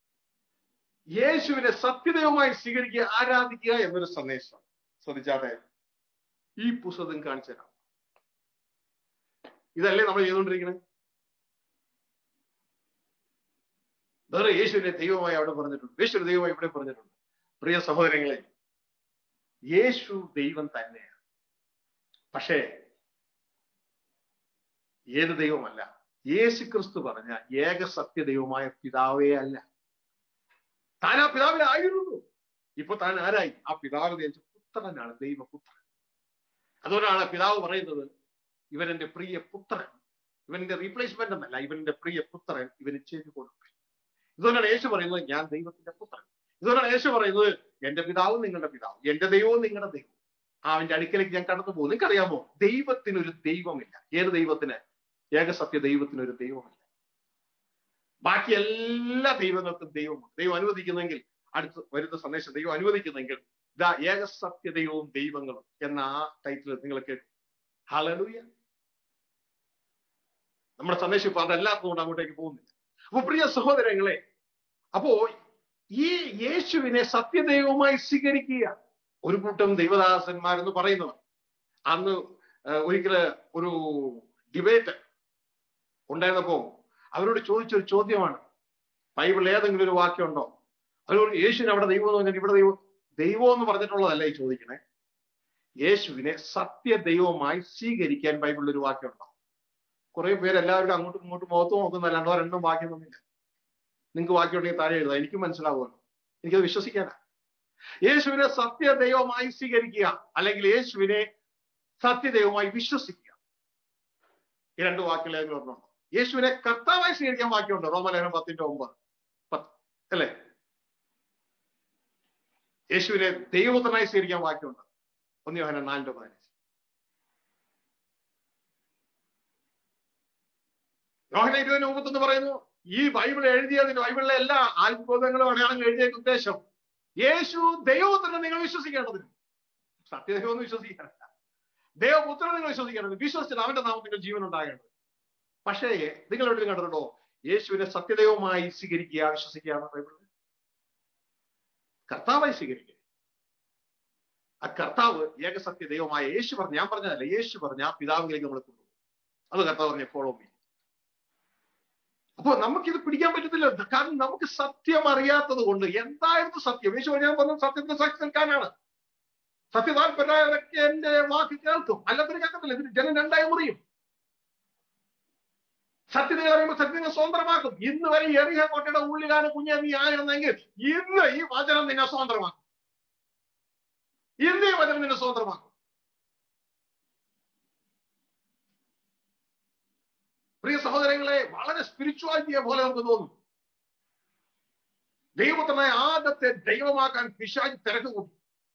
യേശുവിനെ സത്യദൈവമായി സ്വീകരിക്കുക ആരാധിക്കുക എന്നൊരു സന്ദേശം ശ്രദ്ധിച്ചാട്ടെ ഈ പുസ്തകം കാണിച്ചു തരാം ഇതല്ലേ നമ്മൾ ചെയ്തുകൊണ്ടിരിക്കുന്നത് വേറെ യേശുവിനെ ദൈവമായി അവിടെ പറഞ്ഞിട്ടുണ്ട് യേശുവിനെ ദൈവമായി ഇവിടെ പറഞ്ഞിട്ടുണ്ട് പ്രിയ സഹോദരങ്ങളെ യേശു ദൈവം തന്നെയാണ് പക്ഷേ ഏത് ദൈവമല്ല യേശു ക്രിസ്തു പറഞ്ഞ ഏക സത്യ ദൈവമായ പിതാവേ അല്ല താൻ ആ പിതാവിലായിരുന്നു ഇപ്പൊ താൻ ആരായി ആ പിതാവ് ദേശ പുത്രനാണ് ദൈവപുത്രൻ അതുകൊണ്ടാണ് പിതാവ് പറയുന്നത് ഇവൻ എന്റെ പ്രിയ പുത്രൻ ഇവന്റെ റീപ്ലേസ്മെന്റ് എന്നല്ല ഇവന്റെ പ്രിയ പുത്രൻ ഇവന് ചെവി കൊടുക്കും ഇതുകൊണ്ടാണ് യേശു പറയുന്നത് ഞാൻ ദൈവത്തിന്റെ പുത്രൻ ഇതുകൊണ്ടാണ് യേശു പറയുന്നത് എന്റെ പിതാവും നിങ്ങളുടെ പിതാവും എന്റെ ദൈവവും നിങ്ങളുടെ ദൈവവും ആ അവന്റെ അടുക്കലേക്ക് ഞാൻ കടന്നു പോകും നിങ്ങൾക്കറിയാമോ ദൈവത്തിന് ഒരു ദൈവമില്ല ഏത് ദൈവത്തിന് ഏകസത്യ ദൈവത്തിന് ഒരു ദൈവമില്ല ബാക്കി എല്ലാ ദൈവങ്ങൾക്കും ദൈവമുണ്ട് ദൈവം അനുവദിക്കുന്നെങ്കിൽ അടുത്ത് വരുന്ന സന്ദേശം ദൈവം അനുവദിക്കുന്നെങ്കിൽ ദാ ഏകസത്യ ദൈവവും ദൈവങ്ങളും എന്ന ആ ടൈറ്റിൽ നിങ്ങൾ കേട്ടു ഹലലൂയ നമ്മുടെ സന്ദേശം ഇപ്പൊ അതല്ലാത്തതുകൊണ്ട് അങ്ങോട്ടേക്ക് പോകുന്നില്ല അപ്പൊ പ്രിയ സഹോദരങ്ങളെ അപ്പോ ഈ യേശുവിനെ സത്യദൈവമായി സ്വീകരിക്കുക ഒരു കൂട്ടം ദൈവദാസന്മാരെന്ന് പറയുന്നവർ അന്ന് ഒരിക്കല് ഒരു ഡിബേറ്റ് ഉണ്ടായിരുന്നപ്പോ അവരോട് ചോദിച്ചൊരു ചോദ്യമാണ് ബൈബിളിൽ ഏതെങ്കിലും ഒരു വാക്യമുണ്ടോ അവരോട് യേശുവിന് അവിടെ ദൈവം എന്ന് പറഞ്ഞാൽ ഇവിടെ ദൈവം ദൈവം എന്ന് പറഞ്ഞിട്ടുള്ളതല്ല ഈ ചോദിക്കണേ യേശുവിനെ സത്യ ദൈവമായി സ്വീകരിക്കാൻ ബൈബിളിൽ ഒരു വാക്യമുണ്ടോ കുറെ പേര് എല്ലാവരും അങ്ങോട്ടും ഇങ്ങോട്ടും മുഖത്ത് നോക്കുന്ന രണ്ടോ രണ്ടോ വാക്യമൊന്നുമില്ല നിങ്ങൾക്ക് വാക്യം ഉണ്ടെങ്കിൽ താഴെ എഴുതാം എനിക്ക് മനസ്സിലാവുമല്ലോ എനിക്കത് വിശ്വസിക്കാനാ യേശുവിനെ സത്യ ദൈവമായി സ്വീകരിക്കുക അല്ലെങ്കിൽ യേശുവിനെ സത്യദൈവമായി വിശ്വസിക്കുക ഈ രണ്ട് വാക്കുകൾ ഏതെങ്കിലും ഒരെണ്ണമുണ്ടോ യേശുവിനെ കർത്താവായി സ്വീകരിക്കാൻ വാക്യമുണ്ടോ റോമലേഖനം പത്തിന്റെ ഒമ്പത് പത്ത് അല്ലേ യേശുവിനെ ദൈവപുത്രനായി സ്വീകരിക്കാൻ വാക്യമുണ്ട് ഒന്ന് യോഹന നാലിന്റെ പതിനഞ്ച് യോഹന ഇരുപതിന് മുമ്പത്തെന്ന് പറയുന്നു ഈ ബൈബിൾ എഴുതിയതിന് ബൈബിളിലെ എല്ലാ അത്ഭുതങ്ങളും അടയാളങ്ങൾ എഴുതിയ ഉദ്ദേശം യേശു ദൈവപുത്രനെ നിങ്ങൾ വിശ്വസിക്കേണ്ടതിന് സത്യദൈവം എന്ന് വിശ്വസിക്കാനല്ല ദൈവപുത്രനെ നിങ്ങൾ വിശ്വസിക്കേണ്ടത് വിശ്വസിച്ചിട്ട് അവന്റെ നാമത്തിൽ ജീവൻ ഉണ്ടാകേണ്ടത് പക്ഷേ നിങ്ങൾ എവിടെ കണ്ടിട്ടുണ്ടോ യേശുവിനെ സത്യദൈവമായി സ്വീകരിക്കുക വിശ്വസിക്കുകയാണ് ബൈബിളിൽ കർത്താവായി സ്വീകരിക്കുക ആ കർത്താവ് ഏകസത്യ ദൈവമായ യേശു പറഞ്ഞ ഞാൻ പറഞ്ഞതല്ല യേശു പറഞ്ഞ ആ പിതാവിലേക്ക് നമ്മൾ കൊണ്ടുപോകും അത് കർത്താവ് പറഞ്ഞ ഫോളോ മീ അപ്പൊ നമുക്കിത് പിടിക്കാൻ പറ്റത്തില്ല കാരണം നമുക്ക് സത്യം അറിയാത്തത് കൊണ്ട് എന്തായിരുന്നു സത്യം യേശു ഞാൻ പറഞ്ഞത് സത്യത്തിന് സാക്ഷി നിൽക്കാനാണ് സത്യതാൽപരവരൊക്കെ എന്റെ വാക്ക് കേൾക്കും അല്ലാത്തൊരു കേൾക്കത്തില്ല ഇതിന് ജനം രണ്ടായി മുറിയും സത്യത പറയുമ്പോൾ സത്യത്തിനെ സ്വതന്ത്രമാക്കും ഇന്ന് വരെ എറിയ കോട്ടയുടെ ഉള്ളിലാണ് കുഞ്ഞെ നീ ആയിരുന്നെങ്കിൽ ഇന്ന് ഈ വചനം നിന്നെ സ്വതന്ത്രമാക്കും ഇന്ന് ഈ വചനം നിന്നെ സ്വതന്ത്രമാക്കും പ്രിയ സഹോദരങ്ങളെ വളരെ സ്പിരിച്വാലിറ്റിയെ പോലെ നമുക്ക് തോന്നും ദൈവപുത്രനായ ആദത്തെ ദൈവമാക്കാൻ പിശാജ് തിരക്ക് കൂട്ടി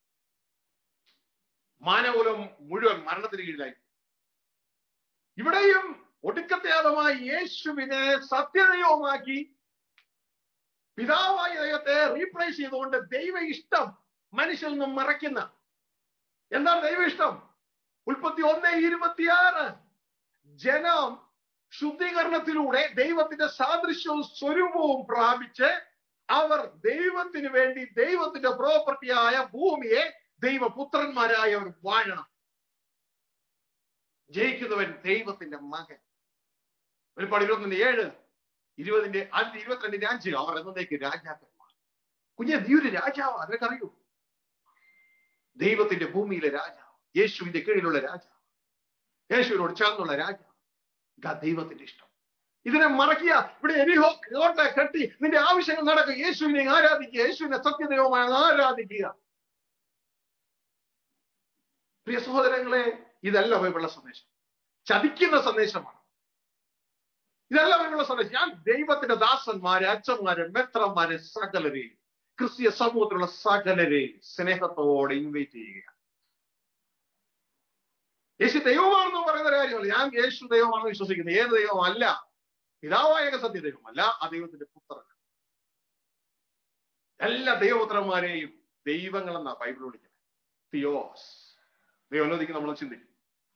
മാനകുലം മുഴുവൻ മരണത്തിന് കീഴിലായി ഇവിടെയും ഒടുക്കത്തെ ആദമായി യേശുവിനെ സത്യദൈവമാക്കി പിതാവായ ദൈവത്തെ റീപ്ലേസ് ചെയ്തുകൊണ്ട് ദൈവ ഇഷ്ടം മനുഷ്യൽ നിന്നും മറയ്ക്കുന്ന എന്താണ് ദൈവ ഇഷ്ടം ഉൽപ്പത്തി ഒന്ന് ഇരുപത്തിയാറ് ജനം ശുദ്ധീകരണത്തിലൂടെ ദൈവത്തിന്റെ സാദൃശ്യവും സ്വരൂപവും പ്രാപിച്ച് അവർ ദൈവത്തിന് വേണ്ടി ദൈവത്തിന്റെ പ്രോപ്പർട്ടിയായ ഭൂമിയെ ദൈവപുത്രന്മാരായി അവർ വാഴണം ജയിക്കുന്നവൻ ദൈവത്തിന്റെ മകൻ ഒരുപാട് ഇരുപത്തൊന്നിന്റെ ഏഴ് ഇരുപതിന്റെ അഞ്ച് ഇരുപത്തിരണ്ടിന്റെ അഞ്ച് അവർ എന്നേക്ക് രാജാക്കന്മാർ കുഞ്ഞെ നീ ഒരു രാജാവ് അതിനൊക്കറിയൂ ദൈവത്തിന്റെ ഭൂമിയിലെ രാജാവ് യേശുവിന്റെ കീഴിലുള്ള രാജാവ് യേശുവിനോട് ചേർന്നുള്ള രാജാവ് ഇതാ ദൈവത്തിന്റെ ഇഷ്ടം ഇതിനെ മറക്കുക ഇവിടെ എരിഹോ കോട്ട കെട്ടി നിന്റെ ആവശ്യങ്ങൾ നടക്കുക യേശുവിനെ ആരാധിക്കുക യേശുവിനെ സത്യദൈവമായി ആരാധിക്കുക പ്രിയ സഹോദരങ്ങളെ ഇതല്ല ബൈബിളുള്ള സന്ദേശം ചതിക്കുന്ന സന്ദേശമാണ് ഇതല്ല ബൈബിളുള്ള സന്ദേശം ഞാൻ ദൈവത്തിന്റെ ദാസന്മാരെ അച്ഛന്മാരെ മെത്രന്മാരെ സകലരെയും ക്രിസ്തീയ സമൂഹത്തിലുള്ള സകലരെയും സ്നേഹത്തോടെ ഇൻവൈറ്റ് ചെയ്യുക യേശു ദൈവമാണെന്ന് പറയുന്ന കാര്യമല്ല ഞാൻ യേശു ദൈവമാണെന്ന് വിശ്വസിക്കുന്നത് ഏത് ദൈവമല്ല പിതാവായ സത്യ ദൈവമല്ല ആ ദൈവത്തിന്റെ പുത്രൻ എല്ലാ ദൈവപുത്രന്മാരെയും ദൈവങ്ങളെന്നാ ബൈബിൾ വിളിക്കുന്നത് തിയോസ് ദൈവം അനുവദിക്കും നമ്മൾ ചിന്തിക്കും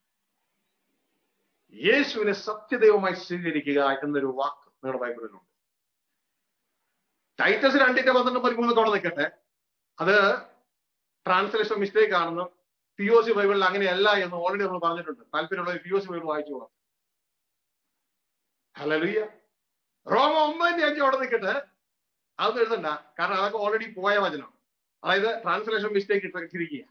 യേശുവിനെ സത്യദൈവമായി സ്വീകരിക്കുക എന്നൊരു വാക്ക് നിങ്ങളുടെ ബൈബിളിലുണ്ട് ടൈറ്റസ് രണ്ടിന്റെ പന്ത്രണ്ട് പതിമൂന്ന് അവിടെ നിൽക്കട്ടെ അത് ട്രാൻസ്ലേഷൻ മിസ്റ്റേക്ക് ആണെന്ന് പി ഒ സി ബൈബിളിൽ അങ്ങനെയല്ല എന്ന് ഓൾറെഡി നമ്മൾ പറഞ്ഞിട്ടുണ്ട് താല്പര്യമുള്ള പി ഒ സി ബൈബിൾ വായിച്ചു പോകാം ഹലലുയ്യ റോമ ഒമ്പതിന്റെ അഞ്ച് അവിടെ നിൽക്കട്ടെ അതൊന്നും എഴുതണ്ട കാരണം അതൊക്കെ ഓൾറെഡി പോയ വചനം അതായത് ട്രാൻസ്ലേഷൻ മിസ്റ്റേക്ക് ഇട്ടിരിക്കുക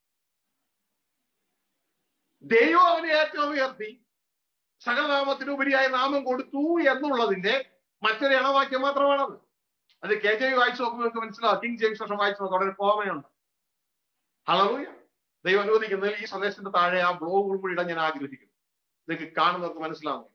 ദൈവം അവനെ ഏറ്റവും ഉയർത്തി സകലനാമത്തിനുപരിയായ നാമം കൊടുത്തു എന്നുള്ളതിന്റെ മറ്റൊരു ഇണവാക്യം മാത്രമാണത് അത് കെ ജെ വായിച്ചു നോക്കുമ്പോൾ നിങ്ങൾക്ക് മനസ്സിലാവും കിങ് ജെയിംസ് വർഷം വായിച്ചു നോക്കാം അവിടെ ഒരു കോമയുണ്ട് അളവുയ ദൈവം അനുവദിക്കുന്നതിൽ ഈ സന്ദേശത്തിന്റെ താഴെ ആ ബ്ലോഗുകൾ കൂടി ഇടാൻ ഞാൻ ആഗ്രഹിക്കുന്നു നിങ്ങൾക്ക് കാണുന്നവർക്ക് മനസ്സിലാവുന്നു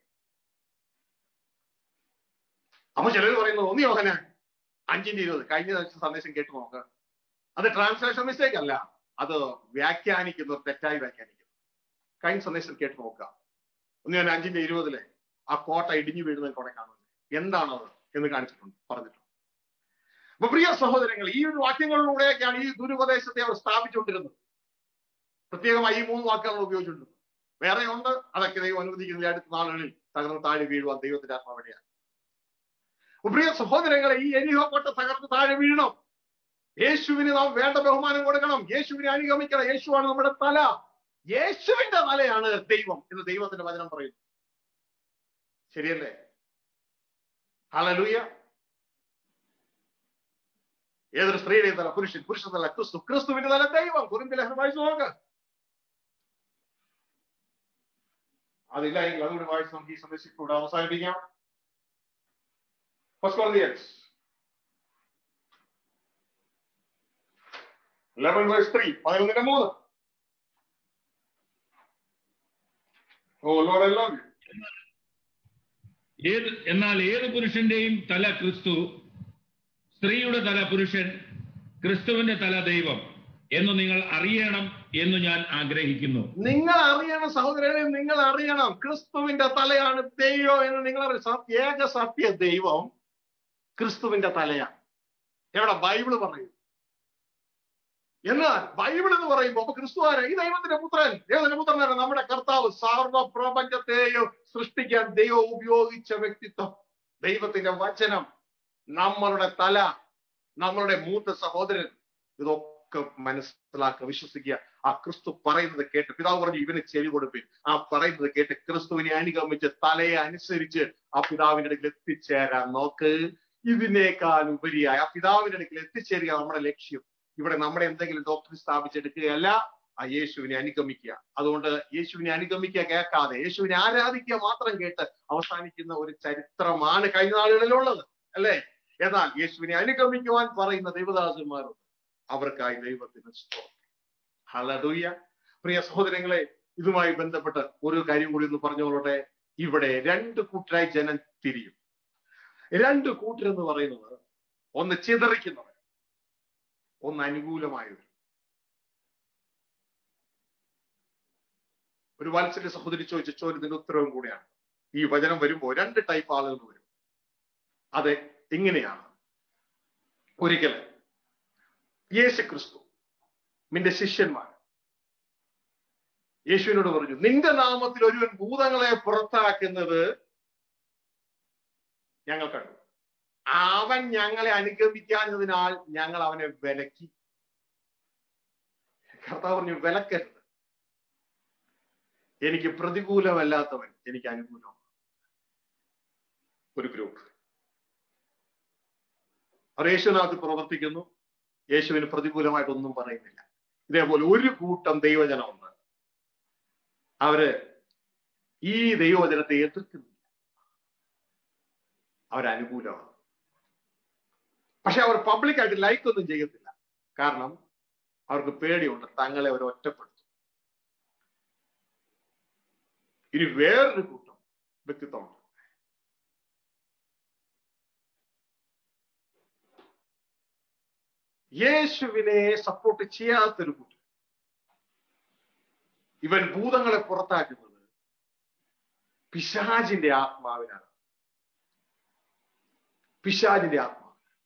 അപ്പൊ ചിലർ പറയുന്നത് ഒന്ന് യോഹന അഞ്ചിന്റെ ഇരുപത് കഴിഞ്ഞ ദിവസം സന്ദേശം കേട്ടു നോക്കുക അത് ട്രാൻസ്ലേഷൻ മിസ്റ്റേക്ക് അല്ല അത് വ്യാഖ്യാനിക്കുന്നവർ തെറ്റായി വ്യാഖ്യാനിക്കുന്നു കഴിഞ്ഞ സന്ദേശം കേട്ടു നോക്കുക ഒന്ന് ഞാൻ അഞ്ചിന്റെ ഇരുപതിലെ ആ കോട്ട ഇടിഞ്ഞു വീഴുന്നത് അവിടെ കാണുന്നത് എന്താണത് എന്ന് കാണിച്ചിട്ടുണ്ട് പറഞ്ഞിട്ടുണ്ട് അപ്പൊ പ്രിയ സഹോദരങ്ങൾ ഈ ഒരു വാക്യങ്ങളിലൂടെയൊക്കെയാണ് ഈ ദുരുപദേശത്തെ അവർ സ്ഥാപിച്ചുകൊണ്ടിരുന്നത് പ്രത്യേകമായി ഈ മൂന്ന് വാക്കുകൾ ഉപയോഗിച്ചിട്ടുണ്ട് വേറെ ഉണ്ട് അതൊക്കെ ദൈവം അനുവദിക്കുന്ന അടുത്ത നാളുകളിൽ തകർന്ന് താഴെ വീഴുവാൻ ദൈവത്തിന്റെ ആത്മാവിനെയാണ് പ്രിയ സഹോദരങ്ങളെ ഈ എരിഹോ കോട്ട തകർന്ന് താഴെ വീഴണം യേശുവിന് നാം വേണ്ട ബഹുമാനം കൊടുക്കണം യേശുവിനെ അനുഗമിക്കണം യേശുവാണ് നമ്മുടെ തല യേശുവിന്റെ തലയാണ് ദൈവം എന്ന് ദൈവത്തിന്റെ വചനം പറയുന്നു ശരിയല്ലേ ഹലലൂയ ഏതൊരു സ്ത്രീയുടെയും തല പുരുഷൻ പുരുഷൻ തല ക്രിസ്തു ക്രിസ്തുവിന്റെ തല ദൈവം കുറിന്റെ ലഹരം വായിച്ചു നോക്ക് അതില്ല എങ്കിൽ അതുകൂടി വായിച്ച് നമുക്ക് ഈ സന്ദേശിക്കൂടെ അവസാനിപ്പിക്കാം First Corinthians 11 verse 3 പതിനൊന്നിന്റെ മൂന്ന് O Lord I love you ഏത് എന്നാൽ ഏത് പുരുഷന്റെയും തല ക്രിസ്തു സ്ത്രീയുടെ തല പുരുഷൻ ക്രിസ്തുവിന്റെ തല ദൈവം എന്ന് നിങ്ങൾ അറിയണം എന്ന് ഞാൻ ആഗ്രഹിക്കുന്നു നിങ്ങൾ അറിയണം സഹോദരനെ നിങ്ങൾ അറിയണം ക്രിസ്തുവിന്റെ തലയാണ് ദൈവം എന്ന് നിങ്ങൾ അറിയണം സത്യ- ഏക സത്യ ദൈവം ക്രിസ്തുവിന്റെ തലയാണ് എവിടെ ബൈബിള് പറയും എന്നാൽ ബൈബിൾ എന്ന് പറയുമ്പോൾ അപ്പൊ ക്രിസ്തു ആരാ ഈ ദൈവത്തിന്റെ പുത്രൻ ദൈവത്തിന്റെ പുത്രനാണ് നമ്മുടെ കർത്താവ് സർവ പ്രപഞ്ചത്തെയും സൃഷ്ടിക്കാൻ ദൈവം ഉപയോഗിച്ച വ്യക്തിത്വം ദൈവത്തിന്റെ വചനം നമ്മളുടെ തല നമ്മളുടെ മൂത്ത സഹോദരൻ ഇതൊക്കെ മനസ്സിലാക്കുക വിശ്വസിക്കുക ആ ക്രിസ്തു പറയുന്നത് കേട്ട് പിതാവ് പറഞ്ഞു ഇവന് ചെവി കൊടുപ്പിൻ ആ പറയുന്നത് കേട്ട് ക്രിസ്തുവിനെ അനുഗമിച്ച് തലയെ അനുസരിച്ച് ആ പിതാവിന്റെ അടുക്കൽ എത്തിച്ചേരാൻ നോക്ക് ഇതിനേക്കാൾ ഉപരിയായി ആ പിതാവിന്റെ അടുക്കൽ എത്തിച്ചേരുക നമ്മുടെ ലക്ഷ്യം ഇവിടെ നമ്മുടെ എന്തെങ്കിലും ഡോക്ടർ സ്ഥാപിച്ചെടുക്കുകയല്ല ആ യേശുവിനെ അനുഗമിക്കുക അതുകൊണ്ട് യേശുവിനെ അനുഗമിക്കുക കേൾക്കാതെ യേശുവിനെ ആരാധിക്കുക മാത്രം കേട്ട് അവസാനിക്കുന്ന ഒരു ചരിത്രമാണ് കഴിഞ്ഞ നാളുകളിലുള്ളത് അല്ലേ എന്നാൽ യേശുവിനെ അനുഗമിക്കുവാൻ പറയുന്ന ദൈവദാസന്മാരുണ്ട് അവർക്കായി ദൈവത്തിന് സ്തോത്രം ഹലഡൂയ പ്രിയ സഹോദരങ്ങളെ ഇതുമായി ബന്ധപ്പെട്ട് ഒരു കാര്യം കൂടി ഒന്ന് പറഞ്ഞുകൊള്ളട്ടെ ഇവിടെ രണ്ട് കൂട്ടരായി ജനം തിരിയും രണ്ട് കൂട്ടരെന്ന് പറയുന്നത് ഒന്ന് ചിതറിക്കുന്നവർ ഒന്ന് അനുകൂലമായവർ ഒരു വാത്സല്യ സഹോദരി ചോദിച്ച ചോദ്യത്തിന്റെ ഉത്തരവും കൂടിയാണ് ഈ വചനം വരുമ്പോൾ രണ്ട് ടൈപ്പ് ആളുകൾ വരും അത് ഇങ്ങനെയാണ് ഒരിക്കൽ യേശു ക്രിസ്തു നിന്റെ ശിഷ്യന്മാർ യേശുവിനോട് പറഞ്ഞു നിന്റെ നാമത്തിൽ ഒരുവൻ ഭൂതങ്ങളെ പുറത്താക്കുന്നത് ഞങ്ങൾ കണ്ടു അവൻ ഞങ്ങളെ അനുഗമിക്കാഞ്ഞതിനാൽ ഞങ്ങൾ അവനെ വിലക്കി കർത്താവ് പറഞ്ഞു വിലക്കരുത് എനിക്ക് പ്രതികൂലമല്ലാത്തവൻ എനിക്ക് അനുകൂലമാണ് ഒരു ഗ്രൂപ്പ് അവർ യേശുനാഥ് പ്രവർത്തിക്കുന്നു യേശുവിന് പ്രതികൂലമായിട്ടൊന്നും പറയുന്നില്ല ഇതേപോലെ ഒരു കൂട്ടം ദൈവജനമുണ്ട് അവര് ഈ ദൈവവചനത്തെ എതിർക്കുന്നില്ല അവരനുകൂലമാണ് പക്ഷെ അവർ പബ്ലിക്കായിട്ട് ലൈക്ക് ഒന്നും ചെയ്യത്തില്ല കാരണം അവർക്ക് പേടിയുണ്ട് തങ്ങളെ അവർ ഒറ്റപ്പെടുത്തും ഇനി വേറൊരു കൂട്ടം വ്യക്തിത്വമുണ്ട് യേശുവിനെ സപ്പോർട്ട് ചെയ്യാത്തൊരു കൂട്ടം ഇവൻ ഭൂതങ്ങളെ പുറത്താക്കുന്നത് പിശാജിന്റെ ആത്മാവിനാണ് പിശാജിന്റെ ആത്മാവ്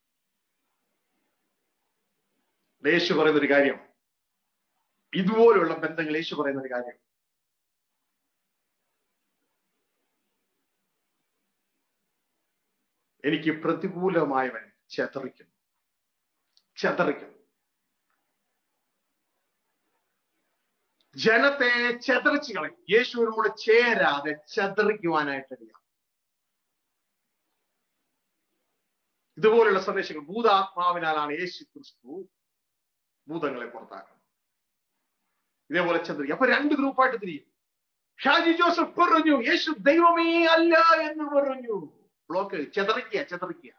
യേശു പറയുന്ന ഒരു കാര്യം ഇതുപോലുള്ള ബന്ധങ്ങൾ യേശു പറയുന്ന ഒരു കാര്യം എനിക്ക് പ്രതികൂലമായവൻ ചെതറിക്കുന്നു ചെതറിക്കുന്നു ജനത്തെ ചെതറിച്ചു കളയും യേശുവിനോട് ചേരാതെ ചെതറിക്കുവാനായിട്ടറിയാം ഇതുപോലുള്ള സന്ദേശങ്ങൾ ഭൂതാത്മാവിനാലാണ് യേശു ക്രിസ്തു ഭൂതങ്ങളെ പുറത്താക്കുന്നത് ഇതേപോലെ ചന്ദ്രി അപ്പൊ രണ്ട് ഗ്രൂപ്പായിട്ട് തിരിയും ഷാജി ജോസഫ് പറഞ്ഞു യേശു ദൈവമേ അല്ല എന്ന് പറഞ്ഞു ബ്ലോക്ക് ചെതറിക്കുക ചെതറിക്കുക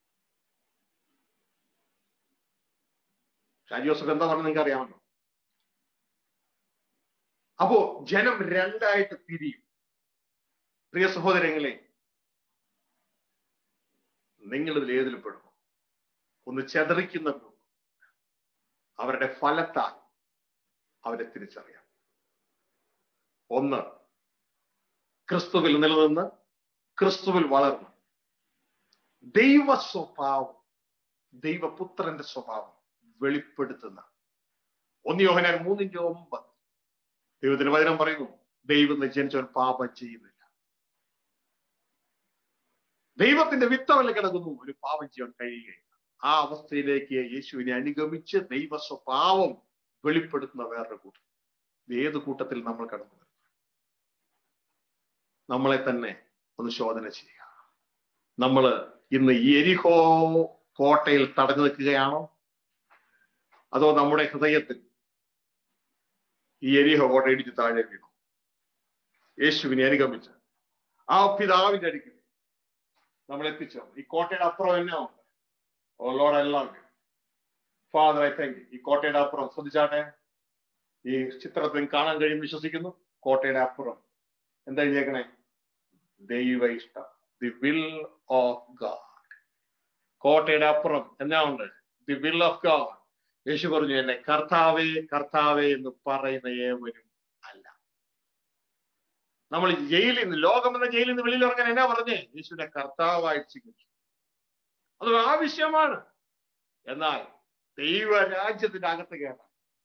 ഷാജി ജോസഫ് എന്താ പറഞ്ഞത് നിങ്ങൾക്ക് അറിയാമല്ലോ അപ്പോ ജനം രണ്ടായിട്ട് തിരിയും പ്രിയ സഹോദരങ്ങളെ നിങ്ങൾ ഇതിൽ ഏതിൽ പെടുന്നു ഒന്ന് ചെതറിക്കുന്ന ഗ്രൂപ്പ് അവരുടെ ഫലത്താൽ അവരെ തിരിച്ചറിയാം ഒന്ന് ക്രിസ്തുവിൽ നിലനിന്ന് ക്രിസ്തുവിൽ വളർന്ന് ദൈവ സ്വഭാവം ദൈവപുത്രന്റെ സ്വഭാവം വെളിപ്പെടുത്തുന്ന ഒന്ന് യോഹനാൻ മൂന്നിന്റെ ഒമ്പത് ദൈവത്തിന്റെ വചനം പറയുന്നു ദൈവം ജനിച്ചവൻ പാപം ചെയ്യുന്നില്ല ദൈവത്തിന്റെ വിത്തവല്ല കിടക്കുന്നു ഒരു പാപം ചെയ്യാൻ കഴിയുകയില്ല ആ അവസ്ഥയിലേക്ക് യേശുവിനെ അനുഗമിച്ച് ദൈവ സ്വഭാവം വെളിപ്പെടുത്തുന്ന വേറൊരു കൂട്ടം ഇത് ഏത് കൂട്ടത്തിൽ നമ്മൾ കടന്നു വരുന്നു നമ്മളെ തന്നെ ഒന്ന് ശോധന ചെയ്യുക നമ്മൾ ഇന്ന് എരിഹോ കോട്ടയിൽ തടഞ്ഞു നിൽക്കുകയാണോ അതോ നമ്മുടെ ഹൃദയത്തിൽ ഈ എരിഹോ കോട്ട ഇടിച്ച് താഴെ വീണു യേശുവിനെ അനുഗമിച്ച് ആ പിതാവിന്റെ അടുക്കൽ നമ്മൾ എത്തിച്ചോ ഈ കോട്ടയുടെ അപ്പുറം എന്നാ ഉണ്ട് ഓ ലോഡ് എല്ലാം ഫാദർ ഐ താങ്ക് ഈ കോട്ടയുടെ അപ്പുറം ശ്രദ്ധിച്ചാട്ടെ ഈ ചിത്രത്തിൽ കാണാൻ കഴിയും വിശ്വസിക്കുന്നു കോട്ടയുടെ അപ്പുറം എന്താ എഴുതിയേക്കണേ ദൈവ ഇഷ്ടം ദി വിൽ ഓഫ് ഗാഡ് കോട്ടയുടെ അപ്പുറം എന്നാ ഉണ്ട് ദി വിൽ ഓഫ് ഗാഡ് യേശു പറഞ്ഞു എന്നെ കർത്താവേ കർത്താവേ എന്ന് പറയുന്ന ഏവരും അല്ല നമ്മൾ ജയിലിൽ നിന്ന് ലോകം എന്ന ജയിലിൽ നിന്ന് വെളിയിൽ ഇറങ്ങാൻ എന്നാ പറഞ്ഞേ യേശുവിനെ കർത്താവായിട്ട് സ്വീകരിച്ചു അത് ആവശ്യമാണ് എന്നാൽ ദൈവ രാജ്യത്തിന്റെ അകത്ത് കയറാൻ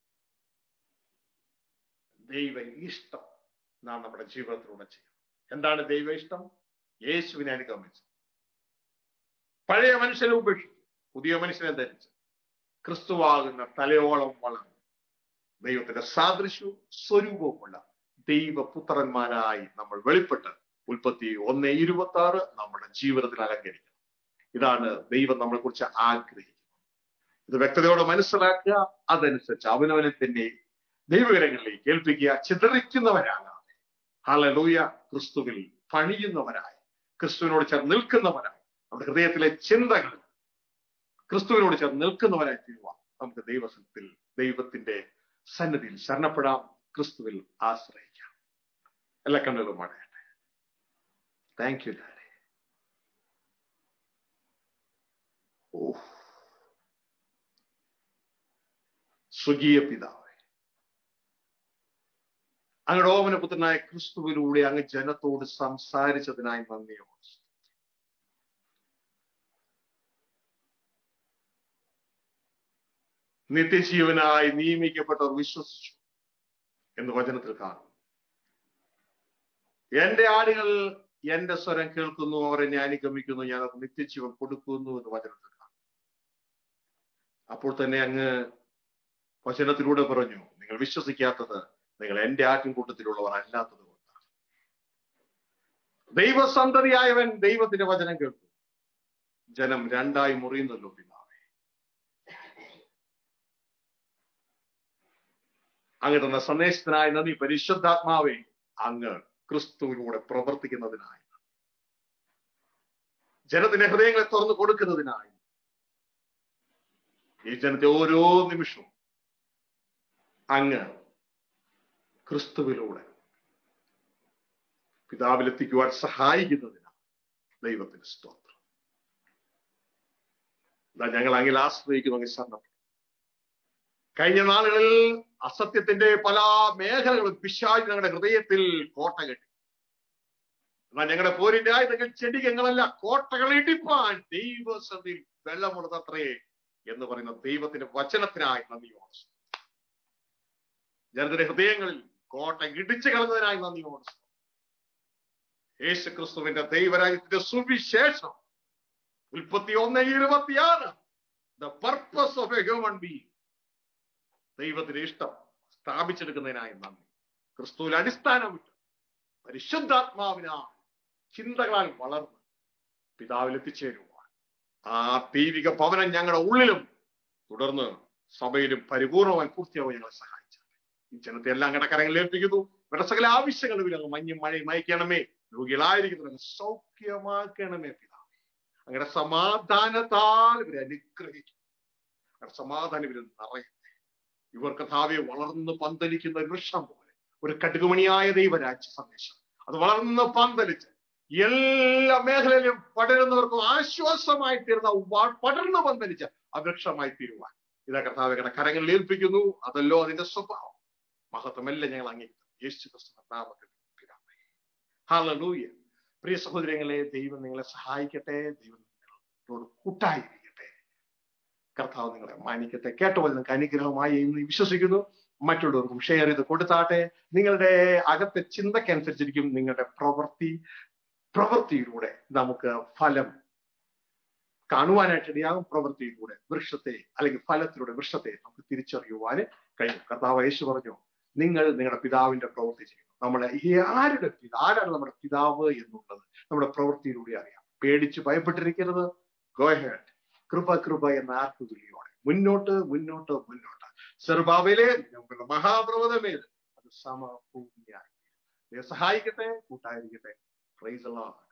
ദൈവ ഇഷ്ടം നാം നമ്മുടെ ജീവിതത്തിലൂടെ ചെയ്യണം എന്താണ് ദൈവ ഇഷ്ടം യേശുവിനെ അനുഗമിച്ച് പഴയ മനുഷ്യനെ ഉപേക്ഷിച്ചു പുതിയ മനുഷ്യനെ ധരിച്ച് ക്രിസ്തുവാകുന്ന തലയോളം വളർന്നു ദൈവത്തിന്റെ സാദൃശ്യവും സ്വരൂപവുമുള്ള ദൈവപുത്രന്മാരായി നമ്മൾ വെളിപ്പെട്ട് ഉൽപ്പത്തി ഒന്ന് ഇരുപത്തി ആറ് നമ്മുടെ ജീവിതത്തിൽ അലങ്കരിക്കണം ഇതാണ് ദൈവം നമ്മളെ കുറിച്ച് ആഗ്രഹിക്കുന്നത് ഇത് വ്യക്തതയോടെ മനസ്സിലാക്കുക അതനുസരിച്ച് അവനവനെ തന്നെ ദൈവകരങ്ങളിലേക്ക് ഏൽപ്പിക്കുക ചിതറിക്കുന്നവരാകാതെ ഹലലൂയ ക്രിസ്തുവിൽ പണിയുന്നവരായി ക്രിസ്തുവിനോട് ചേർന്ന് നിൽക്കുന്നവരായി നമ്മുടെ ഹൃദയത്തിലെ ചിന്തകൾ ക്രിസ്തുവിനോട് ചേർന്ന് നിൽക്കുന്നവരായി തീരുവാൻ നമുക്ക് ദൈവത്തിൽ ദൈവത്തിന്റെ സന്നിധിയിൽ ശരണപ്പെടാം ക്രിസ്തുവിൽ ആശ്രയിക്കാം എല്ലാ കണ്ണുകളും മടയട്ടെ താങ്ക് യു ഡാഡി ഓ സ്വകീയ പിതാവേ അങ്ങയുടെ ഓമനപുത്രനായ ക്രിസ്തുവിലൂടെ അങ്ങ് ജനത്തോട് സംസാരിച്ചതിനായി നന്ദിയോട് നിത്യജീവനായി നിയമിക്കപ്പെട്ടവർ വിശ്വസിച്ചു എന്ന് വചനത്തിൽ കാണും എന്റെ ആടുകൾ എന്റെ സ്വരം കേൾക്കുന്നു അവരെ ഞാൻ അനുഗമിക്കുന്നു ഞാൻ അവർ നിത്യജീവൻ കൊടുക്കുന്നു എന്ന് വചനത്തിൽ കാണും അപ്പോൾ തന്നെ അങ്ങ് വചനത്തിലൂടെ പറഞ്ഞു നിങ്ങൾ വിശ്വസിക്കാത്തത് നിങ്ങൾ എന്റെ ആട്ടിൻകൂട്ടത്തിലുള്ളവർ അല്ലാത്തത് കൊണ്ടാണ് ദൈവസന്തതിയായവൻ ദൈവത്തിന്റെ വചനം കേൾക്കും ജനം രണ്ടായി മുറിയുന്നല്ലോ പിതാവേ അങ്ങ് തന്ന സന്ദേശത്തിനായി നന്ദി പരിശുദ്ധാത്മാവേ അങ്ങ് ക്രിസ്തുവിലൂടെ പ്രവർത്തിക്കുന്നതിനായി ജനത്തിന്റെ ഹൃദയങ്ങളെ തുറന്നു കൊടുക്കുന്നതിനായി ഈ ജനത്തെ ഓരോ നിമിഷവും അങ്ങ് ക്രിസ്തുവിലൂടെ പിതാവിലെത്തിക്കുവാൻ സഹായിക്കുന്നതിനാണ് ദൈവത്തിന്റെ സ്തോത്രം ഇതാ ഞങ്ങൾ അങ്ങിൽ ആശ്രയിക്കുന്നു അങ്ങ് ശരണം കഴിഞ്ഞ നാളുകളിൽ അസത്യത്തിന്റെ പല മേഖലകളും പിശാജ് ഞങ്ങളുടെ ഹൃദയത്തിൽ കോട്ട കെട്ടി എന്നാൽ ഞങ്ങളുടെ പോരിന്റെ ആയുധങ്ങൾ ചെടികങ്ങളല്ല കോട്ടകൾ ഇടിപ്പാൻ ദൈവസത്തിൽ വെള്ളമുള്ളതത്രേ എന്ന് പറയുന്ന ദൈവത്തിന്റെ വചനത്തിനായി നന്ദിയോട് ജനത്തിന്റെ ഹൃദയങ്ങളിൽ കോട്ട ഇടിച്ചു കളഞ്ഞതിനായി നന്ദിയോട് യേശു ക്രിസ്തുവിന്റെ ദൈവരാജ്യത്തിന്റെ സുവിശേഷം ഉൽപ്പത്തി ഒന്ന് ഇരുപത്തിയാറ് the purpose of a human being ദൈവത്തിന്റെ ഇഷ്ടം സ്ഥാപിച്ചെടുക്കുന്നതിനായി നന്ദി ക്രിസ്തുവിൽ അടിസ്ഥാനം വിട്ട് പരിശുദ്ധാത്മാവിനാൽ ചിന്തകളാൽ വളർന്ന് പിതാവിൽ എത്തിച്ചേരുവാൻ ആ ദൈവിക ഭവനം ഞങ്ങളുടെ ഉള്ളിലും തുടർന്ന് സഭയിലും പരിപൂർണമായി പൂർത്തിയാവും ഞങ്ങളെ സഹായിച്ചു ഈ ജനത്തെ എല്ലാം കടക്കരങ്ങളിൽ ഏൽപ്പിക്കുന്നു ഇവരുടെ സകല ആവശ്യങ്ങളും ഇല്ല മഞ്ഞും മഴയും അയക്കണമേ രോഗികളായിരിക്കുന്നു സൗഖ്യമാക്കണമേ പിതാവ് അങ്ങനെ സമാധാനത്താൽ ഇവരെ അനുഗ്രഹിക്കും അങ്ങനെ സമാധാനം ഇവർ നിറയും ഇവർ കഥാവെ വളർന്ന് പന്തലിക്കുന്ന ഒരു വൃക്ഷം പോലെ ഒരു കടുകുമണിയായ ദൈവരാജ്യ സന്ദേശം അത് വളർന്ന് പന്തലിച്ച് എല്ലാ മേഖലയിലും പടരുന്നവർക്കും ആശ്വാസമായി തീർന്ന വ- പടർന്നു പന്തലിച്ച അവൃക്ഷമായി തീരുവാൻ ഇതാ കർത്താവിയുടെ കരങ്ങളിൽ ഏൽപ്പിക്കുന്നു അതല്ലോ അതിന്റെ സ്വഭാവം മഹത്വമെല്ലാം ഞങ്ങൾ അംഗീകരിക്കുന്നു യേശു ക്രിസ്തു നാമത്തിൽ പിതാവേ. ഹല്ലേലൂയ പ്രിയ സഹോദരങ്ങളെ ദൈവം നിങ്ങളെ സഹായിക്കട്ടെ ദൈവം നിങ്ങളോട് കൂട്ടായിരിക്കട്ടെ കർത്താവ് നിങ്ങളെ മാനിക്കട്ടെ കേട്ടപോലെ നിങ്ങൾക്ക് അനുഗ്രഹമായി എന്ന് വിശ്വസിക്കുന്നു മറ്റുള്ളവർക്കും ഷെയർ ചെയ്ത് കൊടുത്താട്ടെ നിങ്ങളുടെ അകത്തെ ചിന്തക്കനുസരിച്ചിരിക്കും നിങ്ങളുടെ പ്രവൃത്തി പ്രവൃത്തിയിലൂടെ നമുക്ക് ഫലം കാണുവാനായിട്ട് ഇടയാകും പ്രവൃത്തിയിലൂടെ വൃക്ഷത്തെ അല്ലെങ്കിൽ ഫലത്തിലൂടെ വൃക്ഷത്തെ നമുക്ക് തിരിച്ചറിയുവാൻ കഴിയും കർത്താവ് യേശു പറഞ്ഞു നിങ്ങൾ നിങ്ങളുടെ പിതാവിന്റെ പ്രവൃത്തി ചെയ്യുന്നു നമ്മളെ ഈ ആരുടെ പിതാ ആരാണ് നമ്മുടെ പിതാവ് എന്നുള്ളത് നമ്മുടെ പ്രവൃത്തിയിലൂടെ അറിയാം പേടിച്ച് ഭയപ്പെട്ടിരിക്കരുത് ഗോഹേഡ് കൃപ കൃപ എന്ന ആർക്കുതുലിയോടെ മുന്നോട്ട് മുന്നോട്ട് മുന്നോട്ട് സെർബാബിലെ നമുക്കുള്ള മഹാപർവ്വതമേൽ അത് സമഭൂമിയായി ദൈവം സഹായിക്കട്ടെ കൂട്ടായിരിക്കട്ടെ പ്രൈസ്